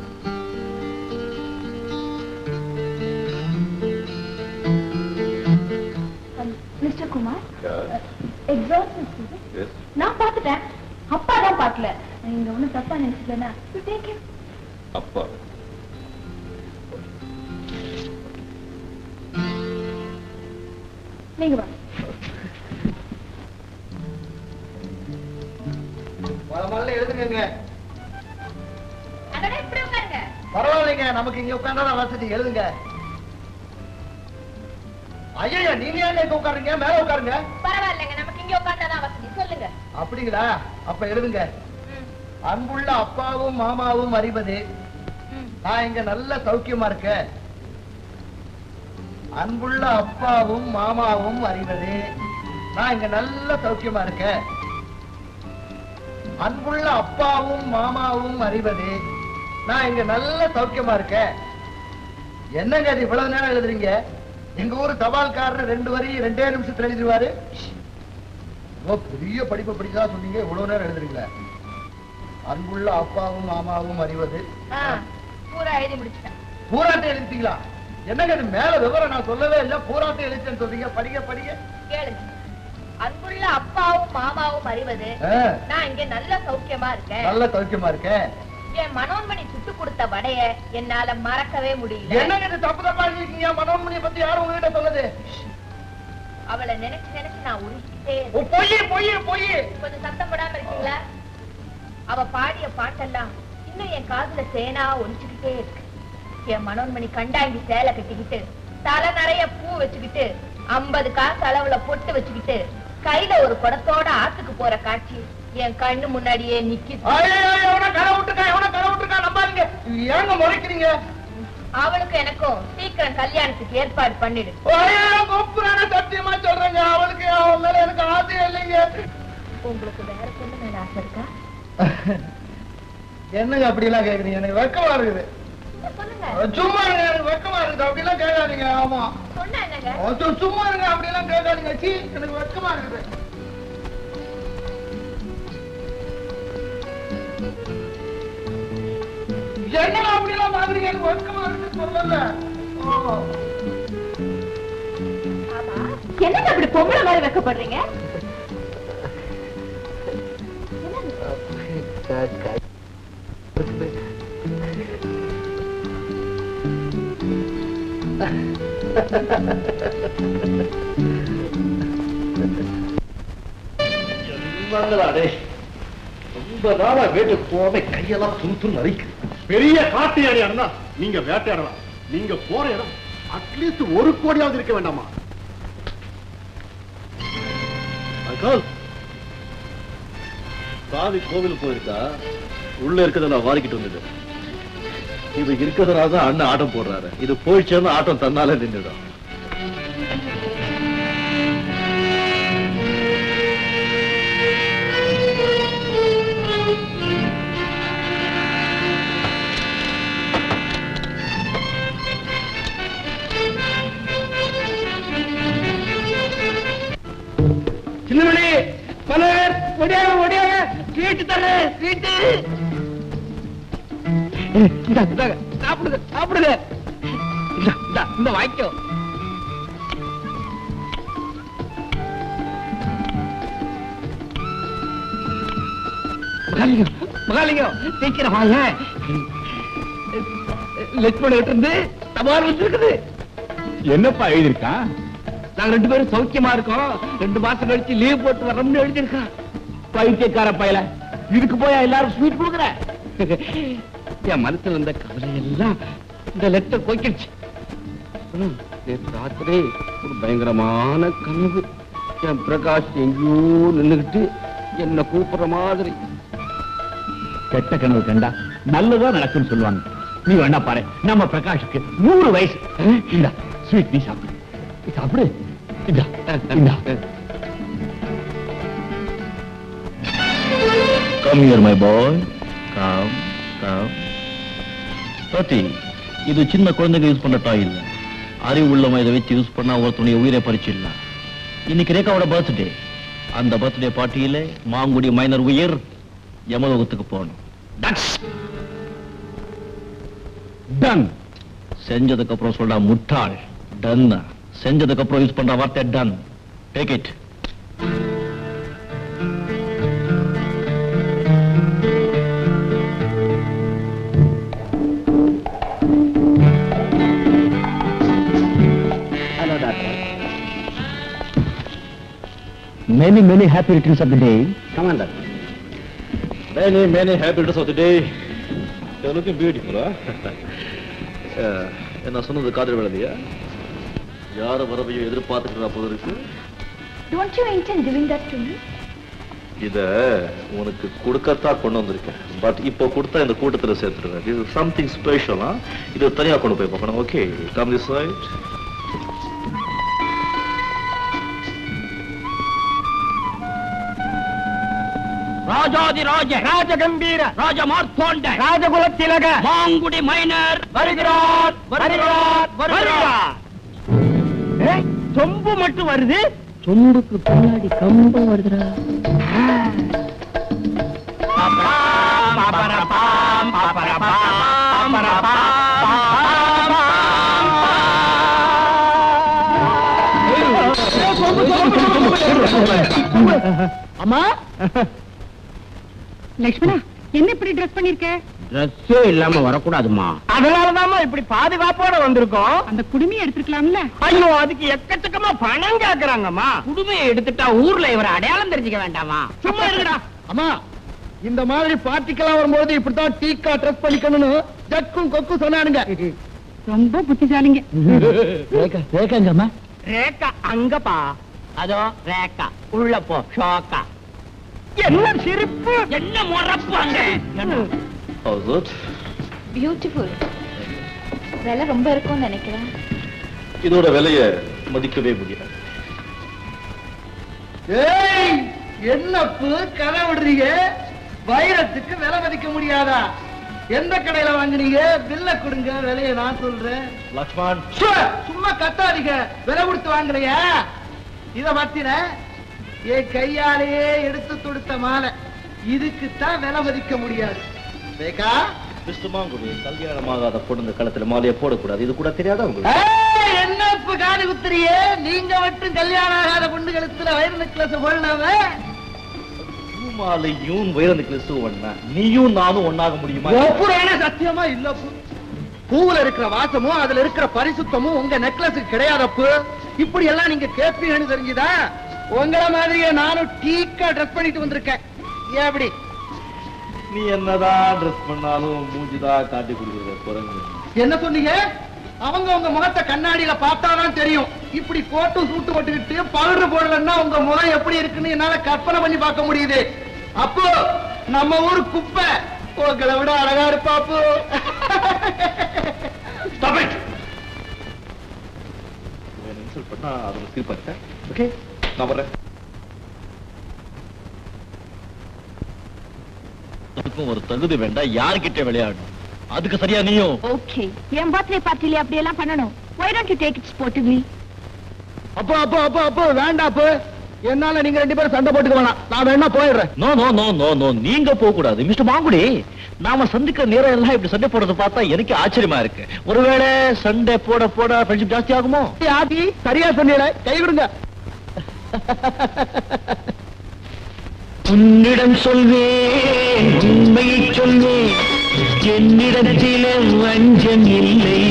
mister Kumar Yes, exhaust yes. நான் பார்த்துட்டேன் அப்பா தான் பார்க்கல நீங்க ஒண்ணும் தப்பா நினைச்சுக்கலன்னா டேக் ஹிம் அப்பா நீங்க வாங்க வர முதல்ல எழுதுங்க அடடே இப்படி உட்காருங்க பரவாயில்லைங்க நமக்கு இங்க உட்காந்தா வசதி எழுதுங்க ஐயா நீங்க ஏன் இங்க உட்காருங்க மேல உட்காருங்க பரவாயில்லைங்க நமக்கு இங்க உட்கார்ந்தாதான் வசதி சொல்லுங்க அப்படிங்களா அப்ப எழுதுங்க அன்புள்ள அப்பாவும் மாமாவும் அறிவது நான் இங்க நல்ல சௌக்கியமா இருக்கேன் அன்புள்ள அப்பாவும் மாமாவும் அறிவது நான் இங்க நல்ல சௌக்கியமா இருக்கேன் அன்புள்ள அப்பாவும் மாமாவும் அறிவது நான் இங்க நல்ல சௌக்கியமா இருக்கேன் என்னங்க இது இவ்வளவு நேரம் எழுதுறீங்க எங்க ஊர் தபால்காரர் ரெண்டு வரி ரெண்டே நிமிஷத்துல எழுதிடுவாரு ரொம்ப பெரிய படிப்பை படிச்சா சொன்னீங்க இவ்வளவு நேரம் எழுதுறீங்களே அன்புள்ள அப்பாவும் மாமாவும் அறிவது பூரா எழுதி முடிச்சிட்டேன் பூராட்டை எழுதிட்டீங்களா என்னங்க இது மேல விவரம் நான் சொல்லவே இல்ல பூராட்டை எழுதிட்டேன்னு சொல்றீங்க படிக்க படிக்க கேளுங்க அன்புள்ள அப்பாவும் மாமாவும் அறிவது ஆ, நான் இங்க நல்ல சௌக்கியமா இருக்கேன் நல்ல சௌக்கியமா இருக்கேன் என் மனோன்மணி சுட்டு கொடுத்த வடைய என்னால மறக்கவே முடியல என்னங்க இது தப்பு தப்பா இருக்கீங்க மனோன்மணியை பத்தி யாரும் உங்ககிட்ட சொல்லுது அவளை நினைச்சு நினைச்சு நான் உருகிட்டே ஓ, பொய் பொய் பொய் கொஞ்சம் சத்தம் போடாம இருக்கீங்களா அவ பாடிய பாட்டெல்லாம் இன்னும் என் காதுல சேனா ஒலிச்சுக்கிட்டே இருக்கு என் மனோன்மணி கண்டாங்கி சேலை கட்டிக்கிட்டு தலை நிறைய பூ வச்சுக்கிட்டு ஐம்பது காசு அளவுல பொட்டு வச்சுக்கிட்டு கையில ஒரு குடத்தோட ஆத்துக்கு போற காட்சி என் கண்ணு முன்னாடியே நிக்குது ஐயோ எவன கரை விட்டுருக்கா எவன கரை விட்டுருக்கா நம்பாதீங்க ஏங்க முறைக்கிறீங்க அவளுக்கு எனக்கும் சீக்கிரம் கல்யாணத்துக்கு ஏற்பாடு பண்ணிடு ஐயோ கொப்புறான சத்தியமா சொல்றேங்க அவளுக்கு அவன் மேல எனக்கு ஆசையே இல்லைங்க உங்களுக்கு வேற பொண்ணு மேல ஆசை இருக்கா என்னங்க அப்படி எல்லாம் கேக்குறீங்க எனக்கு வெக்கமா இருக்குது சொல்லுங்க சும்மா இருங்க எனக்கு வெக்கமா இருக்குது அப்படி எல்லாம் கேட்காதீங்க ஆமா சொன்னா என்னங்க அது சும்மா இருங்க அப்படி எல்லாம் கேட்காதீங்க சீ எனக்கு வெக்கமா இருக்குது என்னங்க அப்படி எல்லாம் பாக்குறீங்க எனக்கு வெக்கமா இருக்கு சொல்லல ஓ. என்னங்க அப்படி பொம்பளை மாதிரி வைக்கப்படுறீங்க என்னங்களாடே ரொம்ப நாளா வீட்டுக்கு போகாம கையெல்லாம் துணு துணு நரிக்குது பெரிய காட்டு யானை அண்ணா நீங்க வேட்டையாடலாம் நீங்க போற இடம் அட்லீஸ்ட் ஒரு கோடியாவது இருக்க வேண்டாமா அங்கிள் சாவி கோவில் போயிருக்கா உள்ள இருக்கிறத நான் வாரிக்கிட்டு வந்தது இது இருக்கிறதுனால தான் அண்ணன் ஆட்டம் போடுறாரு இது போயிடுச்சேன்னு ஆட்டம் தன்னாலே நின்றுடும் சின்னமணி மலர் ஒடியாக ஒடியாக ஸ்வீட் தர ஸ்வீட் சாப்பிடுங்க சாப்பிடுங்க இந்தா, இந்தா, இந்த வாய்க்கோ மகாலிங்கம் மகாலிங்கம் சீக்கிரம் வாங்க லட்சுமண கிட்ட இருந்து தபால் வந்திருக்குது என்னப்பா எழுதியிருக்கான் நாங்க ரெண்டு பேரும் சௌக்கியமா இருக்கோம் ரெண்டு மாசம் கழிச்சு லீவ் போட்டு வரோம்னு எழுதியிருக்கான் பைத்தியக்கார பயல இதுக்கு போய் எல்லாரும் ஸ்வீட் கொடுக்குற என் மனசுல இருந்த கவலை எல்லாம் இந்த லெட்டர் போய்க்கிடுச்சு ம், நேத்து ராத்திரி ஒரு பயங்கரமான கனவு என் பிரகாஷ் எங்கேயோ நின்னுகிட்டு என்ன கூப்பிடுற மாதிரி கெட்ட கனவு கண்டா நல்லதா நடக்கும்னு சொல்லுவாங்க நீ வேணா பாரு நம்ம பிரகாஷுக்கு நூறு வயசு இந்த ஸ்வீட் நீ சாப்பிடு நீ சாப்பிடு இந்தா இந்தா come here my boy come come பத்தி இது சின்ன குழந்தைங்க யூஸ் பண்ற டாய் இல்ல அறிவு உள்ளவன் இதை வச்சு யூஸ் பண்ணா ஒருத்தனுடைய உயிரை பறிச்சிடலாம் இன்னைக்கு ரேகாவோட பர்த்டே அந்த பர்த்டே பார்ட்டியில மாங்குடி மைனர் உயிர் யமலோகத்துக்கு போகணும் டன் செஞ்சதுக்கு அப்புறம் சொல்றா முட்டாள் டன் செஞ்சதுக்கு அப்புறம் யூஸ் பண்ற வார்த்தை don't take it Hello, doctor. Many, many happy returns of the day. Come on, doctor. Many, many happy returns of the day. You're looking beautiful, huh? Uh, என்ன சொன்னது காதல் விழலையா யார வரவையும் எதிர்பார்த்துக்கிறா போது இருக்கு Don't you intend giving that to me? இத உனக்கு கொடுக்கத்தான் கொண்டு வந்திருக்கேன் பட் இப்போ கொடுத்தா இந்த கூட்டத்துல சேர்த்துருவேன் இது சம்திங் ஸ்பெஷலா இது தனியா கொண்டு போய் பார்க்கணும் ஓகே கம் திஸ் ரைட் ராஜாதி ராஜ ராஜ கம்பீர ராஜ மார்த்தாண்ட ராஜகுல திலக மாங்குடி மைனர் வருகிறார் வருகிறார் வருகிறார் ஏய், சொம்பு மட்டும் வருது சொம்புக்கு பின்னாடி கம்பம் வருதுடா அம்மா லக்ஷ்மணா என்ன இப்படி ட்ரெஸ் பண்ணிருக்க ட்ரெஸ்ஸே இல்லாம வரக்கூடாதுமா அதனாலதாம்மா இப்படி பாதுகாப்போட வந்திருக்கோம் அந்த குடுமையை எடுத்துக்கலாம்ல ஐயோ அதுக்கு எக்கச்சக்கமா பணம் கேக்குறாங்கம்மா குடுமையை எடுத்துட்டா ஊர்ல இவரை அடையாளம் தெரிஞ்சுக்க வேண்டாமா சும்மா இருக்கடா அம்மா இந்த மாதிரி பார்ட்டிக்கெல்லாம் வரும்போது இப்படித்தான் டீக்கா ட்ரெஸ் பண்ணிக்கணும்னு ஜக்கும் கொக்கும் சொன்னானுங்க ரொம்ப புத்திசாலிங்க ரேகாங்கம்மா ரேக்கா அங்கப்பா அதோ ரேக்கா உள்ள போ ஷோக்கா என்ன சிரிப்பு என்ன முறப்பு அங்க How's it? பியூட்டிஃபுல் விலை ரொம்ப இருக்கும்னு நினைக்கிறேன் இதோட விலைய மதிக்கவே முடியாது ஏய் என்னப்பு கதை விடுறீங்க வைரத்துக்கு விலை மதிக்க முடியாதா எந்த கடையில வாங்குனீங்க பில்ல கொடுங்க விலைய நான் சொல்றேன் லக்ஷ்மண் சு, சும்மா கத்தாதீங்க விலை கொடுத்து வாங்குறியா இத பத்தின என் கையாலேயே எடுத்து தொடுத்த மாலை இதுக்குத்தான் விலை மதிக்க முடியாது ரேகா மிஸ்டர் மாங்குடி கல்யாணமாகாத பொண்ணுங்க கழுத்துல மாலையை போடக்கூடாது இது கூட தெரியாதா உங்களுக்கு ஏய், என்ன இப்ப காது குத்துறியே நீங்க மட்டும் கல்யாணம் ஆகாத பொண்ணு கழுத்துல வயிறு நெக்லஸ் போடலாம மாலையும் வைர நெக்லஸ் ஒண்ணா நீயும் நானும் ஒண்ணாக முடியுமா ஒப்புறான சத்தியமா இல்ல அப்பு. பூவுல இருக்கிற வாசமும் அதுல இருக்கிற பரிசுத்தமும் உங்க நெக்லஸுக்கு கிடையாதப்பு இப்படி எல்லாம் நீங்க கேட்பீங்கன்னு தெரிஞ்சுதா உங்கள மாதிரியே நானும் டீக்கா ட்ரெஸ் பண்ணிட்டு வந்திருக்கேன் ஏன் அப்படி நீ என்னதான் ட்ரெஸ் பண்ணாலும் மூஞ்சிதான் காட்டி கொடுக்குற குரங்கு என்ன சொன்னீங்க அவங்க உங்க முகத்தை கண்ணாடியில பார்த்தாதான் தெரியும் இப்படி கோட்டு சூட்டு போட்டுக்கிட்டு பவுடர் போடலன்னா உங்க முகம் எப்படி இருக்குன்னு என்னால கற்பனை பண்ணி பார்க்க முடியுது அப்போ நம்ம ஊர் குப்பை உங்களை விட அழகா இருப்பாப்பு Stop it! இவன் இன்சல்ட் பண்ணா அதை சிரிப்பாங்க ஓகே நான் வர்றேன் அதுக்கும் ஒரு தகுதி வேண்டாம் யார்கிட்ட விளையாடணும் அதுக்கு சரியா நீயும் ஓகே என் பர்த்டே பார்ட்டில அப்படி எல்லாம் பண்ணணும் why don't you take it sportively அப்போ அப்போ அப்போ அப்போ வேண்டாம் அப்போ என்னால நீங்க ரெண்டு பேரும் சண்டை போட்டுக்க வேணாம் நான் வேணா போயிடுறேன் no no no no no நீங்க போக கூடாது மிஸ்டர் மாங்குடி நாம சந்திக்கிற நேரம் எல்லாம் இப்படி சண்டை போடுறத பார்த்தா எனக்கு ஆச்சரியமா இருக்கு ஒருவேளை சண்டை போட போட ஃப்ரெண்ட்ஷிப் ஜாஸ்தி ஆகுமோ ஆதி சரியா சொன்னீங்களே கை கொடுங்க உன்னிடம் சொல்வேன் உண்மையை சொல்வேன் என்னிடத்திலே வஞ்சம் இல்லை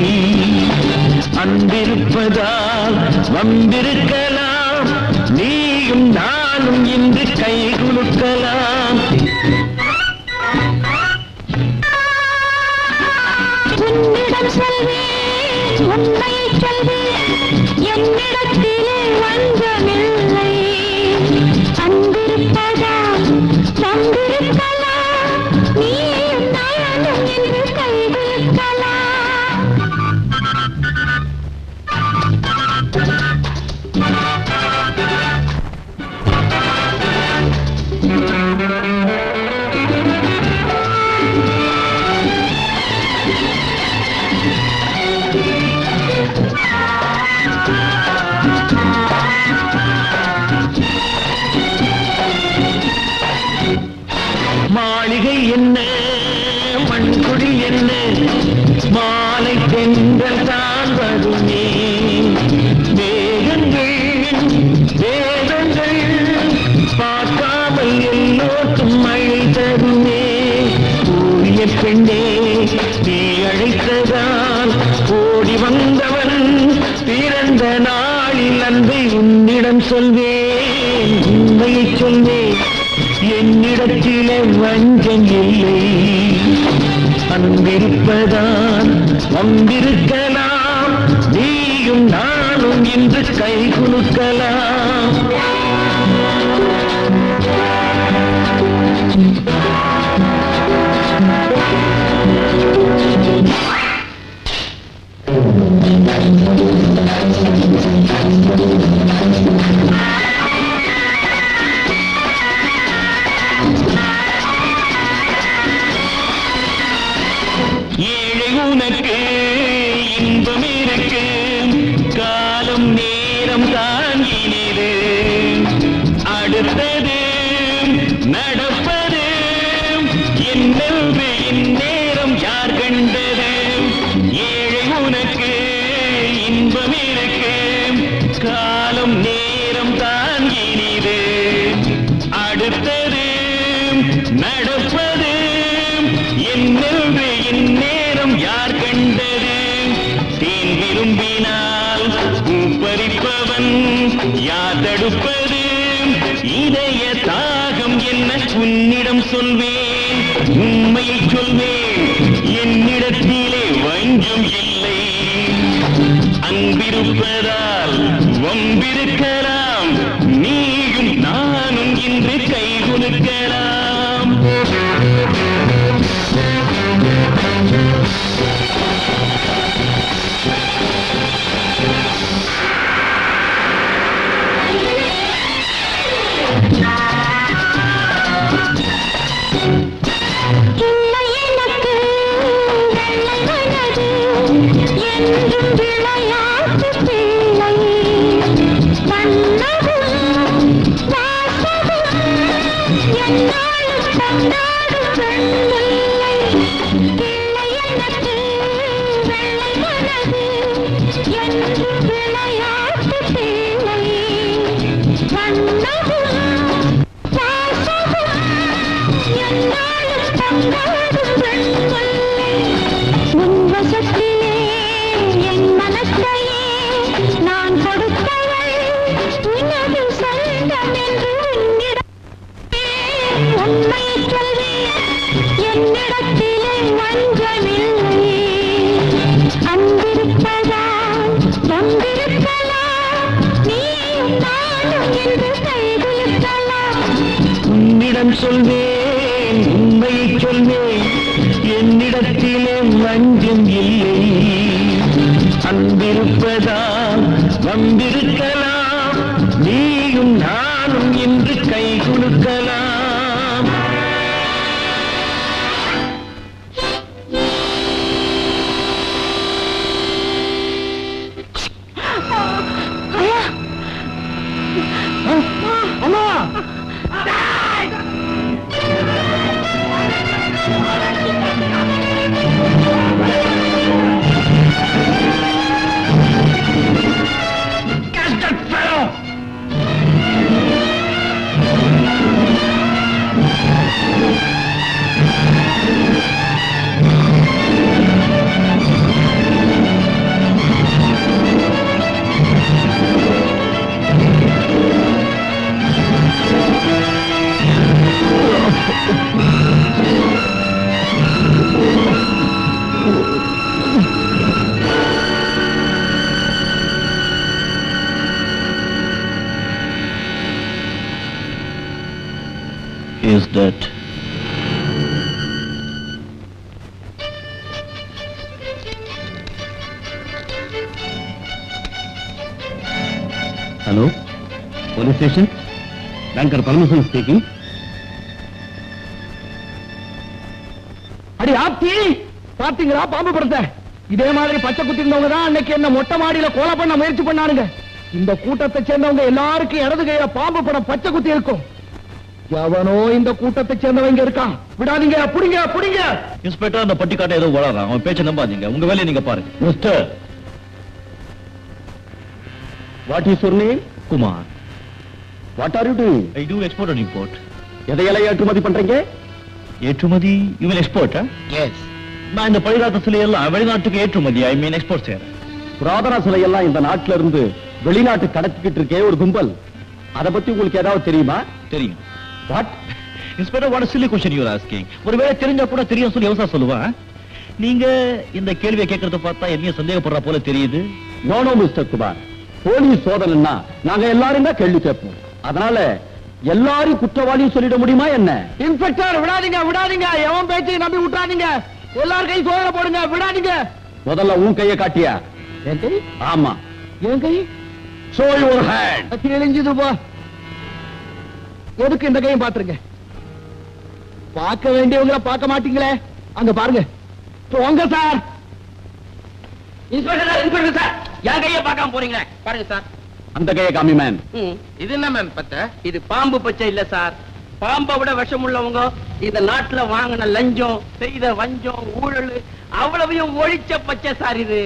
அன்பிருப்பதால் வம்பிருக்கலாம் நீயும் நானும் இன்று கை குலுக்கலாம் உன்னிடம் சொல்வேன் உண்மையை சொல்வேன் என்னிடத்திலே வஞ்சமில்லை அன்பிருப்பதால் வந்திருக்கலாம் நீயும் நானும் என்று கைவிருக்கலாம் மாளிகை என்ன மண்குடி என்ன மாலை தென்றல் தான் வருமே மேகங்கள் வேதங்கள் பார்க்காமல் எல்லோருக்கும் மழை தருமே கூடிய பெண்ணே நீ அழைத்ததால் ஓடி வந்தவன் பிறந்த நாளில் அன்பை உன்னிடம் சொல்வேன் உண்மையை சொல்வேன் என்னிடத்திலே வஞ்சம் இல்லை அன்பிருப்பதான் வம்பிருக்கலாம் நீயும் நானும் இன்று கை குலுக்கலாம் ஏழை உனக்கு இன்பம் இருக்கு காலம் நேரம் தாங்கினது அடுத்தது நடப்பது என்னென்று இந்நேரம் யார் கண்டது ஏழை உனக்கு இன்பம் இருக்கு காலம் நேரம் தாங்கினது அடுத்தது நடப்பது என்னென்று இந்நேரம் யார் கண்டது தேன் விரும்பினால் பூப்பறிப்பவன் யார் தடுப்பது இதய தாகம் என்ன உன்னிடம் சொல்வேன் உண்மையை சொல்வேன் என்னிடத்திலே வஞ்சம் இல்லை அன்பிருப்பதால் வம்பிருக்கலாம் நீயும் நானும் இன்று கைகுலுக்கலாம் இல்லை எனக்கு வெள்ளை மனது என்றும் விளையாட்டு பிள்ளை வண்ணமும் வாசமும் என்னாலும் கொண்டாடும் வெண்ணில்லை இல்லை எனக்கு வெள்ளை மனது என்றும் விளையாட்டு பிள்ளை வண்ணமும் வாசமும் என்னாலும் கொண்டாடும் வெண்ணில்லை உன் வசத்திலே என் மனத்தையே நான் கொடுத்தவள் உனது சொந்தம் என்று உன்னிடம் உண்மை சொல்வேன் என்னிடத்திலே வஞ்சமில்லை அன்பிருப்பதால் வந்திருக்கலாம் நீயும் நானும் என்று கைகுலுக்கலாம் உன்னிடம் சொல்வேன் உண்மையை சொல்வேன் என்னிடத்திலே வஞ்சம் இல்லை அன்பிருப்பதால் வந்திருக்கலாம் நீயும் நானும் இன்று கை குலுக்கலாம் அம்மா is that hello police station banker Parameswaran speaking அடி ஆப்தி பாத்தீங்களா பாம்பு படத்தை இதே மாதிரி பச்சை குத்தி இருந்தவங்க தான் அன்னைக்கு என்ன மொட்டை மாடியில கொலை பண்ண முயற்சி பண்ணானுங்க இந்த கூட்டத்தை சேர்ந்தவங்க எல்லாருக்கும் இடது கையில பாம்பு படம் பச்சை குத்தி இருக்கும் எவனோ இந்த கூட்டத்தை சேர்ந்தவங்க இருக்கான் விடாதீங்க புடிங்க புடிங்க இன்ஸ்பெக்டர் அந்த பட்டிக்காட்டை ஏதோ வளரான் அவன் பேச்சை நம்பாதீங்க உங்க வேலையை நீங்க பாருங்க mister what is your name Kumar what are you doing I do export and import எதையெல்லாம் ஏற்றுமதி பண்றீங்க ஏற்றுமதி இவன் எக்ஸ்போர்ட்டா எஸ் நான் இந்த பழிகாத்த சிலையெல்லாம் வெளிநாட்டுக்கு ஏற்றுமதி ஐ மீன் எக்ஸ்போர்ட் செய்யறேன் புராதன சிலையெல்லாம் இந்த நாட்டுல இருந்து வெளிநாட்டு கடத்திக்கிட்டு இருக்கே ஒரு கும்பல் அத பத்தி உங்களுக்கு ஏதாவது தெரியுமா தெரியும் what inspector what silly question you're asking ஒருவேளை தெரிஞ்சா கூட தெரியும் சொல்லி எவசா சொல்லுவான் நீங்க இந்த கேள்வியை கேட்கறத பார்த்தா என்னைய சந்தேகப்படுற போல தெரியுது no no mister Kumar police சோதனைன்னா நாங்க எல்லாரும் தான் கேள்வி கேட்போம் அதனால எல்லாரும் குற்றவாளியும் சொல்லிட முடியுமா என்ன இன்ஸ்பெக்டர் விடாதீங்க விடாதீங்க எவன் பேச்சையும் நம்பி விட்டுறாதீங்க எல்லாரும் கை சோதனை போடுங்க விடாதீங்க முதல்ல உன் கைய காட்டியா என் கை ஆமா என் கை ஷோ யுவர் ஹேண்ட் கிழிஞ்சது போ எதுக்கு இந்த கையும் பாத்துருங்க பார்க்க வேண்டியவங்கள பார்க்க மாட்டீங்களே அங்க பாருங்க போங்க sir inspector sir inspector sir என் கையை பார்க்காம போறீங்களே பாருங்க சார் அந்த கைய காமி மேன் ம், இது என்ன மேம் பத்த இது பாம்பு பச்சை இல்ல சார் பாம்பை விட விஷம் உள்ளவங்க இந்த நாட்டுல வாங்கின லஞ்சம் செய்த வஞ்சம் ஊழல் அவ்வளவையும் ஒழிச்ச பச்சை சார் இது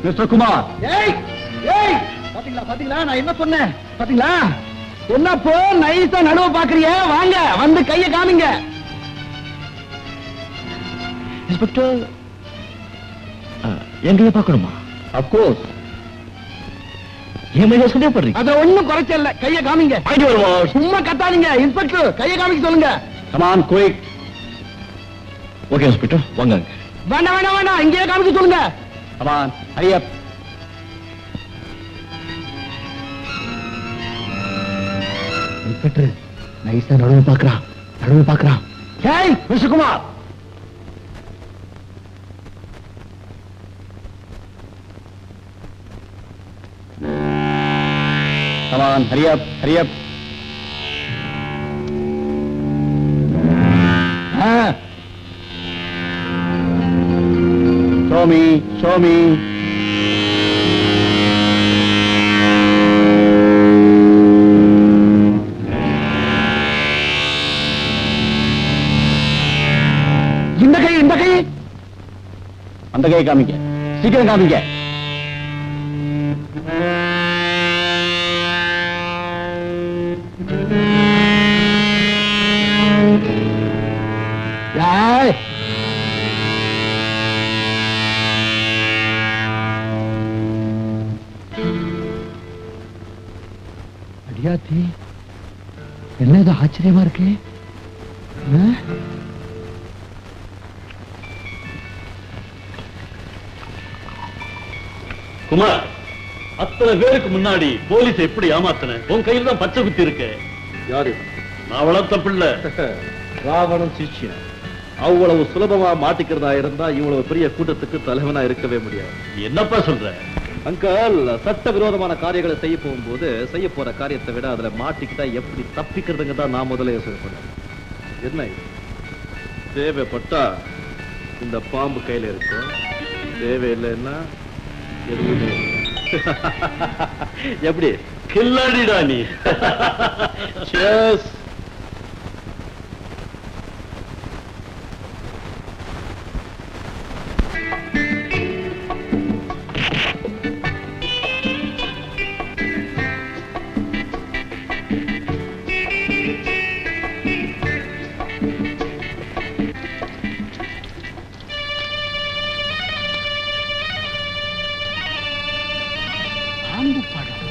மிஸ்டர் குமார் ஏய் ஏய் பாத்தீங்களா பாத்தீங்களா நான் என்ன சொன்னேன் பாத்தீங்களா என்னப்போ நைஸா நடுவ பாக்குறிய வாங்க வந்து கைய காமிங்க இன்ஸ்பெக்டர் எங்கேயே பார்க்கணுமா அப்கோர்ஸ் என் மேல சந்தேகப்படுறீங்க அத ஒண்ணும் குறைச்ச இல்ல கைய காமிங்க சும்மா கத்தாதீங்க இன்ஸ்பெக்டர் கைய காமிக்க சொல்லுங்க கமான் குயிக் ஓகே இன்ஸ்பெக்டர் வாங்க வேண்டாம் வேண்டாம் வேண்டாம் இங்கேயே காமிக்க சொல்லுங்க கமான் ஹரியப் இன்ஸ்பெக்டர் நைஸா நடுவு பாக்குறான் நடுவு பாக்குறான் ஏய் Vishnukumar Come on, hurry up, hurry up. Ah. Show me, show me. இந்த கை இந்த கை அந்த கை காமிங்க சீக்கிரம் காமிங்க ஏய் அடியாத்தி என்ன இது ஆச்சரியமா இருக்கு ஆ? குமார் அத்தனை பேருக்கு முன்னாடி போலீஸ் எப்படி ஏமாத்தின உன் கையில தான் பச்சை குத்தி இருக்கு யாரு நான் வளர்த்த பிள்ளை ராவணன் சிஷ்யன் அவ்வளவு சுலபமா மாட்டிக்கிறதா இருந்தா இவ்வளவு பெரிய கூட்டத்துக்கு தலைவனா இருக்கவே முடியாது என்னப்பா சொல்ற அங்கல் சட்ட விரோதமான காரியங்களை செய்ய போகும்போது செய்ய போற காரியத்தை விட அதுல மாட்டிக்கிட்டா எப்படி தப்பிக்கிறதுங்க தான் நான் முதல்ல யோசனை பண்ணேன் என்ன இது? தேவைப்பட்டா இந்த பாம்பு கையில இருக்கும் தேவையில்லைன்னா எதுவுமே இல்லை. எப்படி கில்லாடிடா நீ Cheers. பாம்பு படம்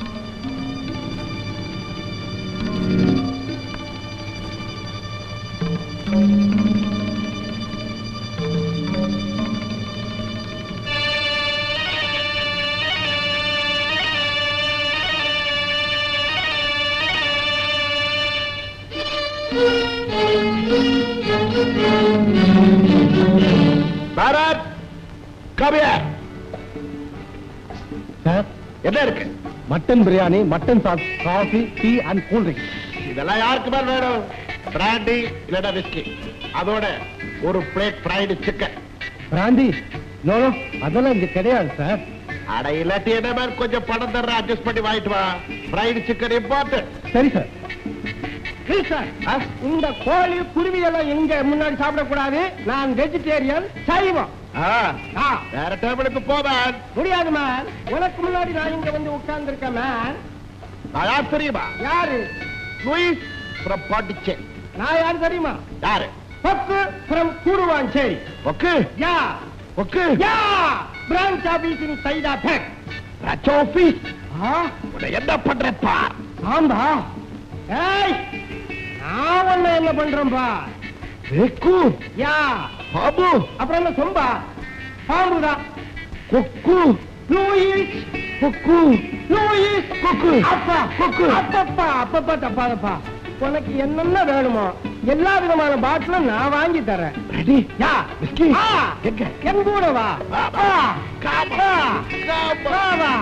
பாரத் கபியா சார் என்ன இருக்கு mutton biryani mutton sauce coffee tea and cool drink இதெல்லாம் யாருக்கு மேல வேணும் பிராண்டி இல்லடா விஸ்கி அதோட ஒரு plate fried chicken brandy no no, அதெல்லாம் இங்க கிடையாது சார் அட இல்லாட்டி என்ன மேல் கொஞ்சம் பணம் தர்ற அட்ஜஸ்ட் பண்ணி வாங்கிட்டு வா ஃப்ரைடு சிக்கன் இம்பார்ட்டன்ட் சரி சார் ப்ளீஸ் சார் இந்த கோழி குருவி எல்லாம் எங்க முன்னாடி சாப்பிடக்கூடாது நான் வெஜிடேரியன் சைவம் ஆ. வேற டேபிளுக்கு போவேன் முடியாது மேன் உனக்கு முன்னாடி நான் இங்க வந்து உட்கார்ந்து இருக்கேன் மேன் நான் யார் தெரியுமா யாரு லூயிஸ் ஃப்ரம் பாண்டிச்சேரி நான் யாரு தெரியுமா யாரு பக்கு from Guduvanchery okay yeah okay yeah branch office in சைதா பேக் ரச்ச ஆபீஸ் உன்னை என்ன பண்ற பார் ஆம்பா ஏய் நான் உன்னை என்ன பண்றேன்பா வெக்கு யா பாபு அப்புறம் என்ன சொம்பா பாம்புதான் கொக்கு லூயிஸ் கொக்கு லூயிஸ் கொக்கு அப்பா கொக்கு அப்பப்பா அப்பப்பா தப்பாதப்பா உனக்கு என்னென்ன வேணுமோ எல்லா விதமான பாட்டிலும் நான் வாங்கி தரேன் ரெடி யா விஸ்கி ஆ, எங்க என் கூட வா வா, வா. காமா. வா. வா, வா.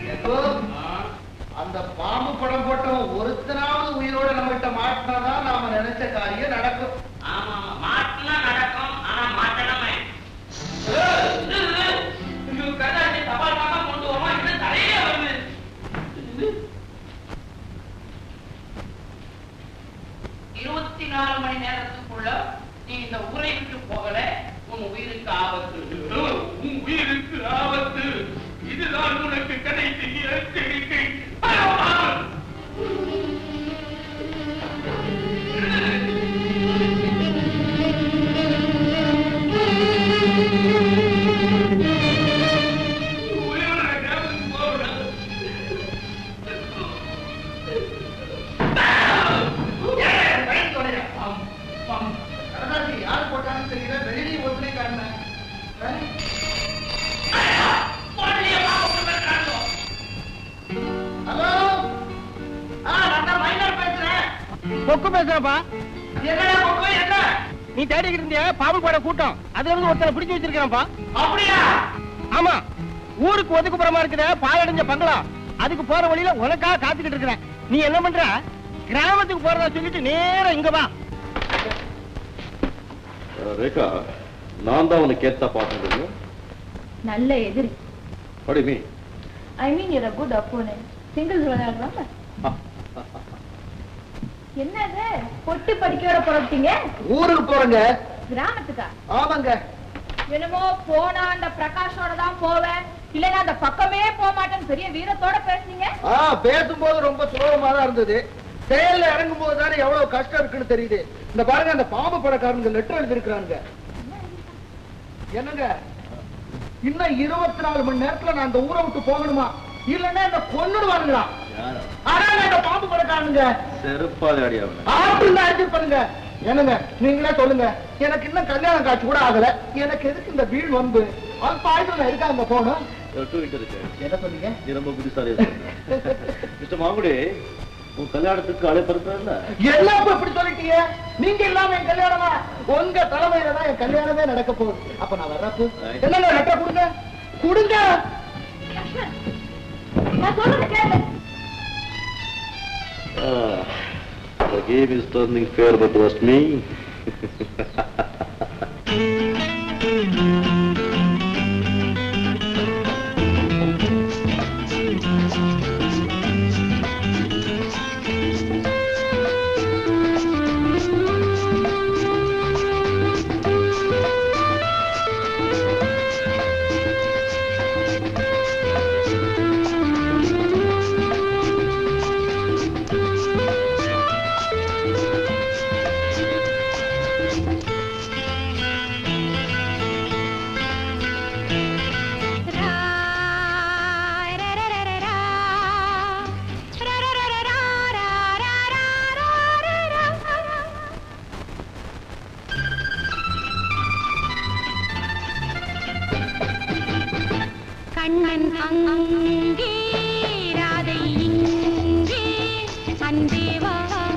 அந்த பாம்பு படம் போட்டவன் ஒருத்தனாவது உயிரோட நம்ம கிட்ட மாட்டினாதான் நாம நினைச்ச காரியம் நடக்கும் ஆமா ஆமா மாட்டினா நடக்கும் ஆனா மாட்டணுமே கதாச்சி தபால் பக்கம் கொண்டு வருவான் இன்னும் தலையிலே வருது இருபத்தி நாலு மணி நேரத்துக்குள்ள நீ இந்த ஊரை விட்டு போகல உன் உயிருக்கு ஆபத்து உன் உயிருக்கு ஆபத்து கொக்கு பேசுறப்பா என்னடா பக்கம் என்ன நீ தேடிக்கிட்டு இருந்திய பாம்பு பட கூட்டம் அதுல இருந்து ஒருத்தனை பிடிச்சு வச்சிருக்கிறேன்ப்பா அப்படியா ஆமா ஊருக்கு ஒதுக்குப்புறமா இருக்கிற பாழடைஞ்ச பங்களா அதுக்கு போற வழியில உனக்காக காத்துக்கிட்டு இருக்கிறேன் நீ என்ன பண்ற கிராமத்துக்கு போறதா சொல்லிட்டு நேரா இங்க வா ரேகா நான் தான் உனக்கு ஏத்தா பார்த்தது நல்ல எதிரி படி me I mean you're a good opponent singles விளையாடுறாங்க என்னது பொட்டி படிக்கோட புறப்பட்டீங்க ஊருக்கு போறேங்க கிராமத்துக்கா ஆமாங்க என்னமோ போனா அந்த பிரகாஷோட தான் போவேன் இல்லைன்னா அந்த பக்கமே போக மாட்டேன்னு பெரிய வீரத்தோட பேசுனீங்க ஆ பேசும்போது ரொம்ப சுலபமா தான் இருந்தது செயல்ல இறங்கும் போது தானே எவ்வளவு கஷ்டம் இருக்குன்னு தெரியுது இந்த பாருங்க அந்த பாம்பு படக்காரங்க லெட்டர் எழுதிருக்கிறாங்க என்னங்க இன்னும் இருபத்தி நாலு மணி நேரத்துல நான் இந்த ஊரை விட்டு போகணுமா இல்லன்னா என்ன கொன்னுடுவானுங்களா அதாங்க இந்த பாம்பு படக்காரனுங்க செருப்பாத அடியாவன ஆப்பிள் அடிச்சு பண்ணுங்க என்னங்க நீங்களே சொல்லுங்க எனக்கு இன்னும் கல்யாணம் காட்சி கூட ஆகல எனக்கு எதுக்கு இந்த வீடு வந்து அல்ப ஆயுதம் இருக்கா அங்க போகணும் என்ன சொன்னீங்க நீ ரொம்ப புத்திசாலியா மிஸ்டர் மாங்குடி உன் கல்யாணத்துக்கு அழைப்படுறதுல என்ன இப்ப இப்படி சொல்லிட்டீங்க நீங்க இல்லாம என் கல்யாணமா உங்க தலைமையில தான் என் கல்யாணமே நடக்க போகுது அப்ப நான் வர்றப்ப என்னங்க லெட்டர் கொடுங்க கொடுங்க நான் சொல்றது கேளு The game is turning fair but was me. Kannan அங்கே ராதை இங்கே அன்பே வா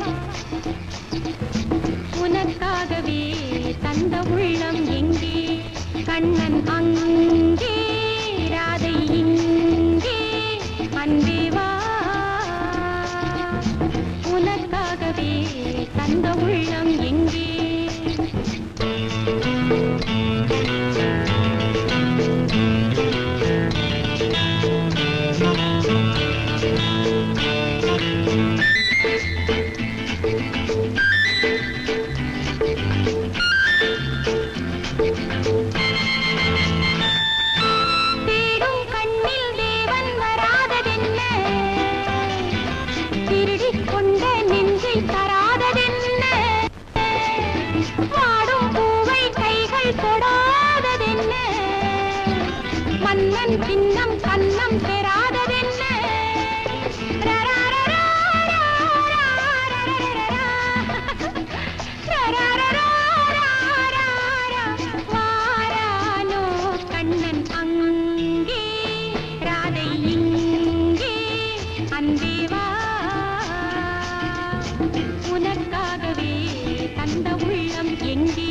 உனக்காகவே தந்த உள்ளம் எங்கே கண்ணன் அங்கே ராதை இங்கே அன்பே வா உனக்காகவே தந்த உள்ளம் எங்கே தேடும் கண்ணில் தேவன் வராததென்ன திருடிக் கொண்ட நெஞ்சை தராததென்ன வாடும் பூவை கைகள் தொடாததென்ன மன்னன் சின்னம் கன்னம் பெறாததென்ன வாரானோ கண்ணன் அங்கே ராதை இங்கே அன்பே வா உனக்காகவே தந்த உள்ளம் எங்கே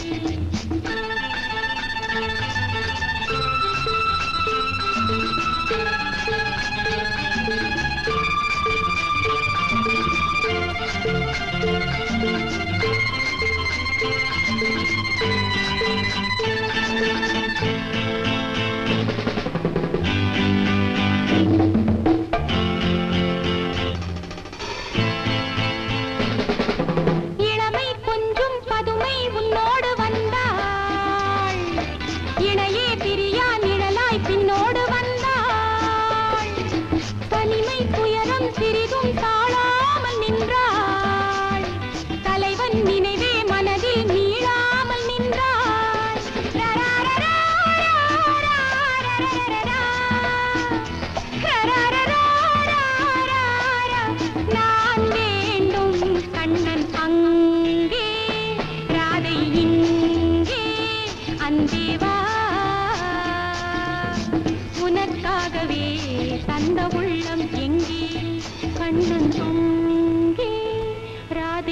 இளமை கொஞ்சும் பதுமை உன்னோடு வந்தாள் இணையே பிரியா நிழலாய் பின்னோடு வந்தாள் தனிமை துயரம் சிறிதும் தாழாமல் நின்றாள் தலைவன் நினைவே மனதில் மீளாமல் நின்றாள் நான் வேண்டும் கண்ணன் அங்கே ராதை இங்கே அன்பே வா உனக்காகவே தந்த உள்ளம் எங்கே கண்ணன் அங்கே ராதை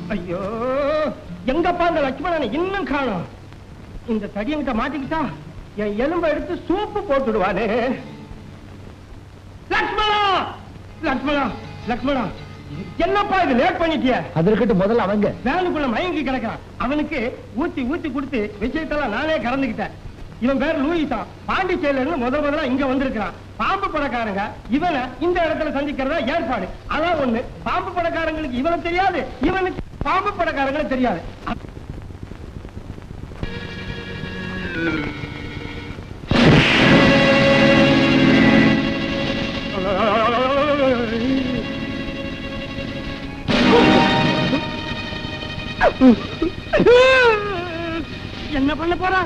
ஐயோ எங்கப்பா இந்த லட்சுமணனை இன்னும் காணோம் இந்த தடியங்கிட்ட மாட்டிக்கிட்டா என் எலும்பை எடுத்து சூப்பு போட்டுடுவானே லக்ஷ்மணா லக்ஷ்மணா லக்ஷ்மணா என்னப்பா இது லேட் பண்ணிட்டிய அது இருக்கட்டும் முதல்ல அவங்க வேனுக்குள்ள மயங்கி கிடக்கிறான் அவனுக்கு ஊத்தி ஊத்தி கொடுத்து விஷயத்தெல்லாம் நானே கறந்துக்கிட்டேன் இவன் பேர் லூயிசா பாண்டிச்சேரியில இருந்து முதல் முதல்ல இங்க வந்திருக்கிறான் பாம்பு படக்காரங்க இவனை இந்த இடத்துல சந்திக்கிறதா ஏற்பாடு அதான் ஒண்ணு பாம்பு படக்காரங்களுக்கு இவனை தெரியாது இவனுக்கு பாம்பு படக்காரங்களுக்கு தெரியாது என்ன பண்ண போறா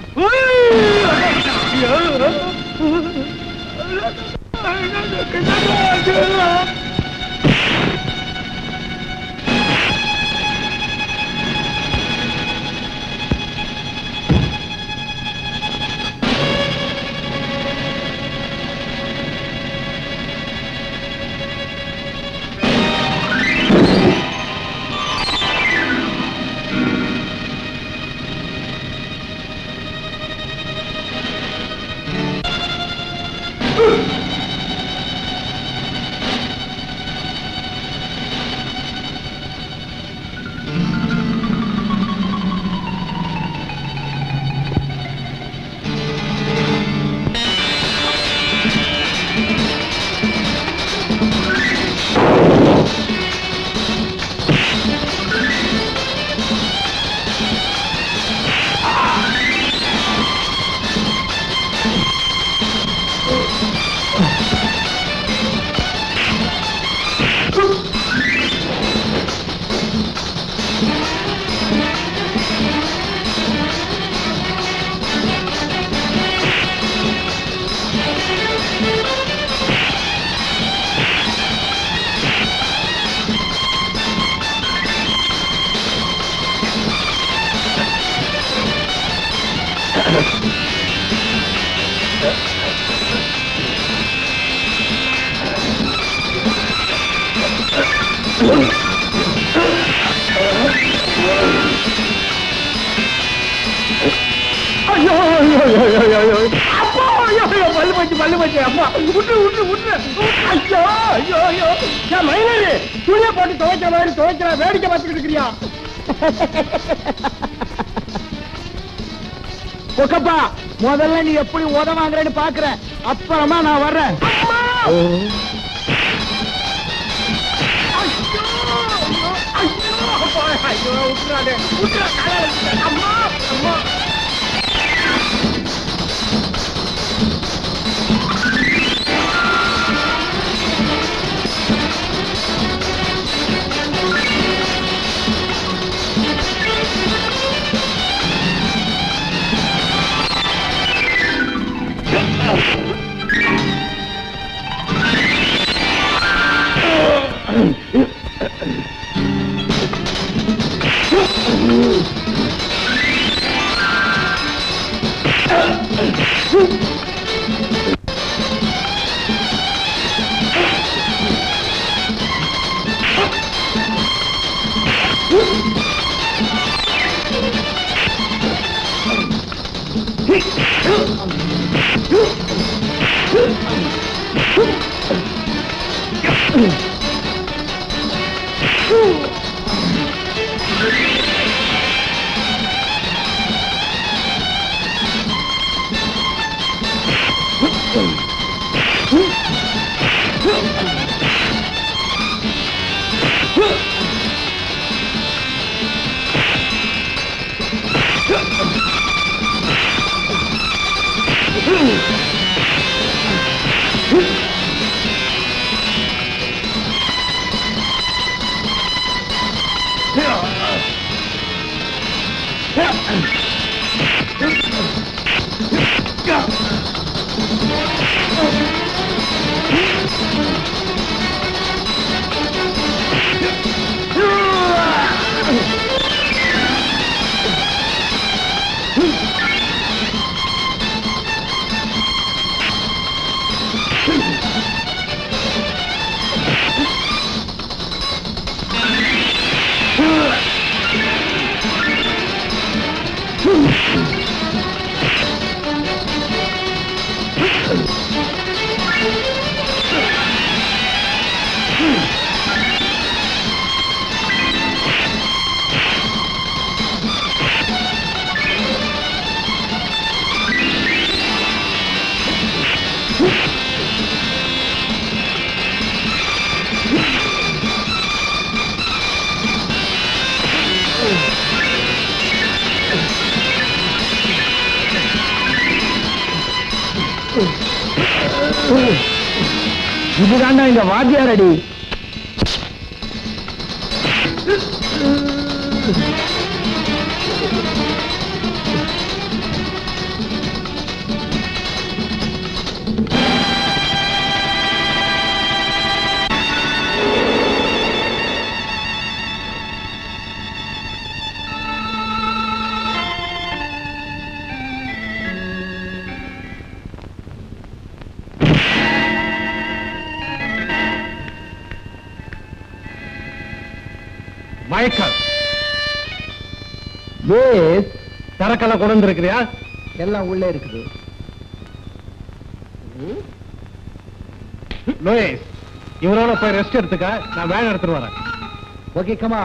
ஐயோ ஐயோ ஐயோ ஐயோ ஐயோ அப்பா ஐயோ ஐயோ பல்லு போச்சு பல்லு போச்சு அப்பா விட்டு விட்டு விட்டு ஐயோ ஐயோ ஐயோ ஏன் மைனரு துணியை போட்டு துவைக்கிற மாதிரி துவைக்கிற வேடிக்கை பார்த்துக்கிட்டு இருக்கிறியா ஒக்கப்பா முதல்ல நீ எப்படி உத வாங்குறேன்னு பாக்குறேன் அப்புறமா நான் வர்றேன் ஐயோ விட்டுறாதே விட்டுறா அம்மா அம்மா இதுதாண்டா இங்க வாத்தியார் அடி மைக்கேல் ஏஸ் சரக்கெல்லாம் கொண்டு வந்திருக்கிறியா எல்லாம் உள்ளே இருக்குது லோயேஸ் இவரோட போய் ரெஸ்ட் எடுத்துக்க நான் வேன் எடுத்துட்டு வரேன் ஓகே கமா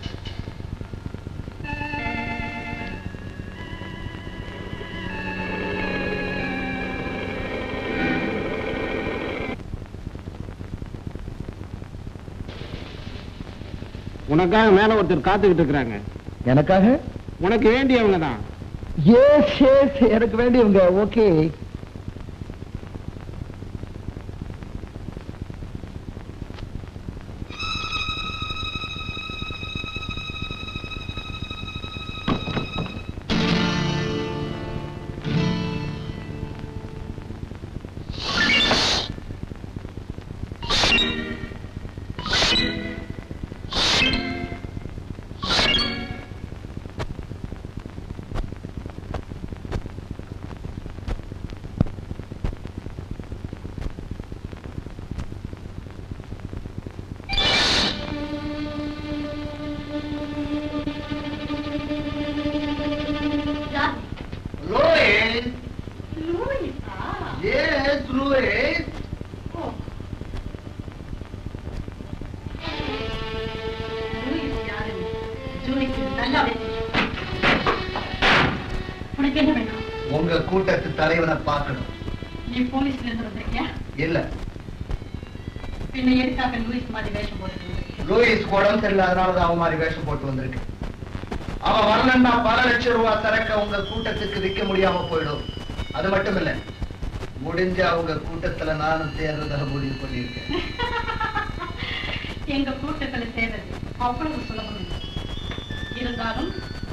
உனக்காக மேல ஒருத்தர் காத்துக்கிட்டு இருக்கிறாங்க எனக்காக உனக்கு வேண்டியவங்க தான் எஸ் எஸ் எனக்கு வேண்டியவங்க ஓகே லோயேஸ் எஸ் லோயேஸ் உனக்கு என்ன வேணும் உங்க கூட்டத்து தலைவனை பார்க்கணும் நீ போலீஸ்ல இருந்து வந்திருக்கியா இல்ல பின்ன எதுக்காக லூயிஸ் மாதிரி வேஷம் போட்டு லூயிஸ் உடம்பு சரியில்லை அதனாலதான் அவன் மாதிரி வேஷம் போட்டு வந்திருக்கு அவன் வரலன்னா பல லட்சம் ரூபாய் சரக்க உங்க கூட்டத்துக்கு விற்க முடியாம போயிடும் அது மட்டும் இல்ல முடிஞ்ச அவங்க கூட்டத்துல நானும் சேர்றதாக முடிவு பண்ணியிருக்கேன் எங்க கூட்டத்துல சேர்றது அவ்வளவு சுலபம் இல்லை இருந்தாலும்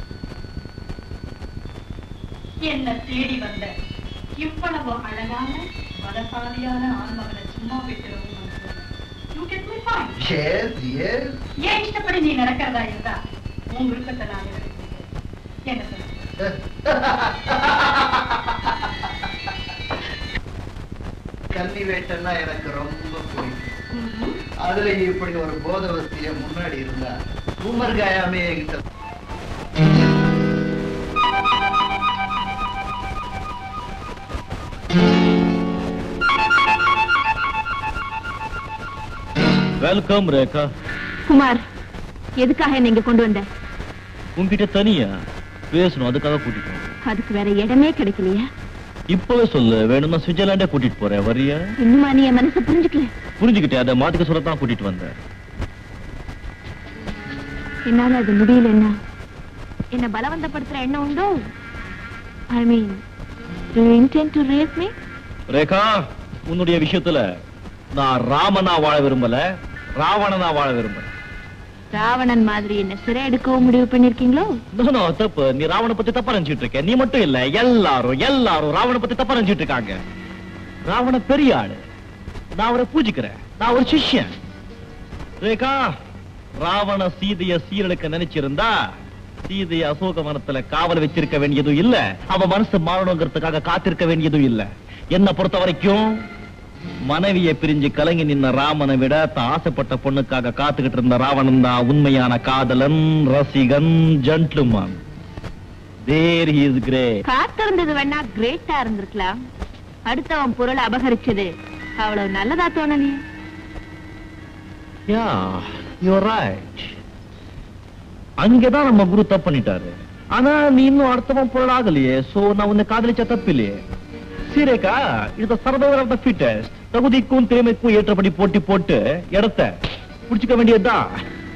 என்ன தேடி வந்த இவ்வளவு அழகான பலசாலியான ஆண்மகனை சும்மா விட்டுறவும் You get my point. Yes yes ஏன் இஷ்டப்படி நீ நடக்கிறதா இருந்தா உன் விருப்பத்தை நான் நிறைவேற்றுகிறேன். என்ன சொல்ற கன்னி வேட்டன்னா எனக்கு ரொம்ப பிடிக்கும் அதுல இப்படி ஒரு போதவஸ்திய முன்னாடி இருந்தா உமர் காயாமே என்கிட்ட வெல்கம் ரேகா குமார் எதுக்காக என்ன இங்க கொண்டு வந்த உன்கிட்ட தனியா பேசணும் அதுக்காக கூட்டிட்டு வந்தேன். அதுக்கு வேற இடமே கிடைக்கலையா இப்பவே சொல்லு வேணும்னா சுவிட்சர்லாண்டே கூட்டிட்டு போறேன் வரியா இன்னுமா நீ என் மனசை புரிஞ்சுக்கல புரிஞ்சுக்கிட்டேன் அதை மாத்திக்க சொல்லத்தான் கூட்டிட்டு வந்தேன் என்னால அது முடியலன்னா என்ன பலவந்தப்படுத்துற எண்ணம் உண்டோ I mean to intend to race me Rekha உன்னுடைய விஷயத்துல நான் ராமனா வாழ விரும்பல ராவணனா வாழ விரும்பல ராவணன் மாதிரி என்ன சிறை எடுக்கவும் முடிவு பண்ணிருக்கீங்களோ No, no, தப்பு நீ ராவண பத்தி தப்பா நினைச்சிட்டு இருக்க நீ மட்டும் இல்ல எல்லாரும் எல்லாரும் ராவண பத்தி தப்பா நினைச்சிட்டு இருக்காங்க ராவண பெரிய ஆளு நான் அவரை பூஜிக்கிறேன் நான் ஒரு சிஷ்யன் ரேகா ராவண சீதைய சீரழிக்க நினைச்சிருந்தா சீதைய அசோகவனத்துல காவல் வச்சிருக்க வேண்டியதும் இல்ல அவ மனசு மாறணுங்கிறதுக்காக காத்திருக்க வேண்டியதும் இல்ல என்ன பொறுத்த வரைக்கும் மனைவியை பிரிஞ்சு கலங்கி நின்ன ராமனை விட தான் ஆசைப்பட்ட பொண்ணுக்காக காத்துக்கிட்டு இருந்த ராவணன் தான் உண்மையான காதலன் ரசிகன் ஜென்ட்லுமான் தேர் இஸ் கிரே காத்திருந்தது வேணா கிரேட்டா இருந்திருக்கலாம் அடுத்தவன் பொருளை அபகரிச்சது அவ்வளவு நல்லதா தோணலையே யா யூர் ரைட் அங்கதான் நம்ம குரு தப்பு பண்ணிட்டாரு ஆனா நீ இன்னும் அடுத்தவன் பொருள் ஆகலையே சோ நான் உன்னை காதலிச்ச தப்பில்லையே சீரேக்கா இது சர்வைவர் ஆஃப் த ஃபிட்டஸ்ட் தகுதிக்கும் திறமைக்கும் ஏற்றபடி போட்டி போட்டு இடத்த புடிச்சுக்க வேண்டியதுதான்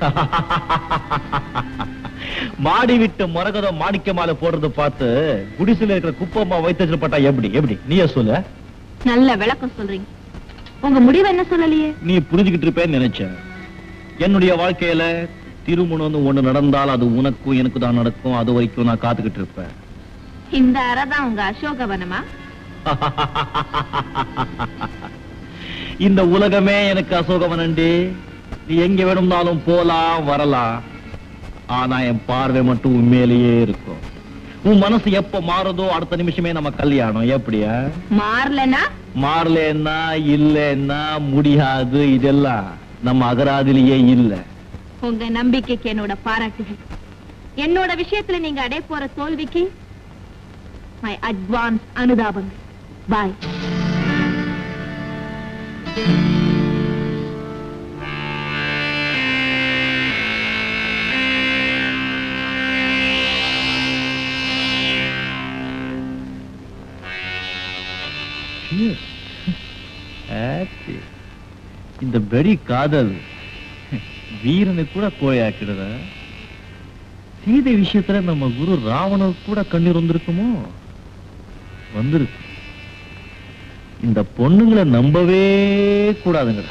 மாடி விட்டு மரகதம் மாணிக்க மாலை போடுறது பார்த்து குடிசையில இருக்கிற குப்பம்மா வைத்து வச்சிருப்பட்டா எப்படி எப்படி நீயே சொல்லு நல்ல விளக்கம் சொல்றீங்க உங்க முடிவு என்ன சொல்லலையே நீ புரிஞ்சுக்கிட்டு இருப்பேன்னு நினைச்சேன் என்னுடைய வாழ்க்கையில திருமணம்னு ஒண்ணு நடந்தால் அது உனக்கும் எனக்கு தான் நடக்கும் அது வரைக்கும் நான் காத்துக்கிட்டு இருப்பேன் இந்த அறை தான் உங்க அசோகவனமா இந்த உலகமே எனக்கு அசோகவனண்டி நீ எங்க வேணும்னாலும் போலாம் வரலாம் ஆனா என் பார்வை மட்டும் உண்மையிலேயே இருக்கும் உன் மனசு எப்ப மாறுதோ அடுத்த நிமிஷமே நம்ம கல்யாணம் எப்படியா மாறலனா மாறலன்னா இல்லைன்னா முடியாது இதெல்லாம் நம்ம அகராதிலேயே இல்ல உங்க நம்பிக்கைக்கு என்னோட பாராட்டுகள் என்னோட விஷயத்துல நீங்க அடைய போற தோல்விக்கு மை அட்வான்ஸ் அனுதாபங்கள் பாய் ஆச்சு. இந்த வெறி காதல் வீரனை கூட கோழையாக்கிடுத சீதை விஷயத்துல நம்ம குரு ராவணன் கூட கண்ணீர் வந்திருக்குமோ வந்திருக்கு இந்த பொண்ணுங்களை நம்பவே கூடாதுங்கடா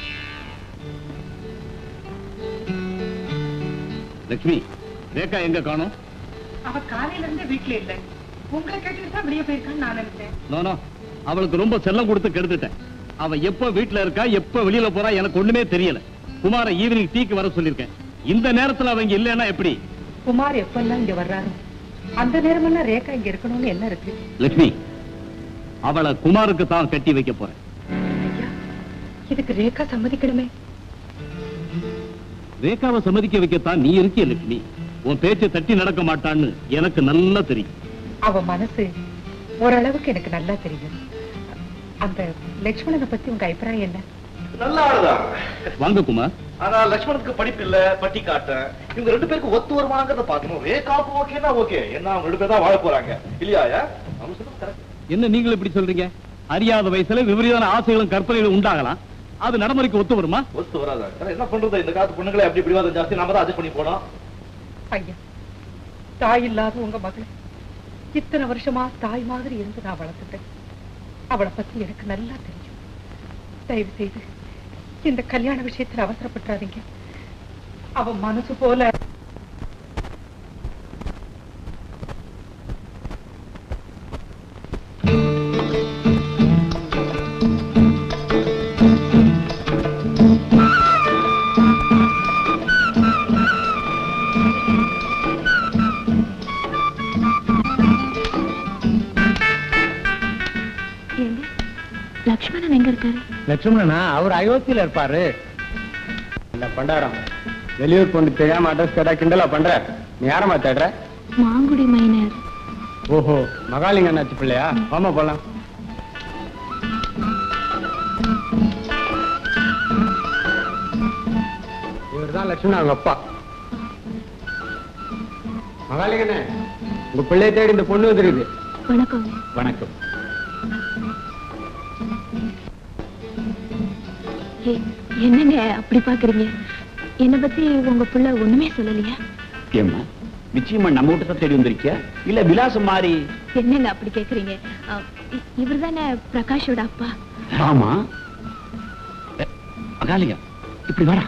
லட்சுமி ரேகா எங்க காணோம் அவ காலையில இருந்தே வீட்டுல இல்ல உங்களை கேட்டுட்டு தான் வெளியே போயிருக்கான்னு நான் நினைச்சேன் நானா அவளுக்கு ரொம்ப செல்லம் கொடுத்து கெடுத்துட்டேன் அவ எப்ப வீட்டுல இருக்கா எப்ப வெளியில போறா எனக்கு ஒண்ணுமே தெரியல குமார ஈவினிங் டீக்கு வர சொல்லிருக்கேன் இந்த நேரத்துல அவங்க இல்லைன்னா எப்படி குமார் எப்பெல்லாம் இங்க வர்றாரு அந்த நேரமெல்லாம் ரேகா இங்க இருக்கணும்னு என்ன இருக்கு லட்சுமி அவளை குமாருக்கு தான் கட்டி வைக்க போறேன் இதுக்கு ரேகா சம்மதிக்கணுமே ரேகாவை சம்மதிக்க வைக்கத்தான் நீ இருக்கிய லட்சுமி உன் பேச்சை தட்டி நடக்க மாட்டான்னு எனக்கு நல்லா தெரியும் அவ மனசு ஓரளவுக்கு எனக்கு நல்லா தெரியும் அந்த லட்சுமணனை பத்தி உங்க அபிப்பிராயம் என்ன நல்ல ஆளுதான் வாங்க குமார் ஆனா லட்சுமணனுக்கு படிப்பு இல்ல பட்டி காட்டேன் இவங்க ரெண்டு பேருக்கு ஒத்து வருமானங்கிறத பாக்கணும் ரேகாவுக்கு ஓகேனா ஓகே என்ன அவங்க ரெண்டு பேர் தான் வாழ போறாங்க இல்லையா அவங்க சொல்றது correct. என்ன நீங்களும் இப்படி சொல்றீங்க அறியாத வயசுல விபரீதமான ஆசைகளும் கற்பனைகளும் உண்டாகலாம் அது நடைமுறைக்கு ஒத்து வருமா ஒத்து வராதா ஆனா என்ன பண்றது இந்த காலத்து பொண்ணுங்களை அப்படி பிடிவாதம் ஜாஸ்தி நாம தான் அட்ஜஸ்ட் பண்ணி போனோம் ஐயா தாய் இல்லாத உங்க மகளை இத்தனை வருஷமா தாய் மாதிரி இருந்து நான் வளர்த்துட்டேன் அவளை பத்தி எனக்கு நல்லா தெரியும் தயவு செய்து இந்த கல்யாண விஷயத்துல அவசரப்பட்டுறாதீங்க அவ மனசு போல ஏங்க லக்ஷ்மணன் எங்க இருக்காரு லட்சுமணனா அவர் அயோத்தியில இருப்பாரு இந்த பண்டாரம் வெளியூர் பொண்ணு தெரியாம அட்ரஸ் கேட்டா கிண்டலா பண்ற நீ யாரமா தேடுற மாங்குடி மைனர் ஓஹோ மகாலிங்க அண்ணாச்சி பிள்ளையா ஆமா போலாம் இவர்தான் லட்சுமணன் அவங்க அப்பா மகாலிங்கண்ணே உங்க பிள்ளைய தேடி இந்த பொண்ணு வந்துருக்குது வணக்கம் வணக்கம் ஏ- என்னங்க அப்படி பாக்குறீங்க என்ன பத்தி உங்க பிள்ளை ஒண்ணுமே சொல்லலையா ஏம்மா நிச்சயமா நம்ம வீட்டு தான் தேடி வந்திருக்கியா இல்ல விலாசம் மாறி என்னங்க அப்படி கேக்குறீங்க இவர் தானே பிரகாஷோட அப்பா ஆமா அஹ், மகாலிங்க இப்படி வாடா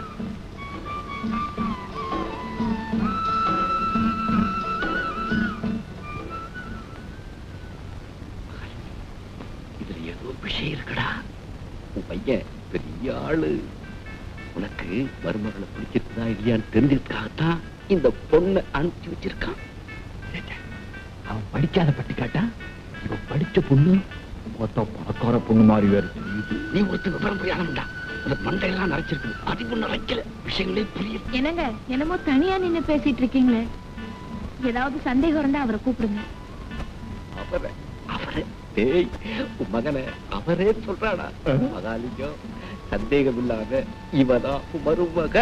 இதுல ஏதோ விஷயம் இருக்குடா உன் பையன் பெரிய ஆளு உனக்கு மருமகளை பிடிச்சிருக்குதா இல்லையான்னு தெரிஞ்சதுக்காகத்தான் இந்த பொண்ணை அனுப்பிச்சு வச்சிருக்கான் அவன் படிக்காத பட்டி காட்டா இவன் படிச்ச பொண்ணு மொத்தம் பணக்கார பொண்ணு மாதிரி வேற தெரியுது நீ ஒருத்தர் விவரம் புரியாதா உனக்கு மண்டையெல்லாம் நரைச்சிருக்கு அது நரைக்கல விஷயங்களே புரியுது என்னங்க என்னமோ தனியா நின்னு பேசிட்டு இருக்கீங்களே ஏதாவது சந்தேகம் இருந்தா அவரை கூப்பிடுங்க அவரை அவரை டேய் உன் மகனை அவரே சொல்றாடா மகாலிங்கம் சந்தேகம் இல்லாம இவதான் உன் மருமக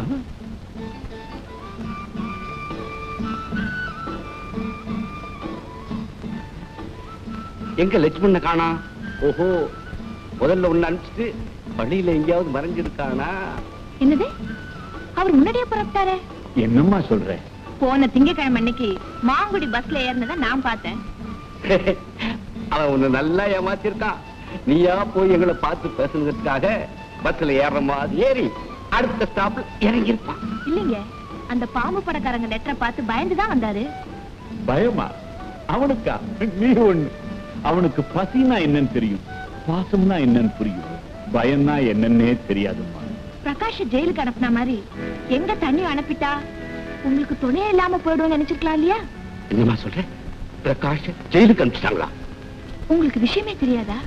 எங்க லட்சுமண காணா ஓஹோ முதல்ல ஒண்ணு அனுப்பிச்சிட்டு வழியில எங்கேயாவது மறைஞ்சிருக்கானா என்னது அவர் முன்னாடியே புறப்பட்டாரே என்னம்மா சொல்ற போன திங்கக்கிழமை அன்னைக்கு மாங்குடி பஸ்ல ஏறினதை நான் பார்த்தேன் அவன் உன்னை நல்லா ஏமாத்திருக்கான் நீயா போய் எங்களை பார்த்து பேசுனதுக்காக பஸ்ல ஏற மாதிரி ஏறி அடுத்த ஸ்டாப்ல இறங்கி இருப்பான் இல்லைங்க அந்த பாம்பு படக்காரங்க லெட்டரை பார்த்து பயந்துதான் வந்தாரு பயமா அவனுக்கா நீ ஒண்ணு அவனுக்கு பசினா என்னன்னு தெரியும் பாசம்னா என்னன்னு புரியும் பயம்னா என்னன்னே தெரியாதும்மா பிரகாஷ் ஜெயிலுக்கு அனுப்புன மாதிரி எங்க தண்ணி அனுப்பிட்டா உங்களுக்கு துணையே இல்லாம போயிடுவோம் நினைச்சிருக்கலாம் இல்லையா என்னமா சொல்ற பிரகாஷ் ஜெயிலுக்கு அனுப்பிச்சிட்டாங்களா உங்களுக்கு விஷயமே தெரியாதா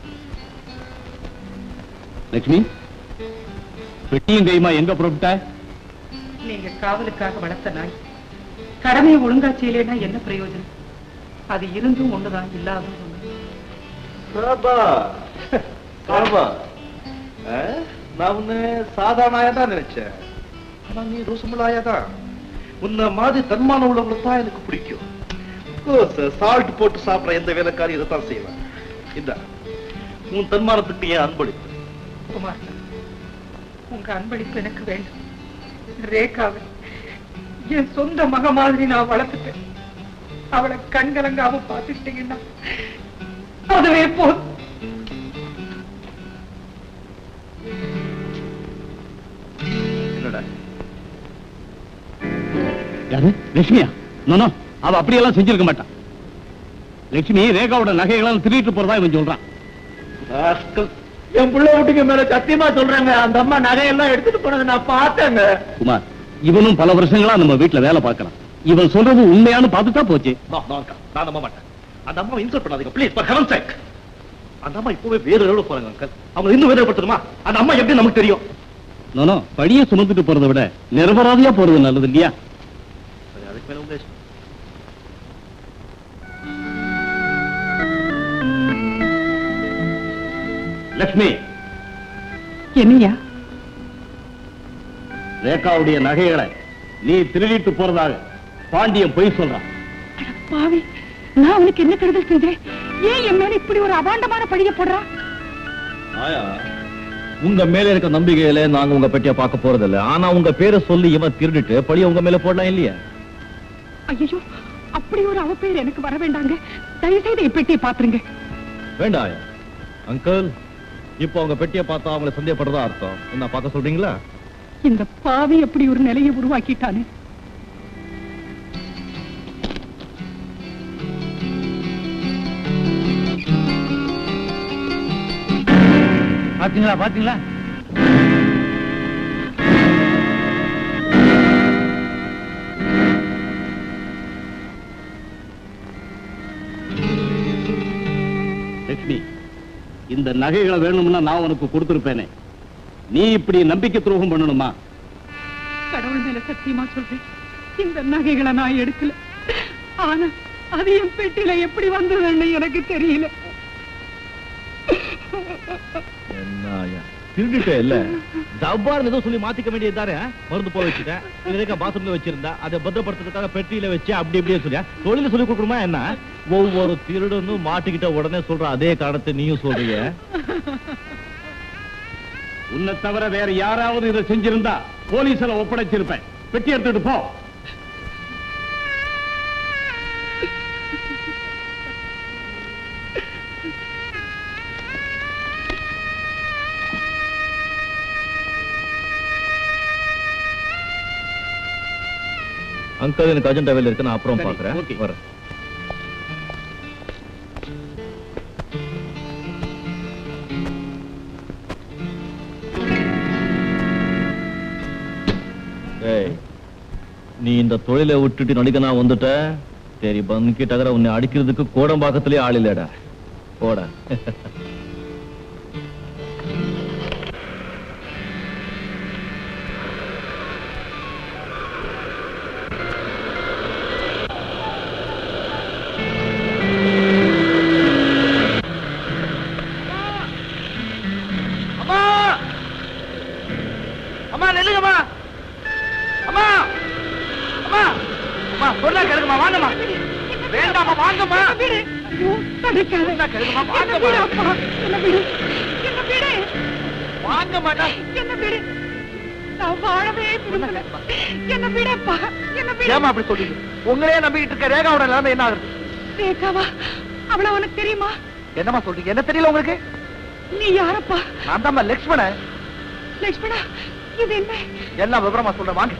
லட்சுமி பெட்டியும் கைமா எங்க புறப்பட்ட நீங்க காவலுக்காக வளர்த்த நாய் கடமையை ஒழுங்கா செய்யலைன்னா என்ன பிரயோஜனம் அது இருந்தும் ஒண்ணுதான் இல்லாதும் ஒண்ணு சாபா சாபா ஆ? நான் உன்னை சாதாரண தான் நினைச்சேன் ஆனா நீ ரோசமுள்ளாயா தான் உன்னை மாதிரி தன்மானம் உள்ளவங்களை தான் எனக்கு பிடிக்கும் சால்ட் போட்டு சாப்பிடுற எந்த வேலைக்காரி இதைத்தான் செய்வேன் இந்த உன் தன்மானத்துக்கு ஏன் அன்பளிப்பு குமார் உங்க அன்பளிப்பு எனக்கு வேண்டும் ரேகாவை என் சொந்த மக மாதிரி நான் வளர்த்துட்டேன் அவளை கண்கலங்காம பார்த்துட்டீங்கன்னா அதுவே போதும் என்னடா யாரு லட்சுமியா நோ அவ அப்படியெல்லாம் செஞ்சிருக்க மாட்டான் லட்சுமி ரேகாவோட நகைகளாம் திருட்டு போறதா இவன் சொல்றான் ராஸ்கல். என் புள்ள வீட்டுக்கு மேல சத்தியமா சொல்றாங்க அந்த அம்மா நகையெல்லாம் எடுத்துட்டு போனதை நான் பார்த்தேங்க குமார் இவனும் பல வருஷங்களா நம்ம வீட்டுல வேலை பார்க்கறான் இவன் சொல்றது உண்மையானு பார்த்துட்டா போச்சு No, no, uncle. நான் நம்ப மாட்டேன் அந்த அம்மா இன்சல்ட் பண்ணாதீங்க ப்ளீஸ் ஃபார் ஹெவன் சேக் அந்த அம்மா இப்பவே வேற லெவலில் போறாங்க அங்கிள் அவங்க இன்னும் வேதனைப்படுத்தணுமா அந்த அம்மா எப்படி நமக்கு தெரியும் நோ படிய சுமந்துட்டு போறதை விட நிரபராதியா போறது நல்லது இல்லையா சரி அதுக்கு மேல உங்க இஷ்டம். லட்சுமி என்னையா ரேகாவுடைய நகைகளை நீ திருடிட்டு போறதாக பாண்டியன் பொய் சொல்றான் பாவி நான் அவனுக்கு என்ன கெடுதல் செஞ்சேன் ஏன் என் மேல இப்படி ஒரு அபாண்டமான பழிய போடுறான் ஆயா உங்க மேல இருக்க நம்பிக்கையில நாங்க உங்க பெட்டிய பார்க்க போறது இல்ல ஆனா உங்க பேரை சொல்லி இவன் திருடிட்டு பழிய உங்க மேல போடலாம் இல்லையா ஐயோ அப்படி ஒரு அவ பேர் எனக்கு வர வேண்டாங்க தயவு செய்து இப்பெட்டியை பாத்துருங்க வேண்டாம் ஆயா அங்கிள் இப்போ உங்க பெட்டிய பார்த்தா அவங்கள சந்தேகப்படுறதா அர்த்தம் என்ன பார்க்க சொல்றீங்களா இந்த பாவி எப்படி ஒரு நிலையை உருவாக்கிட்டானே பாத்தீங்களா பாத்தீங்களா லட்சுமி இந்த நகைகளை வேணும்னா நான் உனக்கு கொடுத்திருப்பேனே நீ இப்படி நம்பிக்கை துரோகம் பண்ணணுமா கடவுள் மேல சத்தியமா சொல்றேன் இந்த நகைகளை நான் எடுக்கல ஆனா அது என் பெட்டியில எப்படி வந்ததுன்னு எனக்கு தெரியல என்ன திருடிட்ட இல்ல ஜவ்வாறு ஏதோ சொல்லி மாத்திக்க வேண்டியது தானே மருந்து போல வச்சுட்டேன் இதுக்க பாத்ரூம்ல வச்சிருந்தா அதை பத்திரப்படுத்துறதுக்காக பெட்டியில வச்சு அப்படி இப்படியே சொல்லியா தொழில சொல்லி கொடுக்கணுமா என்ன ஒவ்வொரு திருடனும் மாட்டிக்கிட்ட உடனே சொல்ற அதே காரணத்தை நீயும் சொல்றீங்க உன்னை தவிர வேற யாராவது இதை செஞ்சிருந்தா போலீஸ்ல ஒப்படைச்சிருப்பேன் பெட்டி எடுத்துட்டு போ அங்கிள் எனக்கு அர்ஜென்ட் வேலை இருக்கு நான் அப்புறம் சரி, பாக்குறேன் okay. வரேன் ஏய், நீ இந்த தொழிலை விட்டுட்டு நடிக்கனா வந்துட்ட சரி பங்கிட்டகர உன்னை அடிக்கிறதுக்கு கோடம்பாக்கத்திலே ஆள் இல்லடா போட அம்மா அம்மா நெல்லுங்கம்மா அம்மா அம்மா அம்மா பொருளா கிடக்குமா வாங்கம்மா வேண்டாம்மா வாங்கம்மா ஐயோ தடுக்காத பொருளா கிடக்குமா என்ன விடு வாங்கம்மா அப்பா என்ன விடு என்ன விடு வாங்கம்மா என்ன விடு நான் வாழவே விரும்பல என்ன விடப்பா என்ன விடு ஏமா அப்படி சொல்றீங்க உங்களையே நம்பிக்கிட்டு இருக்க ரேகாவோட நிலைமை என்ன ஆகுது ரேகாவா அவள உனக்கு தெரியுமா என்னம்மா சொல்றீங்க என்ன தெரியல உங்களுக்கு நீ யாரப்பா நான் தான்மா லக்ஷ்மணன் லட்சுமணா இது என்ன எல்லாம் விவரமா சொல்றேன் வாங்க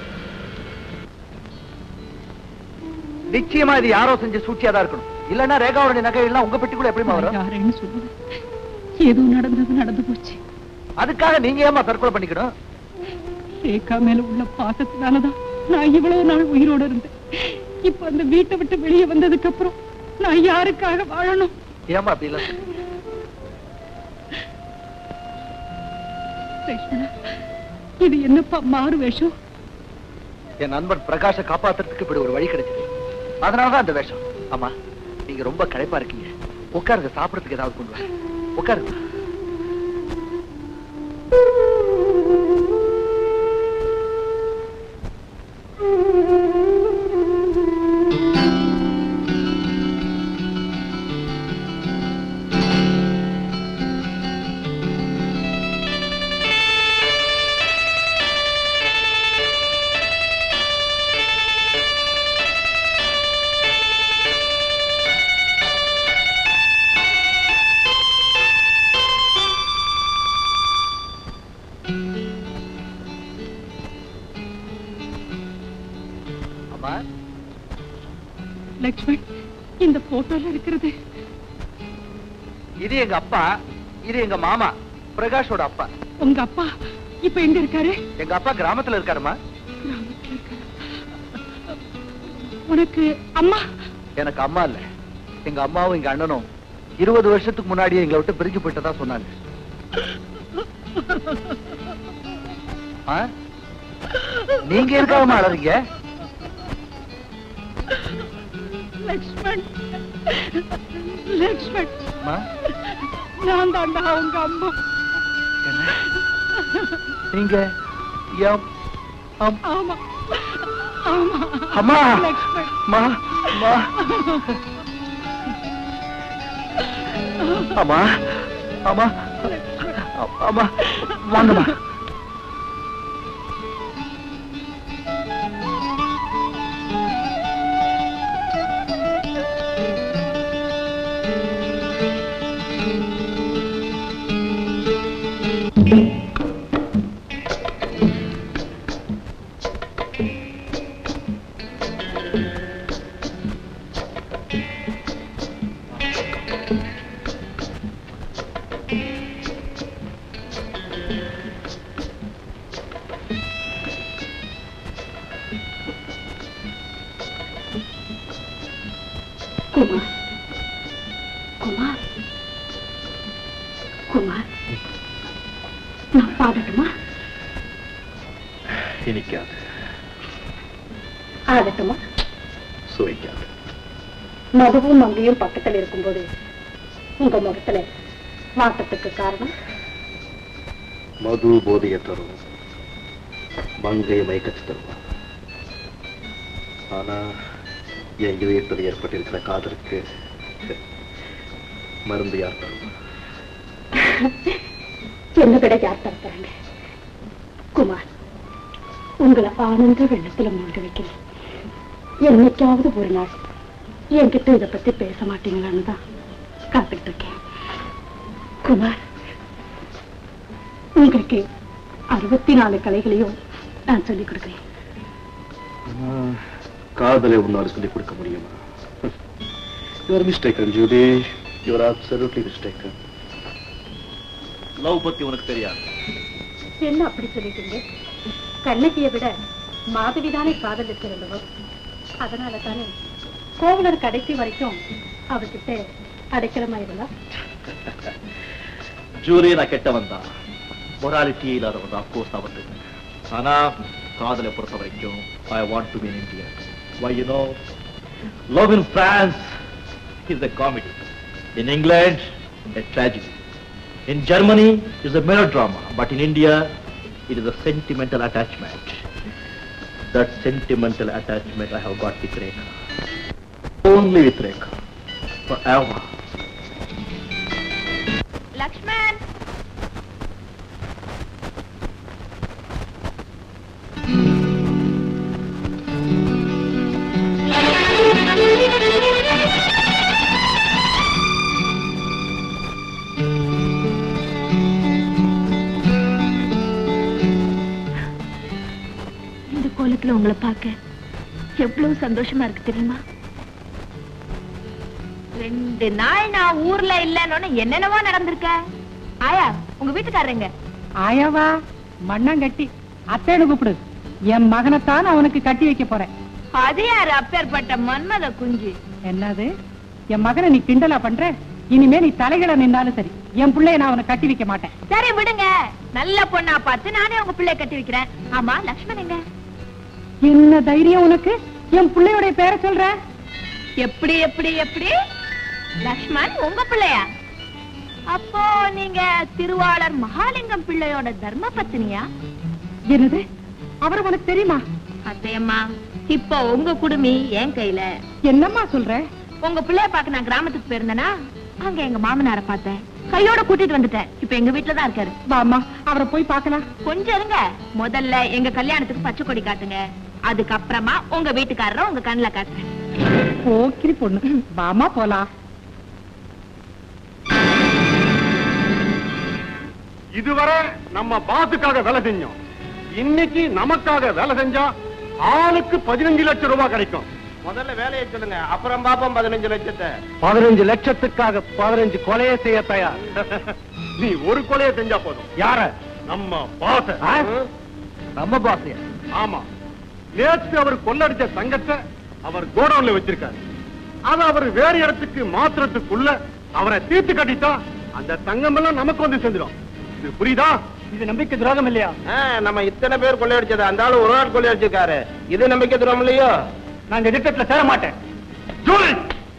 நிச்சயமா இது யாரோ செஞ்ச சூழ்ச்சியா தான் இருக்கணும் இல்லன்னா ரேகாவுடைய நகை எல்லாம் உங்க பெட்டிக்குள்ள எப்படிமா வரும் யாருன்னு சொல்லுது ஏதோ நடந்தது நடந்து போச்சு அதுக்காக நீங்க ஏமா தற்கொலை பண்ணிக்கணும் ரேகா மேல உள்ள பாசத்தினாலதான் நான் இவ்வளவு நாள் உயிரோட இருந்தேன் இப்ப அந்த வீட்டை விட்டு வெளியே வந்ததுக்கு அப்புறம் நான் யாருக்காக வாழணும் ஏமா அப்படி இல்ல லட்சுமணா இது என்னப்பா மாறு வேஷம் என் நண்பன் பிரகாஷ காப்பாத்துறதுக்கு இப்படி ஒரு வழி கிடைச்சது அதனாலதான் அந்த வேஷம் ஆமா நீங்க ரொம்ப களைப்பா இருக்கீங்க உட்காருங்க சாப்பிடறதுக்கு ஏதாவது கொண்டு வா உட்காருங்க அம்மா லட்சுமண் இந்த போட்டோல இருக்கிறது இது எங்க அப்பா இது எங்க மாமா பிரகாஷோட அப்பா உங்க அப்பா இப்ப எங்க இருக்காரு எங்க அப்பா கிராமத்துல இருக்காருமா கிராமத்துல இருக்காரு உனக்கு அம்மா எனக்கு அம்மா இல்ல எங்க அம்மாவும் எங்க அண்ணனும் இருபது வருஷத்துக்கு முன்னாடியே எங்களை விட்டு பிரிஞ்சு போயிட்டதா சொன்னாங்க ஆ? நீங்க இருக்காம அழறீங்க லக்ஷ்மண் லக்ஷ்மண் அம்மா, நான் தாண்டா உங்க அம்மா நீங்க எம்- அம்- ஆமா ஆமா அம்மா லக்ஷ்மண் அம்மா அம்மா அம்மா அம்மா அம்மா வாங்கம்மா குமார் குமார் குமார் நான் பாடட்டுமா இனிக்காது ஆடட்டுமா சுவைக்காது மதுவும் மங்கையும் பக்கத்துல இருக்கும்போது உங்க முகத்துல வாட்டத்துக்கு காரணம் மது போதையை தரும் மங்கை மயக்கத்து தருவா ஆனா என் இதயத்தில் ஏற்பட்டிருக்கிற காதலுக்கு மருந்து யார் தருவா என்ன விட யார் தரப்போறாங்க குமார் உங்களை ஆனந்த வெள்ளத்துல மூழ்க வைக்கிறேன் என்னைக்காவது ஒரு நாள் என்கிட்ட இதை பத்தி பேச மாட்டீங்களான்னு தான் காத்துட்டு இருக்கேன் குமார் உங்களுக்கு அறுபத்தி நாலு கலைகளையும் நான் சொல்லிக் கொடுக்கிறேன் ஆனா, காதலை உன்னால சொல்லிக் கொடுக்க முடியுமா your mistaken Judy your absolutely mistaken love பத்தி உனக்கு தெரியாது என்ன அப்படி சொல்லிட்டீங்க கண்ணகியை விட மாதவிதானே காதல் சிறந்தவர் அதனால தானே கோவலர் கடைசி வரைக்கும் அவர்கிட்ட அடைக்கலமாயிருந்தா ஜூரி நான் கெட்டவன் தான் மொராலிட்டியே இல்லாதவன் தான் கோர்ஸ் அவத்து ஆனா காதலை பொறுத்த வரைக்கும் I want to be in India why you know love in France is a comedy in England a tragedy in germany is a melodrama but in india it is a sentimental attachment that sentimental attachment i have got with rekha only with rekha forever Lakshman சந்தோஷத்துல உங்களை பார்க்க எவ்வளவு சந்தோஷமா இருக்கு தெரியுமா ரெண்டு நாள் நான் ஊர்ல இல்லன்னு என்னென்னவோ நடந்திருக்க ஆயா உங்க வீட்டுக்காரங்க ஆயாவா மண்ணாங்கட்டி அத்தைன்னு கூப்பிடு என் மகனைத்தான் அவனுக்கு கட்டி வைக்க போறேன் அது யாரு அப்பேற்பட்ட மன்மத குஞ்சு என்னது என் மகனை நீ கிண்டலா பண்ற இனிமே நீ தலைகளை நின்னாலும் சரி என் பிள்ளைய நான் அவனை கட்டி வைக்க மாட்டேன் சரி விடுங்க நல்ல பொண்ணா பார்த்து நானே உங்க பிள்ளைய கட்டி வைக்கிறேன் ஆமா லக்ஷ்மண் எங்க என்ன தைரியம் உனக்கு என் பிள்ளையோட பேரை சொல்ற எப்படி எப்படி எப்படி லக்ஷ்மண் உங்க பிள்ளையா அப்போ நீங்க திருவாளர் மகாலிங்கம் பிள்ளையோட தர்ம பத்தினியா என்னது அவர் உனக்கு தெரியுமா அத்தையம்மா இப்போ உங்க குடுமி என் கையில என்னம்மா சொல்ற உங்க பிள்ளைய பார்க்க நான் கிராமத்துக்கு போயிருந்தேனா அங்க எங்க மாமனார பார்த்தேன் கையோட கூட்டிட்டு வந்துட்டேன் இப்ப எங்க வீட்டுல தான் இருக்காரு வாமா அவரை போய் பார்க்கலாம் கொஞ்சம் இருங்க முதல்ல எங்க கல்யாணத்துக்கு பச்சை கொடி காட்டுங்க அதுக்கப்புறமா உங்க வீட்டுக்காரரை உங்க கண்ணுல காட்டுறேன் போக்கிரி பொண்ணு வாமா போலாம் இதுவரை நம்ம பாசுக்காக வேலை செஞ்சோம் இன்னைக்கு நமக்காக வேலை செஞ்சா ஆளுக்கு பதினஞ்சு லட்சம் ரூபாய் கிடைக்கும் முதல்ல வேலையை சொல்லுங்க அப்புறம் பாப்போம் பதினஞ்சு லட்சத்தை பதினஞ்சு லட்சத்துக்காக பதினஞ்சு கொலையை செய்ய தயார் நீ ஒரு கொலையை செஞ்சா போதும் யார நம்ம பாச நம்ம பாசைய ஆமா நேற்று அவர் கொள்ளடிச்ச தங்கத்தை அவர் கோடவுன்ல வச்சிருக்காரு அத அவர் வேற இடத்துக்கு மாத்திரத்துக்குள்ள அவரை தீர்த்து கட்டிட்டா அந்த தங்கம் எல்லாம் நமக்கு வந்து சேர்ந்துடும் இது புரியுதா இது நம்பிக்கை துரோகம் இல்லையா நம்ம இத்தனை பேர் கொள்ளையடிச்சது அந்த ஆளு ஒரு ஆள் கொள்ளையடிச்சிருக்காரு இது நம்பிக்கை துரோகம் இல்லையோ நான் இந்த திட்டத்துல சேர மாட்டேன் ஜூலி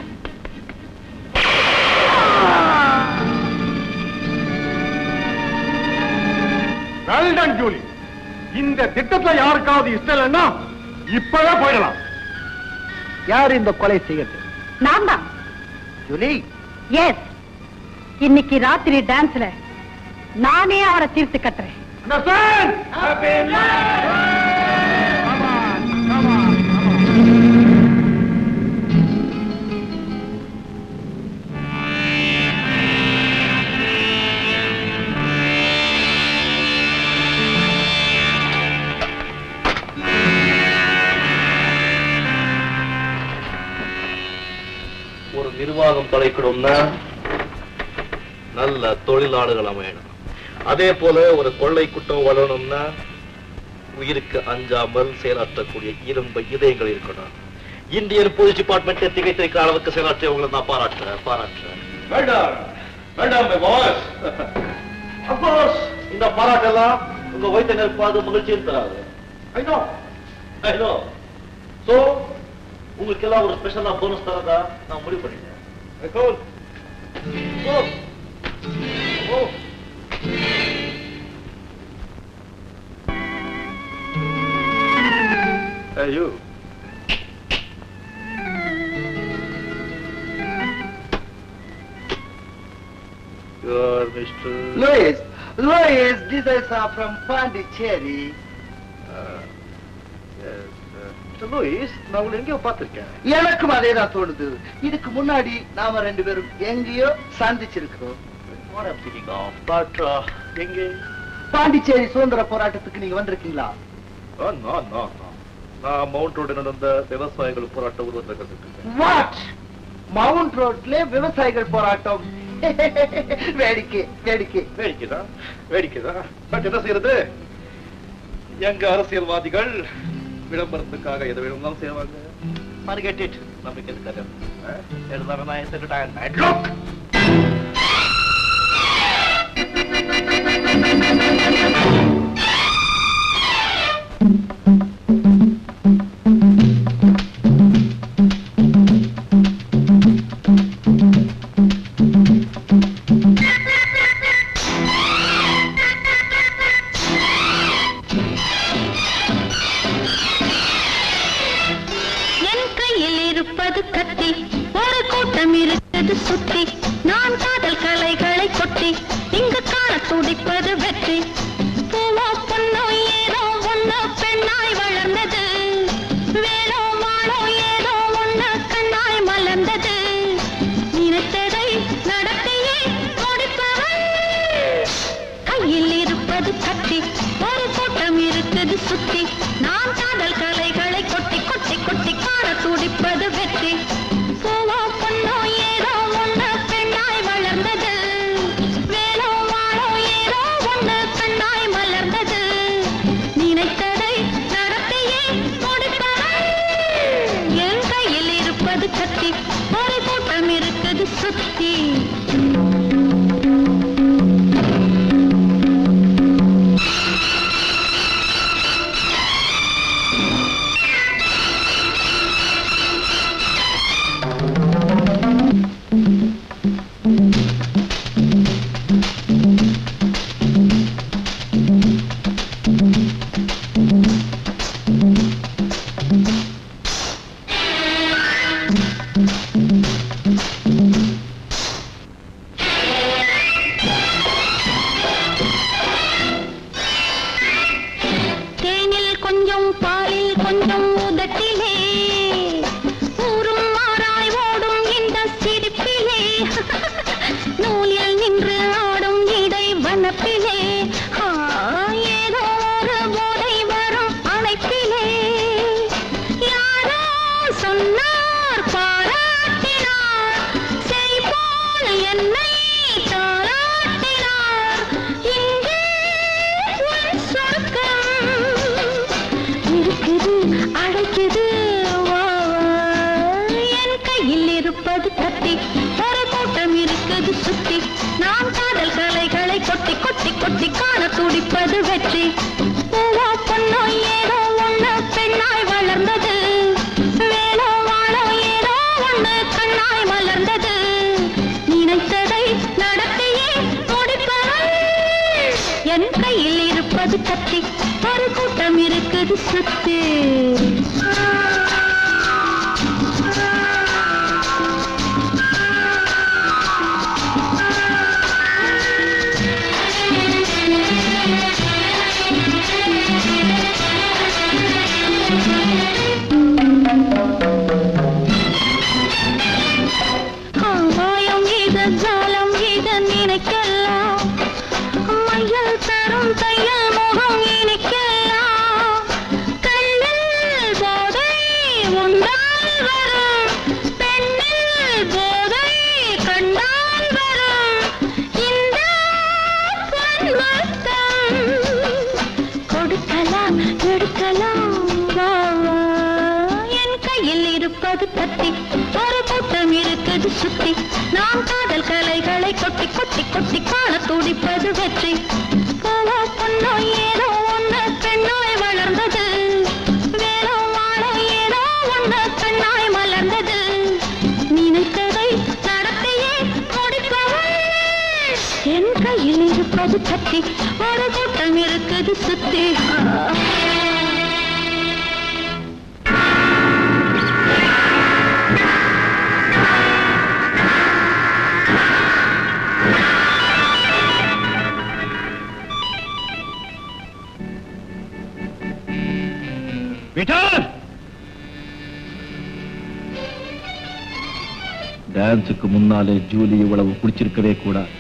வெல்டன் ஜூலி இந்த திட்டத்துல யாருக்காவது இஷ்டம் இல்லைன்னா இப்பவே போயிடலாம் யார் இந்த கொலை செய்யறது நான் தான் ஜூலி எஸ் இன்னைக்கு ராத்திரி டான்ஸ்ல நானே அவரை தீர்த்து கட்டுறேன் ஒரு நிர்வாகம் படைக்கணும்னா நல்ல தொழிலாளர்கள் அமையணும் அதே போல ஒரு கொள்ளை குற்றம் வளரணும்னா உயிருக்கு அஞ்சாமல் செயலாற்றக்கூடிய இரும்பு இதயங்கள் இருக்கணும் இந்தியன் போலீஸ் டிபார்ட்மெண்ட் திகைத்திருக்கிற அளவுக்கு செயலாற்றியவங்களை நான் பாராட்டுறேன் பாராட்டுறேன் வேண்டாம் வேண்டாம் my boss. Of course, இந்த பாராட்டெல்லாம் உங்க வயிற்று நிற்பாது மகிழ்ச்சியும் தராது I know I know so உங்களுக்கு எல்லாம் ஒரு ஸ்பெஷலா போனஸ் தரதா நான் முடிவு பண்ணிட்டேன் Cool. Go. Go. Hey, you. You're Mr. Louis, Louis, this is uh, from Pondicherry. Uh, yes, uh, Mr. Louis, நான் உங்களை எங்கேயோ பார்த்திருக்கேன் எனக்கும் அதே தான் தோணுது இதுக்கு முன்னாடி நாம ரெண்டு பேரும் எங்கேயோ சந்திச்சிருக்கிறோம் What I'm thinking of, but uh, எங்கே பாண்டிச்சேரி சுதந்திர போராட்டத்துக்கு நீங்க வந்திருக்கீங்களா Oh, no, no, no. நான் மவுண்ட் ரோடு நடந்த விவசாயிகள் போராட்ட உருவத்தில் கற்றுக்கிட்டேன் வாட் மவுண்ட் ரோட்ல விவசாயிகள் போராட்டம் வேடிக்கை வேடிக்கை வேடிக்கைதான் வேடிக்கைதான் பட் என்ன செய்யறது எங்க அரசியல்வாதிகள் விளம்பரத்துக்காக எதை வேணும்னாலும் செய்வாங்க forget it நம்பிக்கை இருக்காது எழுதாம நான் எடுத்துக்கிட்டேன் Look! என் கையில் இருப்பது கத்தி ஒரு கூட்டம் இருக்கிறது சுத்தி நான் காதல் கலைகளை கொட்டி இங்கு காண துடிப்பது வெற்றி பூவோ பொன்னோ ஏதோ ஒண்ணு பெண்ணாய் வளர்ந்தது வேலோ மாளோ ஏதோ ஒண்ணு கண்ணாய் மலர்ந்தது நினைத்ததை நடத்தியே முடிப்பவன் கையில் இருப்பது இருப்பது கத்தி ஒரு கூட்டம் இருக்குது சுத்தி நான் காதல் கலைகளை கொட்டி கொட்டி கொட்டி காண துடிப்பது வெற்றி பூவோ பொண்ணோ ஏதோ ஒண்ணு பெண்ணாய் வளர்ந்தது வேலோ வாழோ ஏதோ ஒண்ணு பெண்ணாய் மலர்ந்தது நினைத்ததை நடத்தியே முடிப்பவள் என் கையில் இருப்பது கத்தி ஒரு கூட்டம் இருக்குது சுத்தி தேனில் கொஞ்சம் பாலில் கொஞ்சம் உதட்டிலே ஊரும் மாறாய் ஓடும் இந்த சிரிப்பிலே நூலில் நின்று ஆடும் இடை வனப்பிலே ஆ, ஏதோ ஒரு போதை வரும் அழைப்பிலே யாரோ சொன்னார் பாராட்டினார் செய் போல் என்னை தாராட்டினார் இங்கே உன் சொர்க்கம் இருக்குது அழைக்குது வா, வா. என் கையில் இருப்பது கத்தி ஒரு கூட்டம் இருக்குது சுத்தி நான் காதல் கலைகளை கொட்டி கொட்டி கொட்டி காண துடிப்பது வெற்றி பூவோ பொண்ணோ ஏதோ ஒண்ணு பெண்ணாய் வளர்ந்தது வேலோ வாழோ ஏதோ ஒண்ணு கண்ணாய் மலர்ந்தது நினைத்ததை நடத்தியே முடிப்பவள் என் கையில் இருப்பது கத்தி ஒரு கூட்டம் இருக்குது சுத்தி மாயம் இது ஜாலம் இது நினைக்கலாம் மையல் தரும் தையல் முகம் இனிக்கலாம் கண்ணில் போதை உண்டால் வரும் பெண்ணில் போதை கண்டால் வரும் இந்த பொன்மத்தம் கொடுக்கலாம் எடுக்கலாம் வா, வா. என் கையில் இருப்பது கத்தி ஒரு கூட்டம் இருக்குது சுத்தி நான் காதல் கலைகளை கொட்டி கொட்டி கொட்டி காண துடிப்பது வெற்றி பூவோ பொண்ணோ ஏதோ ஒண்ணு பெண்ணாய் வளர்ந்தது வேலோ வாழோ ஏதோ ஒண்ணு பெண்ணாய் மலர்ந்தது நினைத்ததை நடத்தியே முடிப்பவள் என் கையில் இருப்பது கத்தி ஒரு கூட்டம் இருக்குது சுத்தி விட்டால் டான்ஸுக்கு முன்னாலே ஜூலி இவ்வளவு குடிச்சிருக்கவே கூடாது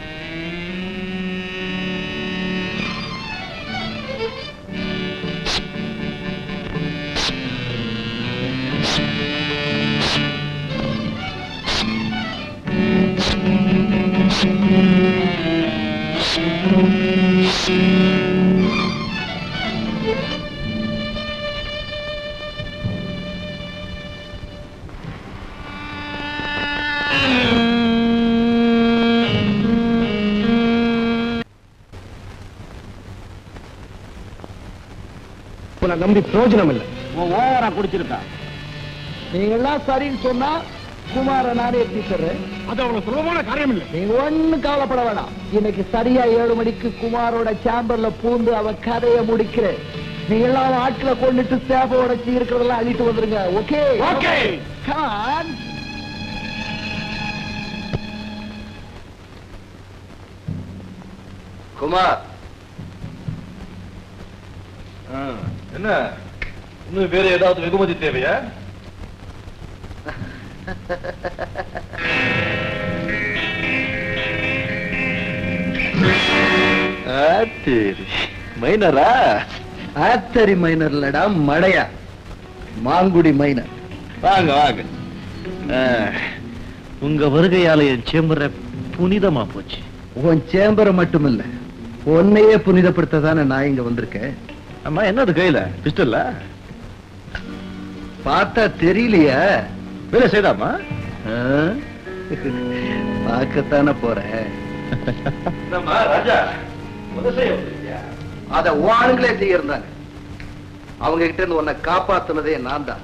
உன்னை நம்பி பிரயோஜனம் இல்லை ஓவரா குடிச்சிருக்கா நீங்க எல்லாம் சரின்னு சொன்னா குமார நானே எத்திக்கிறேன் அது அவ்வளவு சுலபமான காரியம் இல்லை நீங்க ஒண்ணு கவலைப்பட வேணாம் இன்னைக்கு சரியா ஏழு மணிக்கு குமாரோட சேம்பர்ல பூந்து அவன் கதையை முடிக்கிறேன் நீங்க எல்லாம் ஆட்களை கொண்டுட்டு சேப்ப உடைச்சு இருக்கிறதெல்லாம் அழிட்டு வந்துருங்க ஓகே ஓகே கான் குமார் என்ன இன்னும் வேற ஏதாவது வெகுமதி தேவையா ஆத்தேரி மைனரா ஆத்தரி மைனர் இல்லடா மடையா மாங்குடி மைனர் வாங்க வாங்க ஆ, உங்க வருகையால என் சேம்பர புனிதமா போச்சு உன் சேம்பரை மட்டுமில்ல உன்னையே புனிதப்படுத்த தானே நான் இங்க வந்திருக்கேன் அம்மா என்னது கையில பிஸ்டல்ல பார்த்தா தெரியலையா வேலை செய்தாமா பார்க்கத்தானே போறேன் ராஜா அத ஆளுங்களே செய்யிருந்தாங்க அவங்க கிட்ட இருந்து உன்னை காப்பாத்துனதே நான் தான்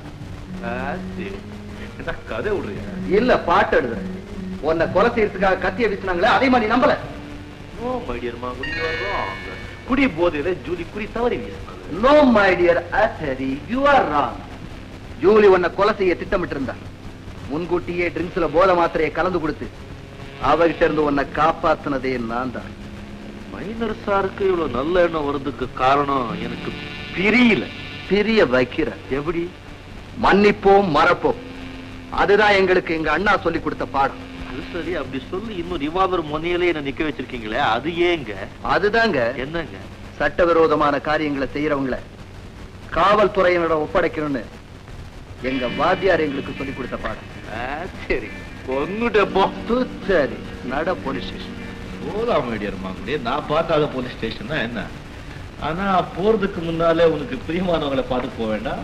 கதை விடுறியா இல்ல பாட்டு எழுதுறேன் உன்னை கொலை செய்யறதுக்காக கத்திய வீசினாங்களே அதே மாதிரி நம்பல நோ மை டியர் மாங்குடி குடி போதையில ஜூலி குறி தவறி வீசினாங்க நோ மை டியர் ஆத்தரி யூ ஆர் ராங் ஜூலி உன்னை கொலை செய்ய திட்டமிட்டு இருந்தா முன்கூட்டியே ட்ரிங்க்ஸ்ல போதை மாத்திரையை கலந்து கொடுத்து அவகிட்ட இருந்து உன்னை காப்பாத்துனதே நான் தான் மைனர் சாருக்கு இவ்வளவு நல்ல எண்ணம் வர்றதுக்கு காரணம் எனக்கு பிரியல பிரிய வைக்கிற எப்படி மன்னிப்போம் மறப்போம் அதுதான் எங்களுக்கு எங்க அண்ணா சொல்லி கொடுத்த பாடம் அது சரி அப்படி சொல்லி இன்னும் ரிவால்வர் முனையிலே என்ன நிக்க வச்சிருக்கீங்களே அது ஏங்க அதுதாங்க என்னங்க சட்டவிரோதமான காரியங்களை செய்யறவங்கள காவல்துறையினரோட ஒப்படைக்கணும்னு எங்க வாத்தியார் எங்களுக்கு சொல்லி கொடுத்த பாடம் சரி கொன்னுட்ட போ சரி நட போலீஸ் ஸ்டேஷன் போலாம் மைடியர் மாங்குடி நான் பார்க்காத போலீஸ் ஸ்டேஷன் தான் என்ன ஆனா போறதுக்கு முன்னாலே உனக்கு பிரியமானவங்களை பார்த்து போக வேண்டாம்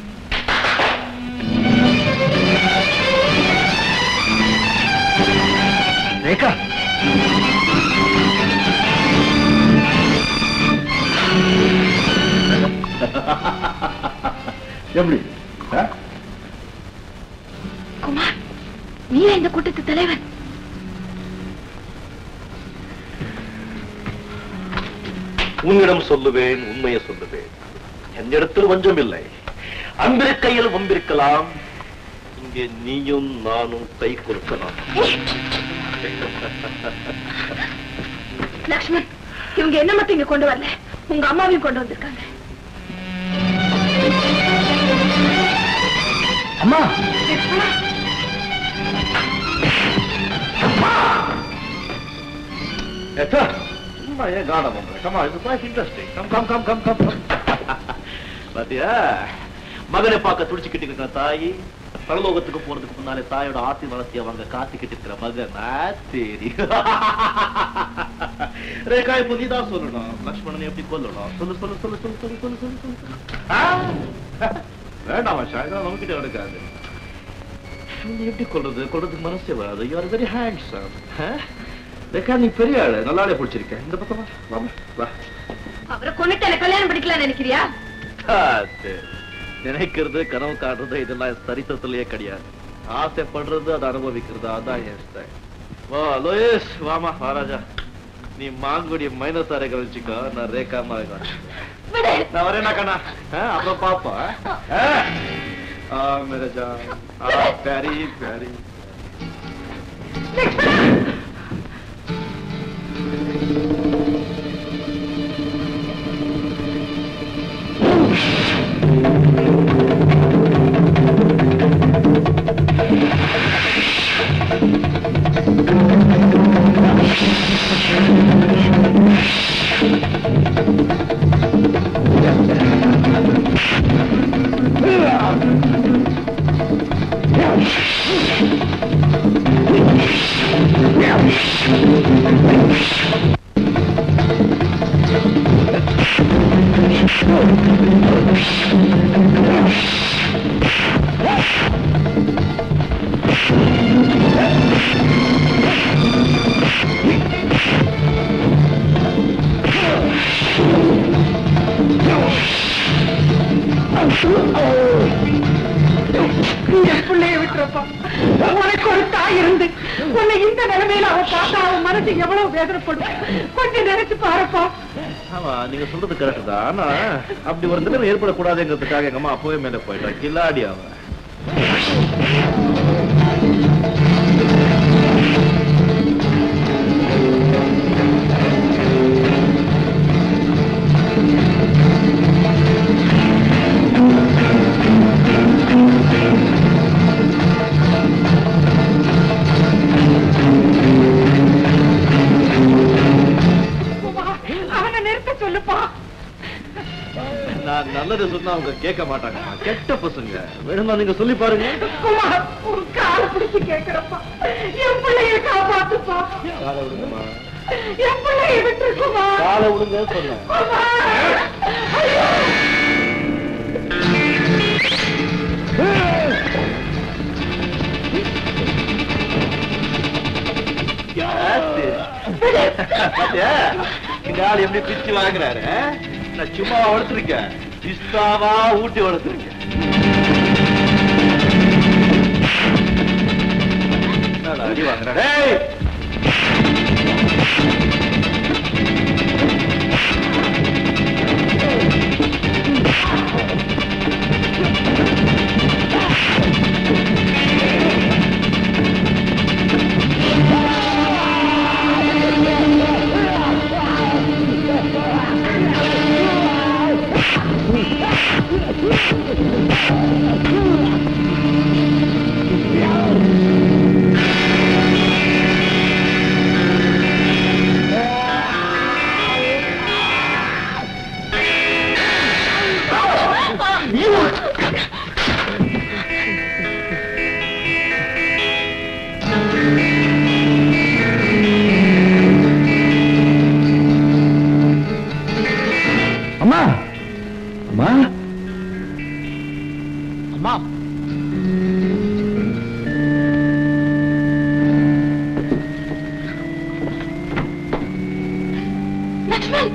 ரேகா எப்படி குமார் நீயே இந்த கூட்டத்து தலைவன் உன்னிடம் சொல்லுவேன் உண்மையை சொல்லுவேன் என்னிடத்தில் வஞ்சம் இல்லை அன்பிருக்கையில் வம்பிருக்கலாம் இங்கே நீயும் நானும் கை கொடுக்கலாம் லக்ஷ்மண் இவங்க என்ன மட்டும் இங்க கொண்டு வரல உங்க அம்மாவையும் கொண்டு வந்திருக்காங்க அம்மா ஏத்தா, சும்மா ஏன் காடம் பண்ற? Come on, it's quite interesting. Come, come, come, come, come, come. பாத்தியா மகனை பார்க்க துடிச்சுக்கிட்டு இருக்கிற தாய் பரலோகத்துக்கு போறதுக்கு முன்னாலே தாயோட ஆத்தி வளர்த்தி அவங்க காத்துக்கிட்டு இருக்கிற மகன் ஆ, சரி ரேகா இப்போ நீதான் சொல்லணும் லக்ஷ்மணனை எப்படி கொல்லணும் சொல்லு சொல்லு சொல்லு சொல்லு சொல்லு சொல்லு சொல்லு சொல்லு ஆ, வேண்டாம் மச்சா இதெல்லாம் நம்மகிட்ட நடக்காது நீ எப்படி கொல்றது கொல்றதுக்கு மனசே வராது you are very handsome Rekha நீ பெரிய ஆளு நல்லாலே பிடிச்சிருக்க இந்த பக்கம் வா, வாமா வா அவரை கொண்டுட்டு எனக்கு கல்யாணம் படிக்கலாம் நினைக்கிறியா காத்து. நினைக்கிறது கனவு காட்டுறது இதெல்லாம் சரித்திரத்திலேயே கிடையாது ஆசைப்படுறது அதை அனுபவிக்கிறது அதான் என் ஸ்டைல் வா லோயேஷ் வாமா வாராஜா நீ மாங்குடி மைனஸ் அரை கழிச்சுக்கோ நான் ரேகா மாதிரி நான் வரேனா கண்ணா ஆ, அப்புறம் பாப்பா ஆ? ஆ மேரே ஜான் ஆ प्यारी प्यारी என் பிள்ளைய விட்டுறப்பா உனக்கு ஒரு தாய் இருந்து உன்னை இந்த நிலைமையில அவ பார்த்தா அவன் மனசு எவ்வளவு வேதனைப்படும் கொஞ்சம் நினைச்சு பாருப்பா ஆமா நீங்க சொல்றது கரெக்ட் தான் ஆனா அப்படி ஒரு நிலைமை ஏற்படக்கூடாதுங்கிறதுக்காக எங்க அம்மா அப்பவே மேல போயிட்டா கில்லாடி அவன் இருக்க சொல்லுப்பா நான் நல்லது சொன்னா அவங்க கேட்க மாட்டாங்க கெட்ட பசங்க வேணுமா நீங்க சொல்லி பாருங்க குமார் உன் காலை பிடிச்சு கேட்கிறப்பா என் பிள்ளைய காப்பாத்துப்பா காலை விடுங்கம்மா என் பிள்ளைய விட்டு குமார் காலை விடுங்க சொன்னேன் குமார் ஐயோ பாத்தியா? இந்த ஆள் எப்படி பிச்சு வாங்குறாரு ஆ? நான் சும்மா வளர்த்துருக்கேன் பிஸ்தாவா ஊட்டி வளர்த்துருக்கேன் என்னடா அடி வாங்குறா டேய் அம்மா அம்மா அம்மா லக்ஷ்மண்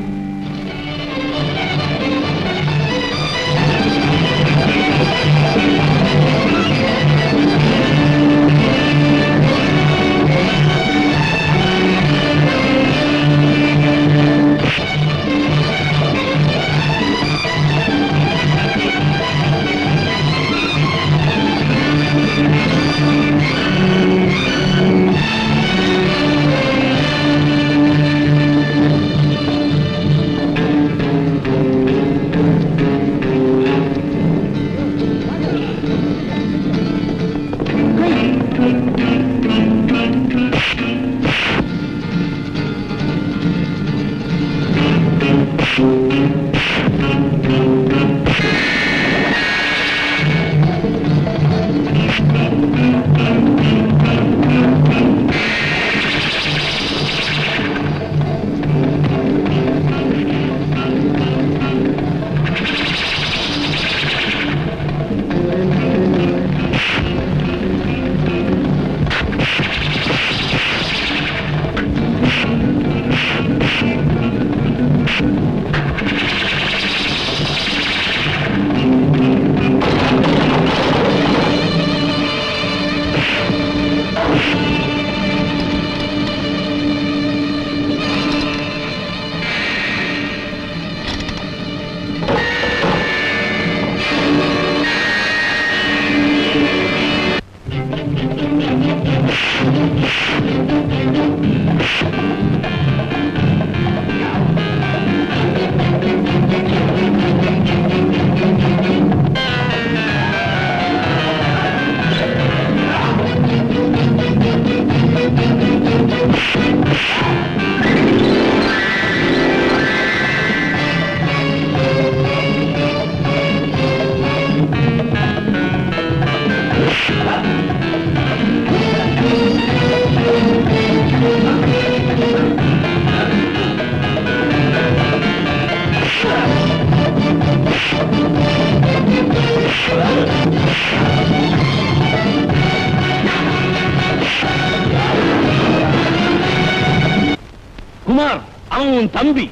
குமார் அவன் உன் தம்பி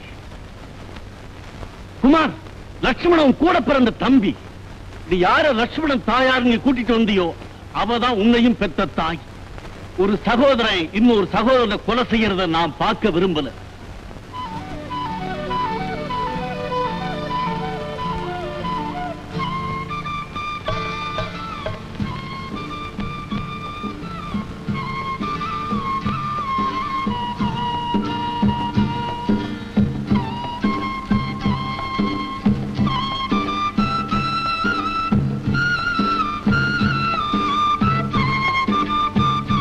குமார் லட்சுமணன் கூட பிறந்த தம்பி நீ யார லட்சுமணன் தாயார் நீ கூட்டிட்டு வந்தியோ அவதான் உன்னையும் பெத்த தாய் ஒரு சகோதரன் இன்னொரு சகோதரனை கொலை செய்யறத நான் பார்க்க விரும்பல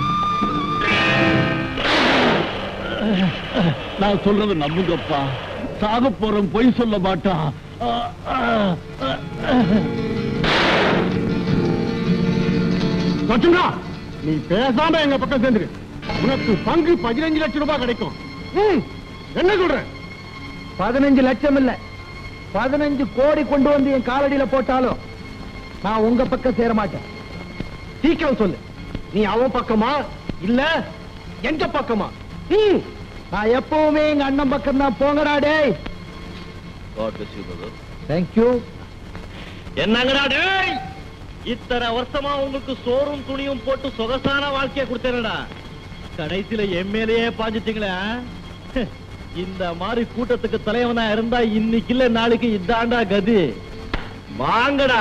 நான் சொல்றது நம்புங்கப்பா சாக போறோம் பொய் சொல்ல மாட்டான் ஆ, ஆ, ஆ, ஆ. லட்சுமணா நீ பேசாம எங்க பக்கம் சேர்ந்துரு உனக்கு பங்கு பதினஞ்சு லட்சம் ரூபாய் கிடைக்கும் ம், என்ன சொல்ற பதினஞ்சு லட்சம் இல்ல பதினஞ்சு கோடி கொண்டு வந்து என் காலடியில போட்டாலும் நான் உங்க பக்கம் சேர மாட்டேன் சீக்கிரம் சொல்லு நீ அவன் பக்கமா இல்ல எங்க பக்கமா ம், நான் எப்பவுமே எங்க அண்ணன் பக்கம் தான் போங்கடா டேய் God bless you, brother. Thank you என்னங்கடா டேய் இத்தனை வருஷமா உங்களுக்கு சோறும் துணியும் போட்டு சொகசான வாழ்க்கைய கொடுத்தேனடா கடைசியில எம்எல்ஏ பாஞ்சிட்டீங்களே இந்த மாதிரி கூட்டத்துக்கு தலைவனா இருந்தா இன்னைக்கு இல்ல நாளைக்கு இதாண்டா கதி வாங்கடா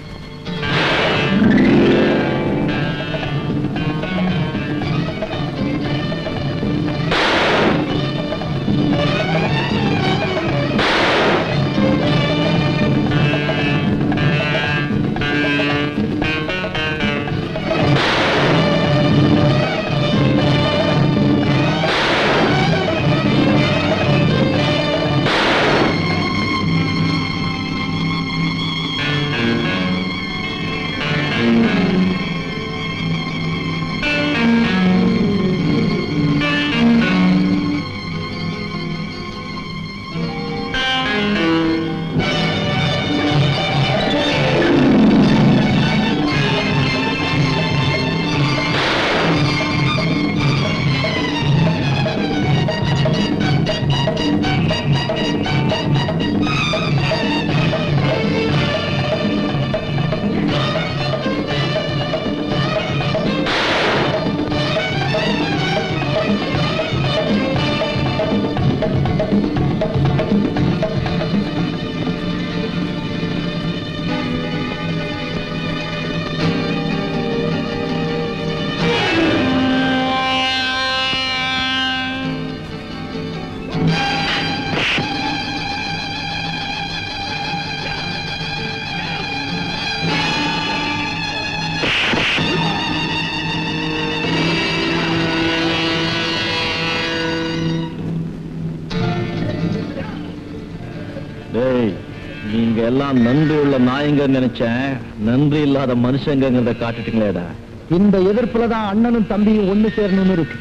டேய் நீங்க எல்லாம் நன்றி உள்ள நாயங்க நினைச்சேன் நன்றி இல்லாத மனுஷங்கிறத காட்டுட்டீங்களேடா இந்த எதிர்ப்புல தான் அண்ணனும் தம்பியும் ஒண்ணு சேரணும்னு இருக்கு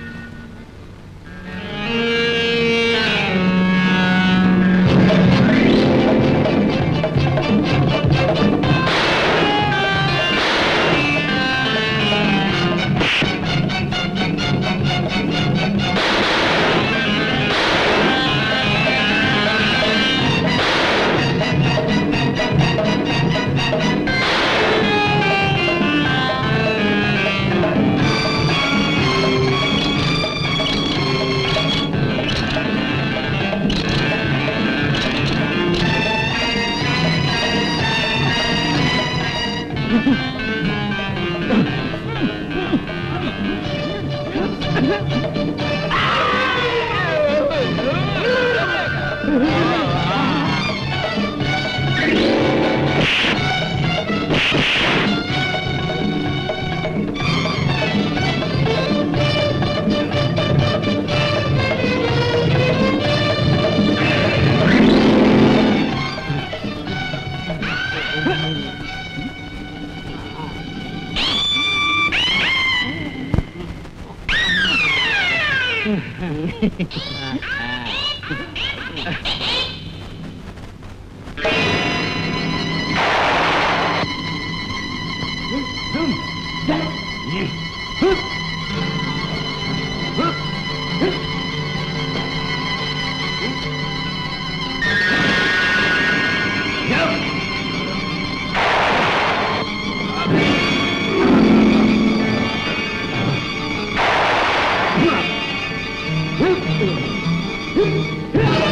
Huh?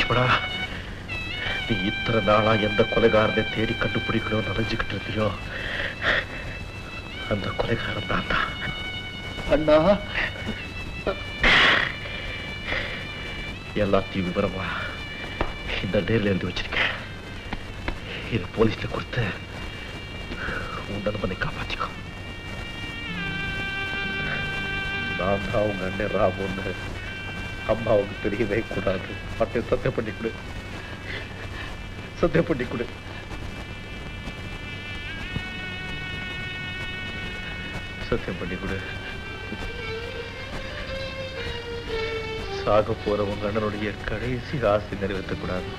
லட்சுமணா நீ இத்தனை நாளா எந்த கொலைகாரனை தேடி கண்டுபிடிக்கணும்னு நினைஞ்சுக்கிட்டு இருந்தியோ அந்த கொலைகாரன் தான் தான் அண்ணா எல்லாத்தையும் விவரமா இந்த டேர்ல எழுதி வச்சிருக்கேன் இது போலீஸ்ல கொடுத்து உன் நண்பனை காப்பாத்திக்கோ நான் தான் உங்க அண்ணன் ராமுன்னு அம்மாவுக்கு தெரியவே கூடாது மட்டும் சத்தியம் பண்ணி கொடு சத்தியம் பண்ணி கொடு சத்தியம் பண்ணி கொடு சாக போற உங்க அண்ணனுடைய கடைசி ஆசை நிறைவேற்றக்கூடாது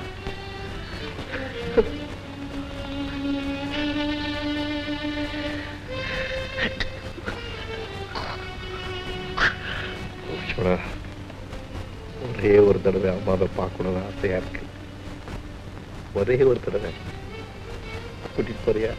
லட்சுமணா, ஒரே ஒரு தடவை அம்மாவை பார்க்கணும்னு ஆசையா இருக்கு ஒரே ஒரு தடவை கூட்டிட்டு போறியா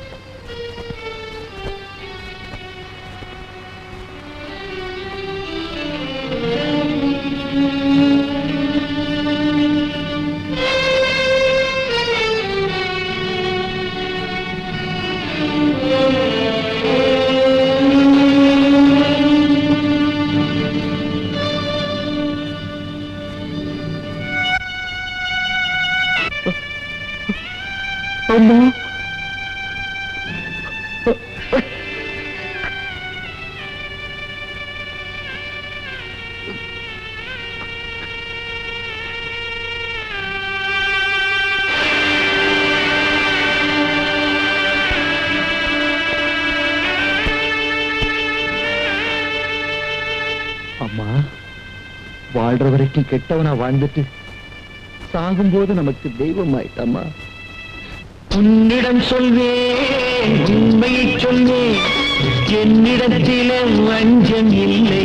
அம்மா அம்மா வாழ்ற வரைக்கும் கெட்டவனா வாழ்ந்துட்டு சாகும்போது நமக்கு தெய்வம் ஆயிட்டம்மா உன்னிடம் சொல்வேன் உண்மையை சொல்வேன் என்னிடத்திலே வஞ்சம் இல்லை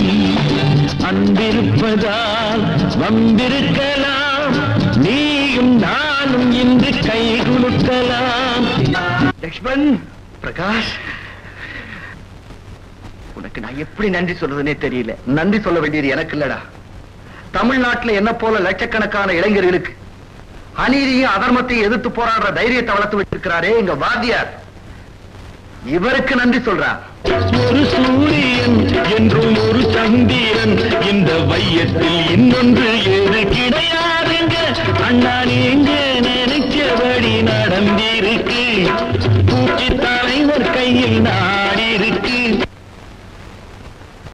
அன்பிருப்பதால் வந்திருக்கலாம் நீயும் நானும் இன்று கை குலுக்கலாம் லக்ஷ்மண் பிரகாஷ் உனக்கு நான் எப்படி நன்றி சொல்றதுனே தெரியல நன்றி சொல்ல வேண்டியது எனக்கு இல்லடா தமிழ்நாட்டுல என்ன போல லட்சக்கணக்கான இளைஞர்களுக்கு அநீதியும் அதர்மத்தையும் எதிர்த்து போராடுற தைரியத்தை வளர்த்து வச்சிருக்கிறாரே எங்க வாத்தியார் இவருக்கு நன்றி சொல்றான் ஒரு சூரியன் என்றும் ஒரு சந்திரன் இந்த வையத்தில் இன்னொன்று எதுக்கு